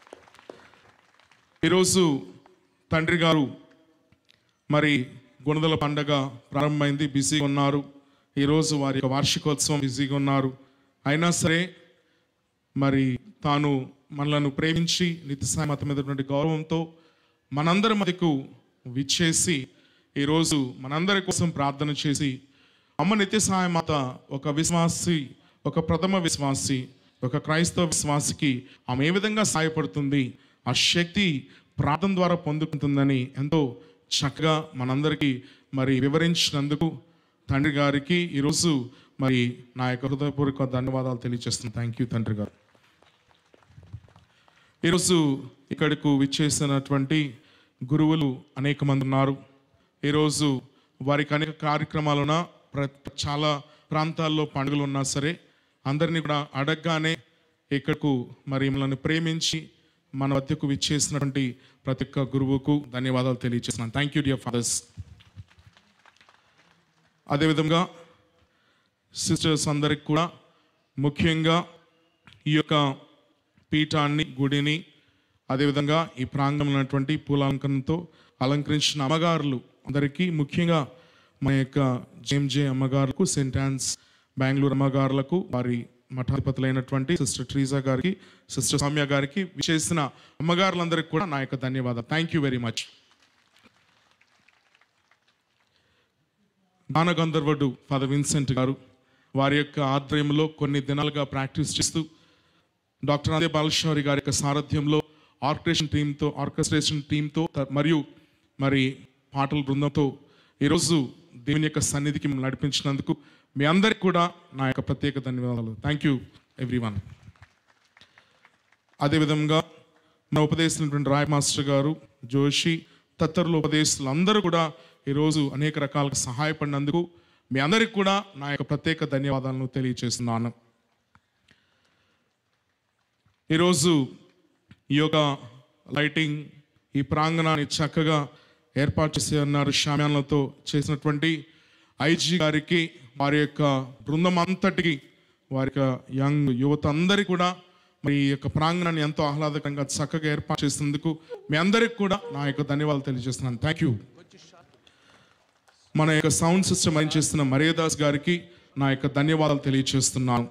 ఈరోజు తండ్రి గారు మరి గుణదల పండగ ప్రారంభమైంది బిజీగా ఉన్నారు ఈరోజు వారి యొక్క వార్షికోత్సవం బిజీగా ఉన్నారు అయినా సరే మరి తాను మనలను ప్రేమించి నిత్యసాయ మతం మీదటువంటి గౌరవంతో మనందరి మధ్యకు విచ్చేసి ఈరోజు మనందరి కోసం ప్రార్థన చేసి అమ్మ నిత్యసాయ మాత ఒక విశ్వాసి ఒక ప్రథమ విశ్వాసి ఒక క్రైస్తవ విశ్వాసికి ఆమె ఏ విధంగా సహాయపడుతుంది ఆ శక్తి ప్రార్థన ద్వారా పొందుకుంటుందని ఎంతో చక్కగా మనందరికీ మరి వివరించినందుకు తండ్రి గారికి ఈరోజు మరి నా యొక్క హృదయపూర్వక ధన్యవాదాలు తెలియజేస్తున్నాను థ్యాంక్ యూ తండ్రి గారు ఈరోజు ఇక్కడకు విచ్చేసినటువంటి గురువులు అనేక మంది ఉన్నారు ఈరోజు వారికి అనేక కార్యక్రమాలున్న ప్ర చాలా ప్రాంతాల్లో పండుగలు ఉన్నా సరే అందరినీ కూడా అడగగానే ఇక్కడకు మరి మనల్ని ప్రేమించి మన వద్దకు విచ్చేసినటువంటి ప్రతి ఒక్క గురువుకు ధన్యవాదాలు తెలియజేస్తున్నాను థ్యాంక్ యూ డియర్ ఫాదర్స్ అదేవిధంగా సిస్టర్స్ అందరికి కూడా ముఖ్యంగా ఈ యొక్క పీఠాన్ని గుడిని అదేవిధంగా ఈ ప్రాంగణంలో ఉన్నటువంటి పూలాలంకరణతో అలంకరించిన అమ్మగారులు అందరికీ ముఖ్యంగా మన యొక్క జేఎంజే అమ్మగారులకు సెయింట్ ఆన్స్ బెంగళూరు అమ్మగారులకు వారి మఠాధిపతులైనటువంటి సిస్టర్ ట్రీజా గారికి సిస్టర్ సౌమ్య గారికి విచేసిన అమ్మగారులందరికీ కూడా నా యొక్క ధన్యవాదాలు థ్యాంక్ యూ వెరీ మచ్ గానగంధర్వుడు ఫాదర్ విన్సెంట్ గారు వారి యొక్క ఆధ్వర్యంలో కొన్ని దినాలుగా ప్రాక్టీస్ చేస్తూ డాక్టర్ అదే బాలశౌరి గారి యొక్క సారథ్యంలో ఆర్కెస్ట్రేషన్ టీంతో ఆర్కెస్ట్రేషన్ టీంతో త- మరియు మరి పాటల బృందంతో ఈరోజు దేవుని యొక్క సన్నిధికి మిమ్మల్ని నడిపించినందుకు మీ అందరికి కూడా నా యొక్క ప్రత్యేక ధన్యవాదాలు థ్యాంక్ యూ ఎవ్రీవన్ అదేవిధంగా మన ఉపదేశించినటువంటి రాయ్ మాస్టర్ గారు జోషి తత్తరుల ఉపదేశాలు అందరూ కూడా ఈరోజు అనేక రకాలుగా సహాయపడినందుకు మీ అందరికి కూడా నా యొక్క ప్రత్యేక ధన్యవాదాలను తెలియజేస్తున్నాను ఈరోజు ఈ యొక్క లైటింగ్ ఈ ప్రాంగణాన్ని చక్కగా ఏర్పాటు చేసి ఉన్నారు షామ్యాన్లతో చేసినటువంటి ఐజీ గారికి వారి యొక్క బృందం అంతటికి వారి యొక్క యంగ్ యువత అందరికీ కూడా మరి ఈ యొక్క ప్రాంగణాన్ని ఎంతో ఆహ్లాదకరంగా చక్కగా ఏర్పాటు చేసినందుకు మీ అందరికి కూడా నా యొక్క ధన్యవాదాలు తెలియజేస్తున్నాను థ్యాంక్ యూ మన యొక్క సౌండ్ సిస్టమ్ అరేంజ్ చేస్తున్న మర్యాదాస్ గారికి నా యొక్క ధన్యవాదాలు తెలియజేస్తున్నాను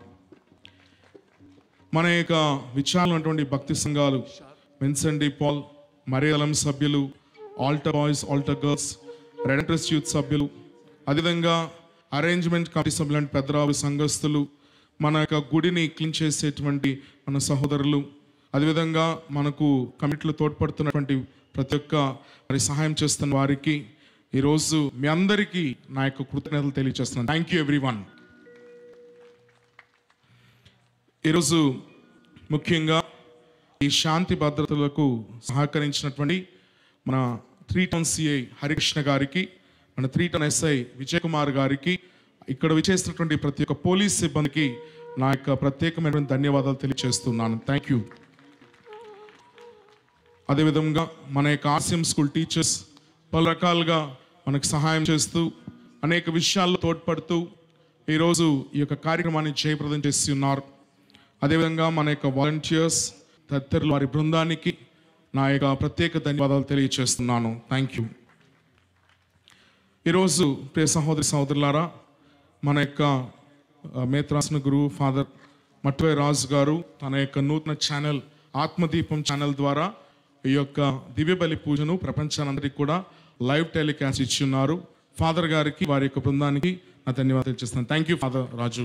మన యొక్క విచారణటువంటి భక్తి సంఘాలు విన్సెంట్ డి పాల్ మర్యాదలం సభ్యులు ఆల్టర్ బాయ్స్ ఆల్టర్ గర్ల్స్ రెడెంట్రస్ యూత్ సభ్యులు అదేవిధంగా అరేంజ్మెంట్ కమిటీ సభ్యులంటే పెద్దరావు సంఘస్థులు మన యొక్క గుడిని క్లీన్ చేసేటువంటి మన సహోదరులు అదేవిధంగా మనకు కమిటీలో తోడ్పడుతున్నటువంటి ప్రతి ఒక్క మరి సహాయం చేస్తున్న వారికి ఈరోజు మీ అందరికీ నా యొక్క కృతజ్ఞతలు తెలియజేస్తున్నాను థ్యాంక్ యూ ఎవ్రీ వన్ ఈరోజు ముఖ్యంగా ఈ శాంతి భద్రతలకు సహకరించినటువంటి మన త్రీ టౌన్ సిఐ హరికృష్ణ గారికి మన three town SI Vijay Kumar గారికి ఇక్కడ విచేసినటువంటి ప్రతి ఒక్క పోలీస్ సిబ్బందికి నా యొక్క ప్రత్యేకమైనటువంటి ధన్యవాదాలు తెలియజేస్తున్నాను థ్యాంక్ యూ అదేవిధంగా మన యొక్క ఆర్సిఎం స్కూల్ టీచర్స్ పలు రకాలుగా మనకు సహాయం చేస్తూ అనేక విషయాల్లో తోడ్పడుతూ ఈరోజు ఈ యొక్క కార్యక్రమాన్ని జయప్రదం చేసి ఉన్నారు అదేవిధంగా మన యొక్క వాలంటీర్స్ తదితరులు వారి బృందానికి నా యొక్క ప్రత్యేక ధన్యవాదాలు తెలియజేస్తున్నాను థ్యాంక్ యూ ఈరోజు ప్రియ సహోదరి సహోదరులారా మన యొక్క ఆ, మేత్రాసన గురువు ఫాదర్ మట్వే రాజు గారు తన యొక్క నూతన ఛానల్ ఆత్మదీపం ఛానల్ ద్వారా ఈ యొక్క దివ్య బలి పూజను ప్రపంచానందరికీ కూడా లైవ్ టెలికాస్ట్ ఇచ్చి ఉన్నారు ఫాదర్ గారికి వారి యొక్క బృందానికి నా ధన్యవాదాలు చేస్తాను థ్యాంక్ యూ ఫాదర్ రాజు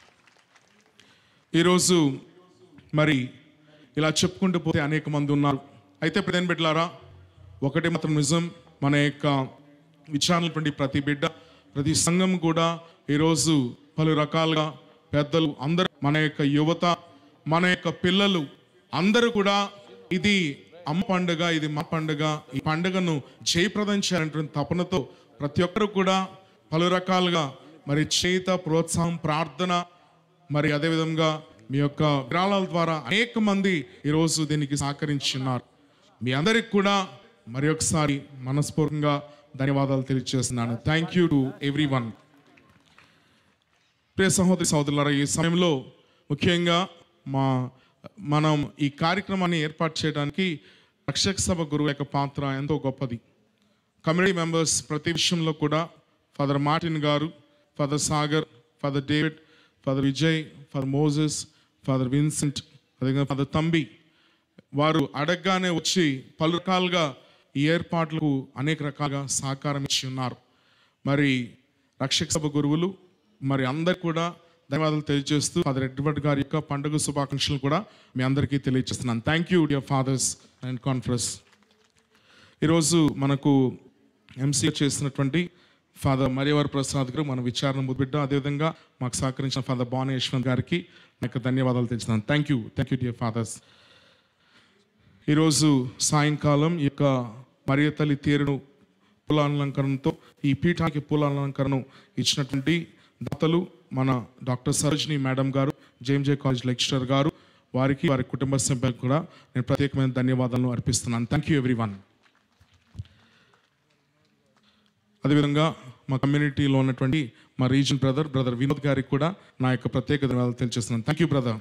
ఈరోజు మరి ఇలా చెప్పుకుంటూ పోతే అనేక మంది ఉన్నారు అయితే ప్రధాన బిడ్డలారా ఒకటి మాత్రం నిజం మన యొక్క విచారణటువంటి ప్రతి బిడ్డ ప్రతి సంఘం కూడా ఈరోజు పలు రకాలుగా పెద్దలు అందరూ మన యొక్క యువత మన యొక్క పిల్లలు అందరూ కూడా ఇది అమ్మ పండుగ ఇది మా పండుగ ఈ పండుగను జయప్రదం చేయాలనేటువంటి తపనతో ప్రతి ఒక్కరు కూడా పలు రకాలుగా మరి చేత ప్రోత్సాహం ప్రార్థన మరి అదేవిధంగా మీ యొక్క విరాళాల ద్వారా అనేక మంది ఈరోజు దీనికి సహకరించున్నారు మీ అందరికి కూడా మరి ఒకసారి మనస్ఫూర్తిగా ధన్యవాదాలు తెలియజేస్తున్నాను thank you to everyone ప్రియ సహోదరి సహోదరులారా ఈ సమయంలో ముఖ్యంగా మా మనం ఈ కార్యక్రమాన్ని ఏర్పాటు చేయడానికి రక్షక సభ గురువు యొక్క పాత్ర ఎంతో గొప్పది కమ్యూనిటీ మెంబర్స్ ప్రతి విషయంలో కూడా ఫాదర్ మార్టిన్ గారు father Sagar father David father Vijay father Moses father Vincent అదేవిధంగా ఫాదర్ తంబి వారు అడగగానే వచ్చి పలు రకాలుగా ఈ ఏర్పాట్లకు అనేక రకాలుగా సహకారం ఇచ్చి ఉన్నారు మరి రక్షక సభ గురువులు మరి అందరు కూడా ధన్యవాదాలు తెలియజేస్తూ ఫాదర్ ఎడ్వర్డ్ గారి యొక్క పండుగ శుభాకాంక్షలు కూడా మీ అందరికీ తెలియజేస్తున్నాను thank you dear fathers and conference ఈరోజు మనకు ఎంసీ చేసినటువంటి ఫాదర్ మరియవర్ ప్రసాద్ గారు మన విచారణ ముద్దుబిడ్డ అదేవిధంగా మాకు సహకరించిన ఫాదర్ బాను యశ్వంత్ గారికి నా యొక్క ధన్యవాదాలు తెలుస్తున్నాను thank you thank you dear fathers ఈరోజు సాయంకాలం ఈ యొక్క మరియ తల్లి తీరును పూలాలంకరణతో ఈ పీఠానికి పూలాలంకరణ ఇచ్చినటువంటి దాతలు మన డాక్టర్ సరోజిని మేడం గారు జేఎంజే కాలేజ్ లెక్చరర్ గారు వారికి వారి కుటుంబ సభ్యులకు కూడా నేను ప్రత్యేకమైన ధన్యవాదాలను అర్పిస్తున్నాను థ్యాంక్ యూ ఎవ్రీ వన్ అదేవిధంగా మా కమ్యూనిటీలో ఉన్నటువంటి మా రీజన్ బ్రదర్ బ్రదర్ వినోద్ గారికి కూడా నా యొక్క ప్రత్యేక ధన్యవాదాలు తెలియజేస్తున్నాను థ్యాంక్ యూ బ్రదర్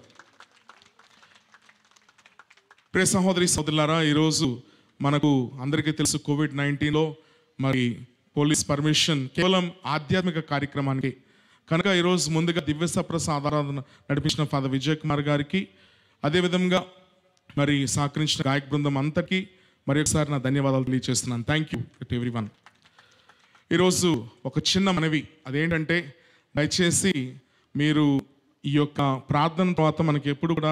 ప్రియ సహోదరి సోదరులారా ఈరోజు మనకు అందరికీ తెలుసు కోవిడ్ నైన్టీన్లో మరి పోలీస్ పర్మిషన్ కేవలం ఆధ్యాత్మిక కార్యక్రమానికి కనుక ఈరోజు ముందుగా దివ్య సప్రసాద ఆరాధన నడిపించిన ఫాదర్ విజయ్ కుమార్ గారికి అదేవిధంగా మరి సహకరించిన గాయక బృందం అంతటికీ మరి ఒకసారి నా ధన్యవాదాలు తెలియజేస్తున్నాను thank you to everyone ఈరోజు ఒక చిన్న మనవి అదేంటంటే దయచేసి మీరు ఈ యొక్క ప్రార్థన తర్వాత మనకి ఎప్పుడు కూడా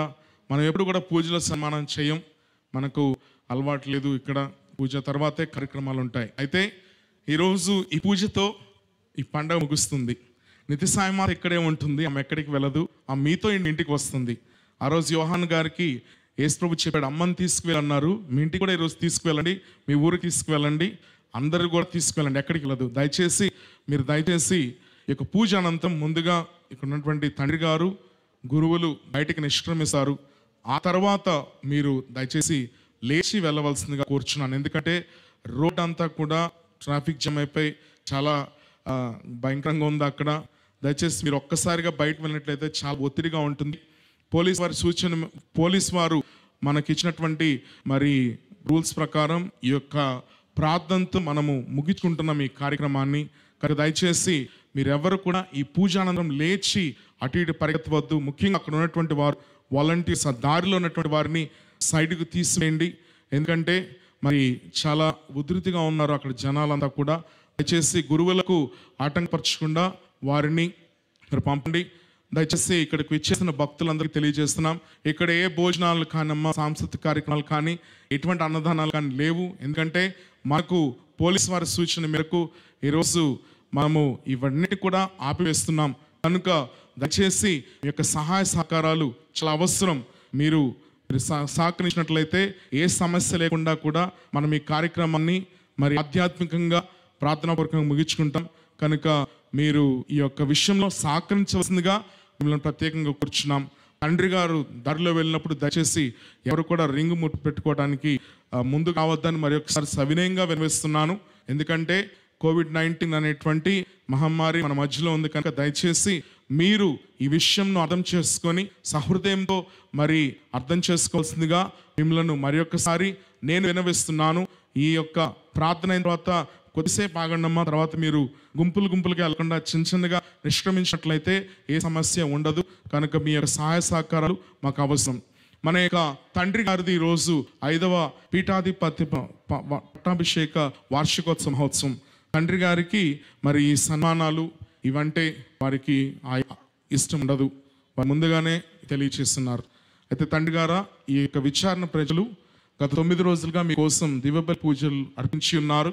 మనం ఎప్పుడు కూడా పూజలో సన్మానం చేయం మనకు అలవాటు లేదు ఇక్కడ పూజ తర్వాతే కార్యక్రమాలు ఉంటాయి అయితే ఈరోజు ఈ పూజతో ఈ పండగ ముగుస్తుంది నిత్య సాయమాత ఇక్కడే ఉంటుంది ఆమె ఎక్కడికి వెళ్ళదు ఆ మీతో ఇంటి- ఇంటికి వస్తుంది ఆ రోజు యోహాన్ గారికి యేసుప్రభు చెప్పాడు అమ్మని తీసుకువెళ్ళన్నారు మీ ఇంటికి కూడా ఈరోజు తీసుకువెళ్ళండి మీ ఊరికి తీసుకువెళ్ళండి అందరూ కూడా తీసుకువెళ్ళండి ఎక్కడికి వెళ్ళదు దయచేసి మీరు దయచేసి ఈ యొక్క పూజ అనంతరం ముందుగా ఇక్కడ ఉన్నటువంటి తండ్రి గారు గురువులు బయటికి నిష్క్రమిస్తారు ఆ తర్వాత మీరు దయచేసి లేచి వెళ్ళవలసిందిగా కూర్చున్నాను ఎందుకంటే రోడ్ అంతా కూడా ట్రాఫిక్ జామ్ అయిపోయి చాలా ఆ, భయంకరంగా ఉంది అక్కడ దయచేసి మీరు ఒక్కసారిగా బయట వెళ్ళినట్లయితే చాలా ఒత్తిడిగా ఉంటుంది పోలీస్ వారి సూచన పోలీస్ వారు మనకి ఇచ్చినటువంటి మరి రూల్స్ ప్రకారం ఈ యొక్క ప్రార్థనతో మనము ముగించుకుంటున్నాం ఈ కార్యక్రమాన్ని కనుక దయచేసి మీరెవరు కూడా ఈ పూజానందరం లేచి అటు ఇటు పరిగెత్తవద్దు ముఖ్యంగా అక్కడ ఉన్నటువంటి వారు వాలంటీర్స్ ఆ దారిలో ఉన్నటువంటి వారిని సైడ్కి తీసివేయండి ఎందుకంటే మరి చాలా ఉధృతిగా ఉన్నారు అక్కడ జనాలంతా కూడా దయచేసి గురువులకు ఆటంకపరచకుండా వారిని మీరు పంపండి దయచేసి ఇక్కడికి విచ్చేసిన భక్తులందరికీ తెలియజేస్తున్నాం ఇక్కడ ఏ భోజనాలు కానమ్మా సాంస్కృతిక కార్యక్రమాలు కానీ ఎటువంటి అన్నదానాలు కానీ లేవు ఎందుకంటే మనకు పోలీస్ వారి సూచన మేరకు ఈరోజు మనము ఇవన్నీ కూడా ఆపివేస్తున్నాం కనుక దయచేసి మీ యొక్క సహాయ సహకారాలు చాలా అవసరం మీరు మీరు సహ- సహకరించినట్లయితే ఏ సమస్య లేకుండా కూడా మనం ఈ కార్యక్రమాన్ని మరి ఆధ్యాత్మికంగా ప్రార్థనాపూర్వకంగా ముగించుకుంటాం కనుక మీరు ఈ యొక్క విషయంలో సహకరించవలసిందిగా మిమ్మల్ని ప్రత్యేకంగా కూర్చున్నాం తండ్రి గారు దారిలో వెళ్ళినప్పుడు దయచేసి ఎవరు కూడా రింగు ముట్టు పెట్టుకోవడానికి ఆ, ముందు కావద్దని మరి ఒకసారి సవినయంగా వినిపిస్తున్నాను ఎందుకంటే కోవిడ్ నైన్టీన్ అనేటువంటి మహమ్మారి మన మధ్యలో ఉంది కనుక దయచేసి మీరు ఈ విషయంను అర్థం చేసుకొని సహృదయంతో మరి అర్థం చేసుకోవాల్సిందిగా మిమ్మల్ని మరి ఒక్కసారి నేను వినవిస్తున్నాను ఈ యొక్క ప్రార్థన అయిన తర్వాత కొద్దిసేపు ఆగండమ్మా తర్వాత మీరు గుంపులు గుంపులుగా వెళ్లకుండా చిన్న చిన్నగా నిష్క్రమించినట్లయితే ఏ సమస్య ఉండదు కనుక మీ యొక్క సహాయ సహకారాలు మాకు అవసరం మన యొక్క తండ్రి గారిది ఈరోజు ఐదవ పీఠాధిపతి ప- ప- పట్టాభిషేక వార్షికోత్సవ మహోత్సవం తండ్రి గారికి మరి ఈ సన్మానాలు ఇవంటే వారికి ఆ ఇష్టం ఉండదు వారు ముందుగానే తెలియచేస్తున్నారు అయితే తండ్రి గారా ఈ యొక్క విచారణ ప్రజలు గత తొమ్మిది రోజులుగా మీకోసం దివ్యబలి పూజలు అర్పించి ఉన్నారు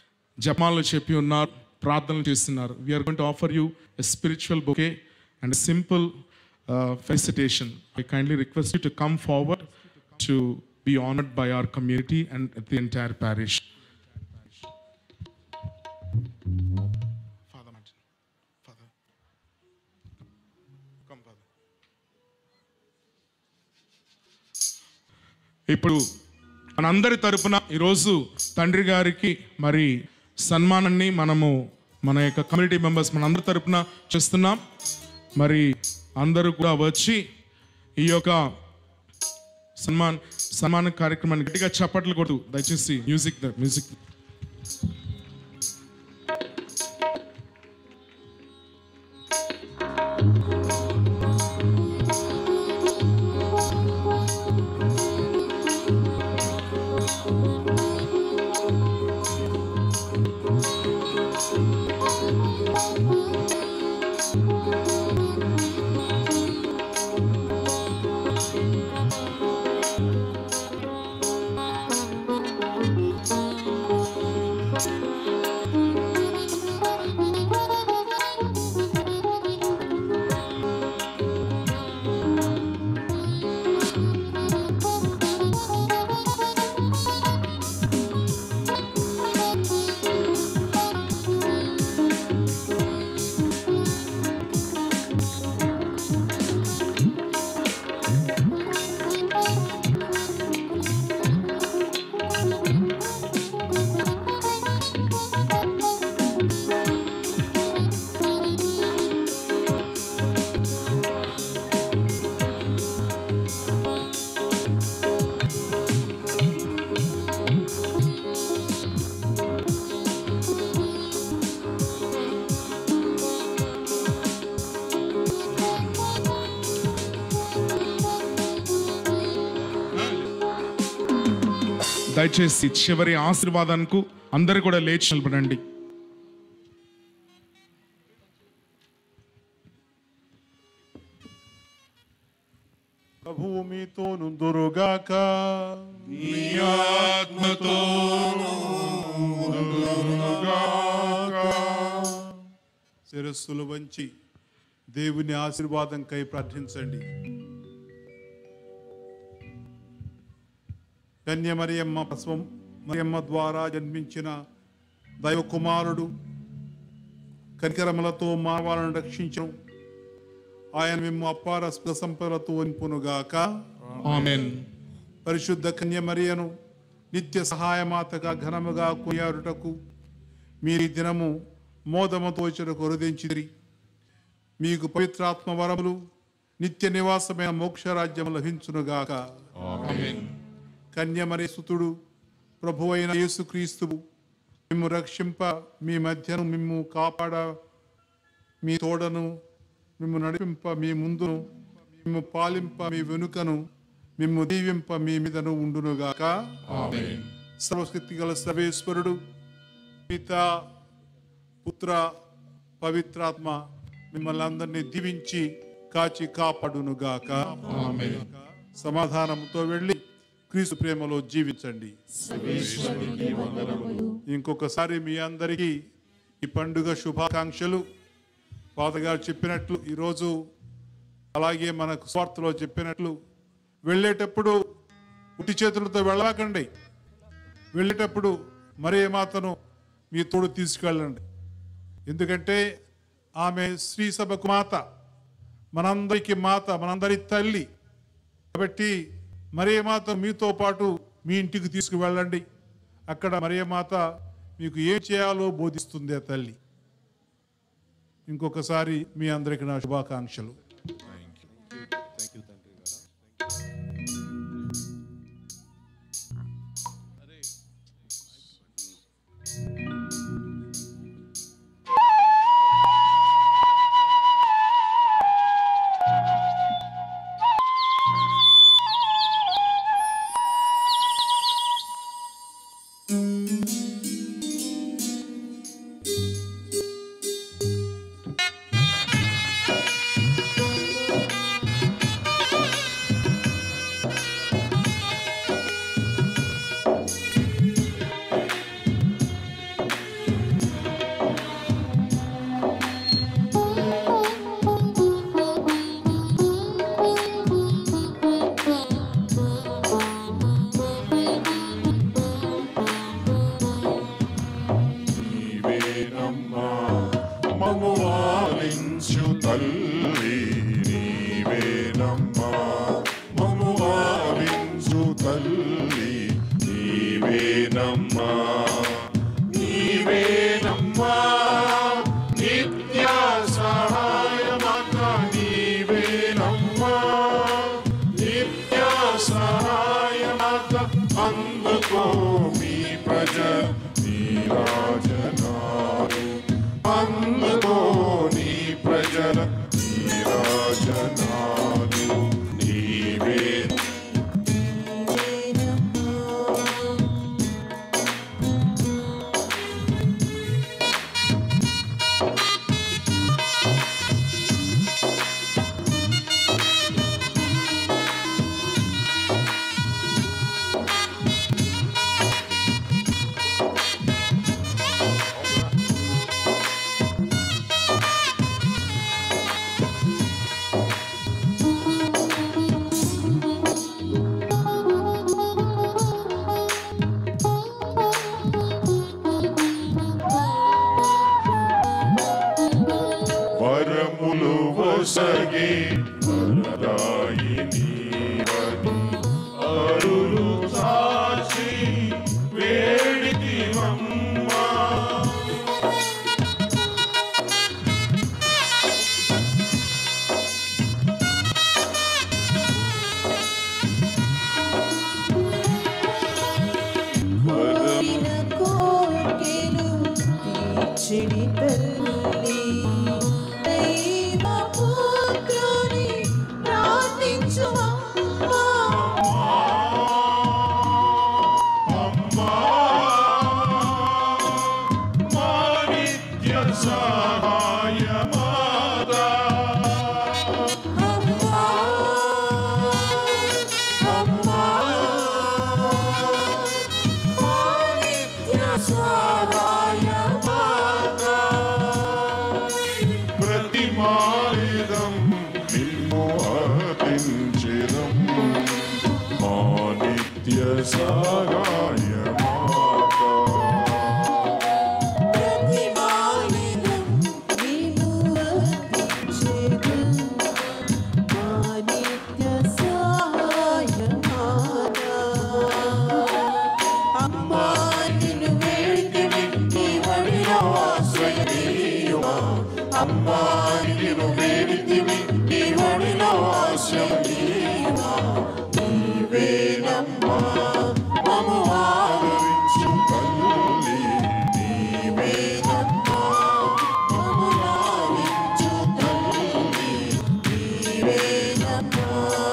జపాలు చెప్పి ఉన్నారు ప్రార్థనలు చేస్తున్నారు we are going to offer you a spiritual bouquet and simple felicitation I kindly request you to come forward to be honoured by our community and the entire parish ఇప్పుడు మనందరి తరపున ఈరోజు తండ్రి గారికి మరి సన్మానాన్ని మనము మన యొక్క కమ్యూనిటీ మెంబర్స్ మనందరి తరపున చేస్తున్నాం మరి అందరూ కూడా వచ్చి ఈ యొక్క సన్మాన్ సన్మాన కార్యక్రమాన్ని గట్టిగా చప్పట్లు కొడు దయచేసి మ్యూజిక్ మ్యూజిక్ దయచేసి చివరి ఆశీర్వాదానికి అందరూ కూడా లేచి నిలబడండి ప్రభువు మీతో నుందురుగాక మీ ఆత్మతోనూ శిరస్సులు వంచి దేవుని ఆశీర్వాదంకై ప్రార్థించండి కన్యమరియమ్మ ప్రసవం మరియమ్మ ద్వారా జన్మించిన దైవకుమారుడు కనికరములతో మానవాలను రక్షించను ఆయన మేము అపార సంపదలతో నింపునుగాక ఆమెన్ పరిశుద్ధ కన్యమరియను నిత్య సహాయమాతగా ఘనముగా కొనియాడుటకు మీరు ఈ దినము మోదముతో చెడు కొరదించిరి మీకు పవిత్రాత్మ వరములు నిత్య నివాసమైన మోక్షరాజ్యం లభించునుగాక కన్యమరి సుతుడు ప్రభు అయిన యేసుక్రీస్తు మిమ్ము రక్షింప మీ మధ్యను మిమ్ము కాపాడ మీ తోడను మిమ్ము నడిపింప మీ ముందును మిమ్ము పాలింప మీ వెనుకను మిమ్ము దీవింప మీ మీదను ఉండునుగాక సర్వశక్తి గల సర్వేశ్వరుడు పిత పుత్ర పవిత్రాత్మ మిమ్మల్ని అందరినీ దీవించి కాచి కాపాడునుగాక సమాధానంతో వెళ్ళి క్రీస్తు ప్రేమలో జీవించండి ఇంకొకసారి మీ అందరికీ ఈ పండుగ శుభాకాంక్షలు పాతగారు చెప్పినట్లు ఈరోజు అలాగే మనకు స్వార్థలో చెప్పినట్లు వెళ్ళేటప్పుడు ఉట్టి చేతులతో వెళ్ళకండి వెళ్ళేటప్పుడు మరే మాతను మీ తోడు తీసుకెళ్ళండి ఎందుకంటే ఆమె శ్రీ సభకు మాత మనందరికి మాత మనందరి తల్లి కాబట్టి మరే మాత మీతో పాటు మీ ఇంటికి తీసుకువెళ్ళండి అక్కడ మరే మాత మీకు ఏం చేయాలో బోధిస్తుంది ఆ తల్లి ఇంకొకసారి మీ అందరికి నా శుభాకాంక్షలు నీవేనమ్మా మము ఆలించు తల్లి నీవేనమ్మా మము ఆలించు తల్లి నీవేనమ్మా నీవేనమ్మా నిత్య సహాయమాత నీవేనమ్మా నిత్య సహాయమాత అందుకో మీ ప్రజ నీరాజనాలు అందుకో నీ ప్రజల నీరాజనాలు నీవే వరములు వసగే వరదాయిని వని అరులు సాక్షి వేడికి మమ్మా కోరిన కోర్కెలు తీర్చిడి తల్లి దైవ పుత్రుని ప్రార్థించుమమ్మా మా నిత్య సహాయమాదా అమ్మా సహాయ మాత ప్రతిమాలిదం నిన్ను అర్పించిదం మా నిత్య సహాయ మాత ప్రతిమాలినం నీవు అర్పించెదం. మా నిత్య సహాయమానా. అమ్మా నిన్ను వేడితిమి, నీ ఒడిలో ఆశ్రయమీయుమా. అమ్మా నిన్ను వేడితిమి, నీ ఒడిలో ఆశ్రయమీయుమా. నీవేనమ్మా మమ్ము ఆదరించు తల్లి. నీవేనమ్మా మమ్ము లాలించు తల్లి. నీవేనమ్మా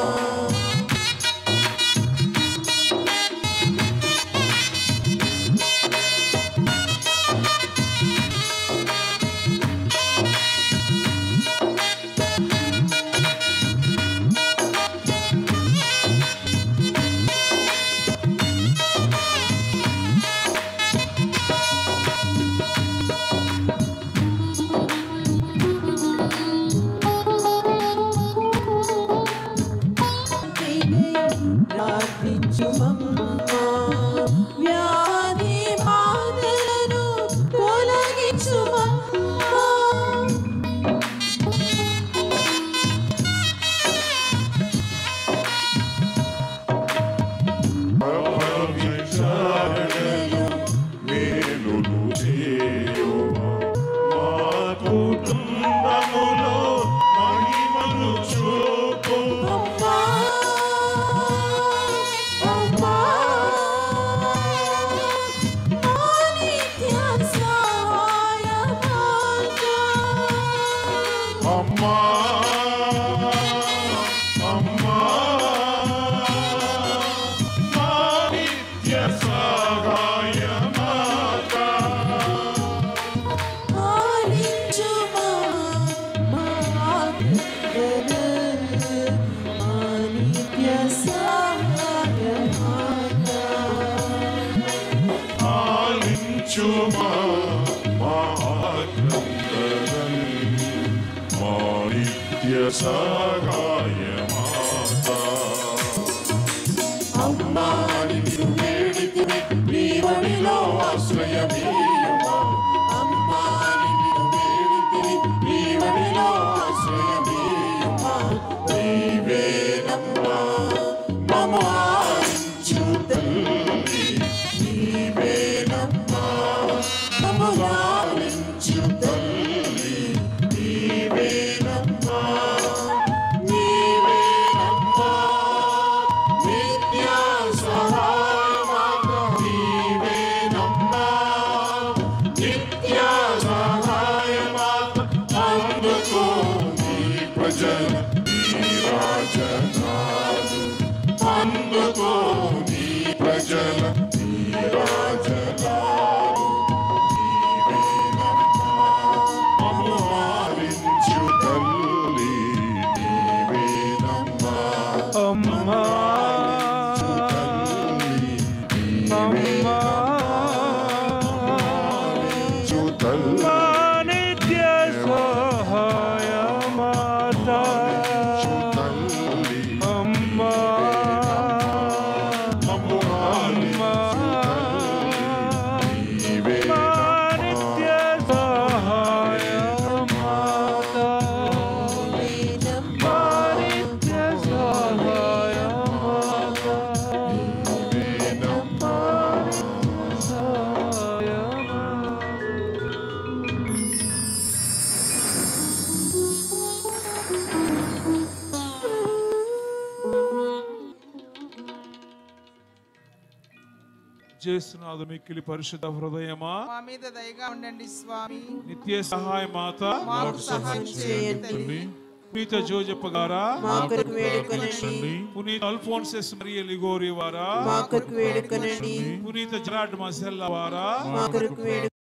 ప్రార్థించుమమ్మా వ్యాధి బాధలను తొలగించుమమ్మా ప్రపంచాలను మేలులు చేయుమా మా కుటుంబములో మహిమను చూపు అమ్మా అమ్మా మా నిత్య సహాయమాతా అమ్మా అమ్మా మా నిత్య సహాయ మాత ఆలించుమా మా ఆర్తన మా నిత్య సహాయమాతా ఆలించుమా మా ఆక్రందనం మా నిత్య సహాయ మాత అమ్మా నిన్ను వేడితిమి నీ ఒడిలో ఆశ్రయమీయుమా అమ్మా నిన్ను వేడితిమి నీ ఒడిలో ఆశ్రయమీయుమా నీవేనమ్మా మమ్ము ఆలించు తల్లి నీవేనమ్మా మమ్ము లాలించు తల్లి నీవేనమ్మా నీవేనమ్మా నిత్య సహాయమాత నీవేనమ్మా నిత్య సహాయమాత అందుకో నీ ప్రజల నీ రాజనాలు అందుకో నీ ప్రజల నీ రాజనాలు నీవేనమ్మా మమ్ము ఆలించు తల్లి నీవేనమ్మా అమ్మా అమ్మా ఆలించు తల్లి మా నిత్య సహాయ మాత తల్లి అమ్మా మమ్ము అమ్మా నీవే మా నిత్య సహాయ మాత మా నిత్య సహాయ మాత సహాయ చేస్తున్నది మిక్కిలి పరిశుద్ధ హృదయమా మా మీద దయగా ఉండండి స్వామి నిత్య సహాయ మాత మాకు సహాయం చేయండి తల్లి పునీత జోజప్ప గారా మా కొరకు వేడుకొనండి పునీత అల్ఫోన్సెస్ మరియ లిగోరి వారా మా కొరకు వేడుకొనండి పునీత జరాడ్ మసెల్లా వారా మా కొరకు వేడుకొనండి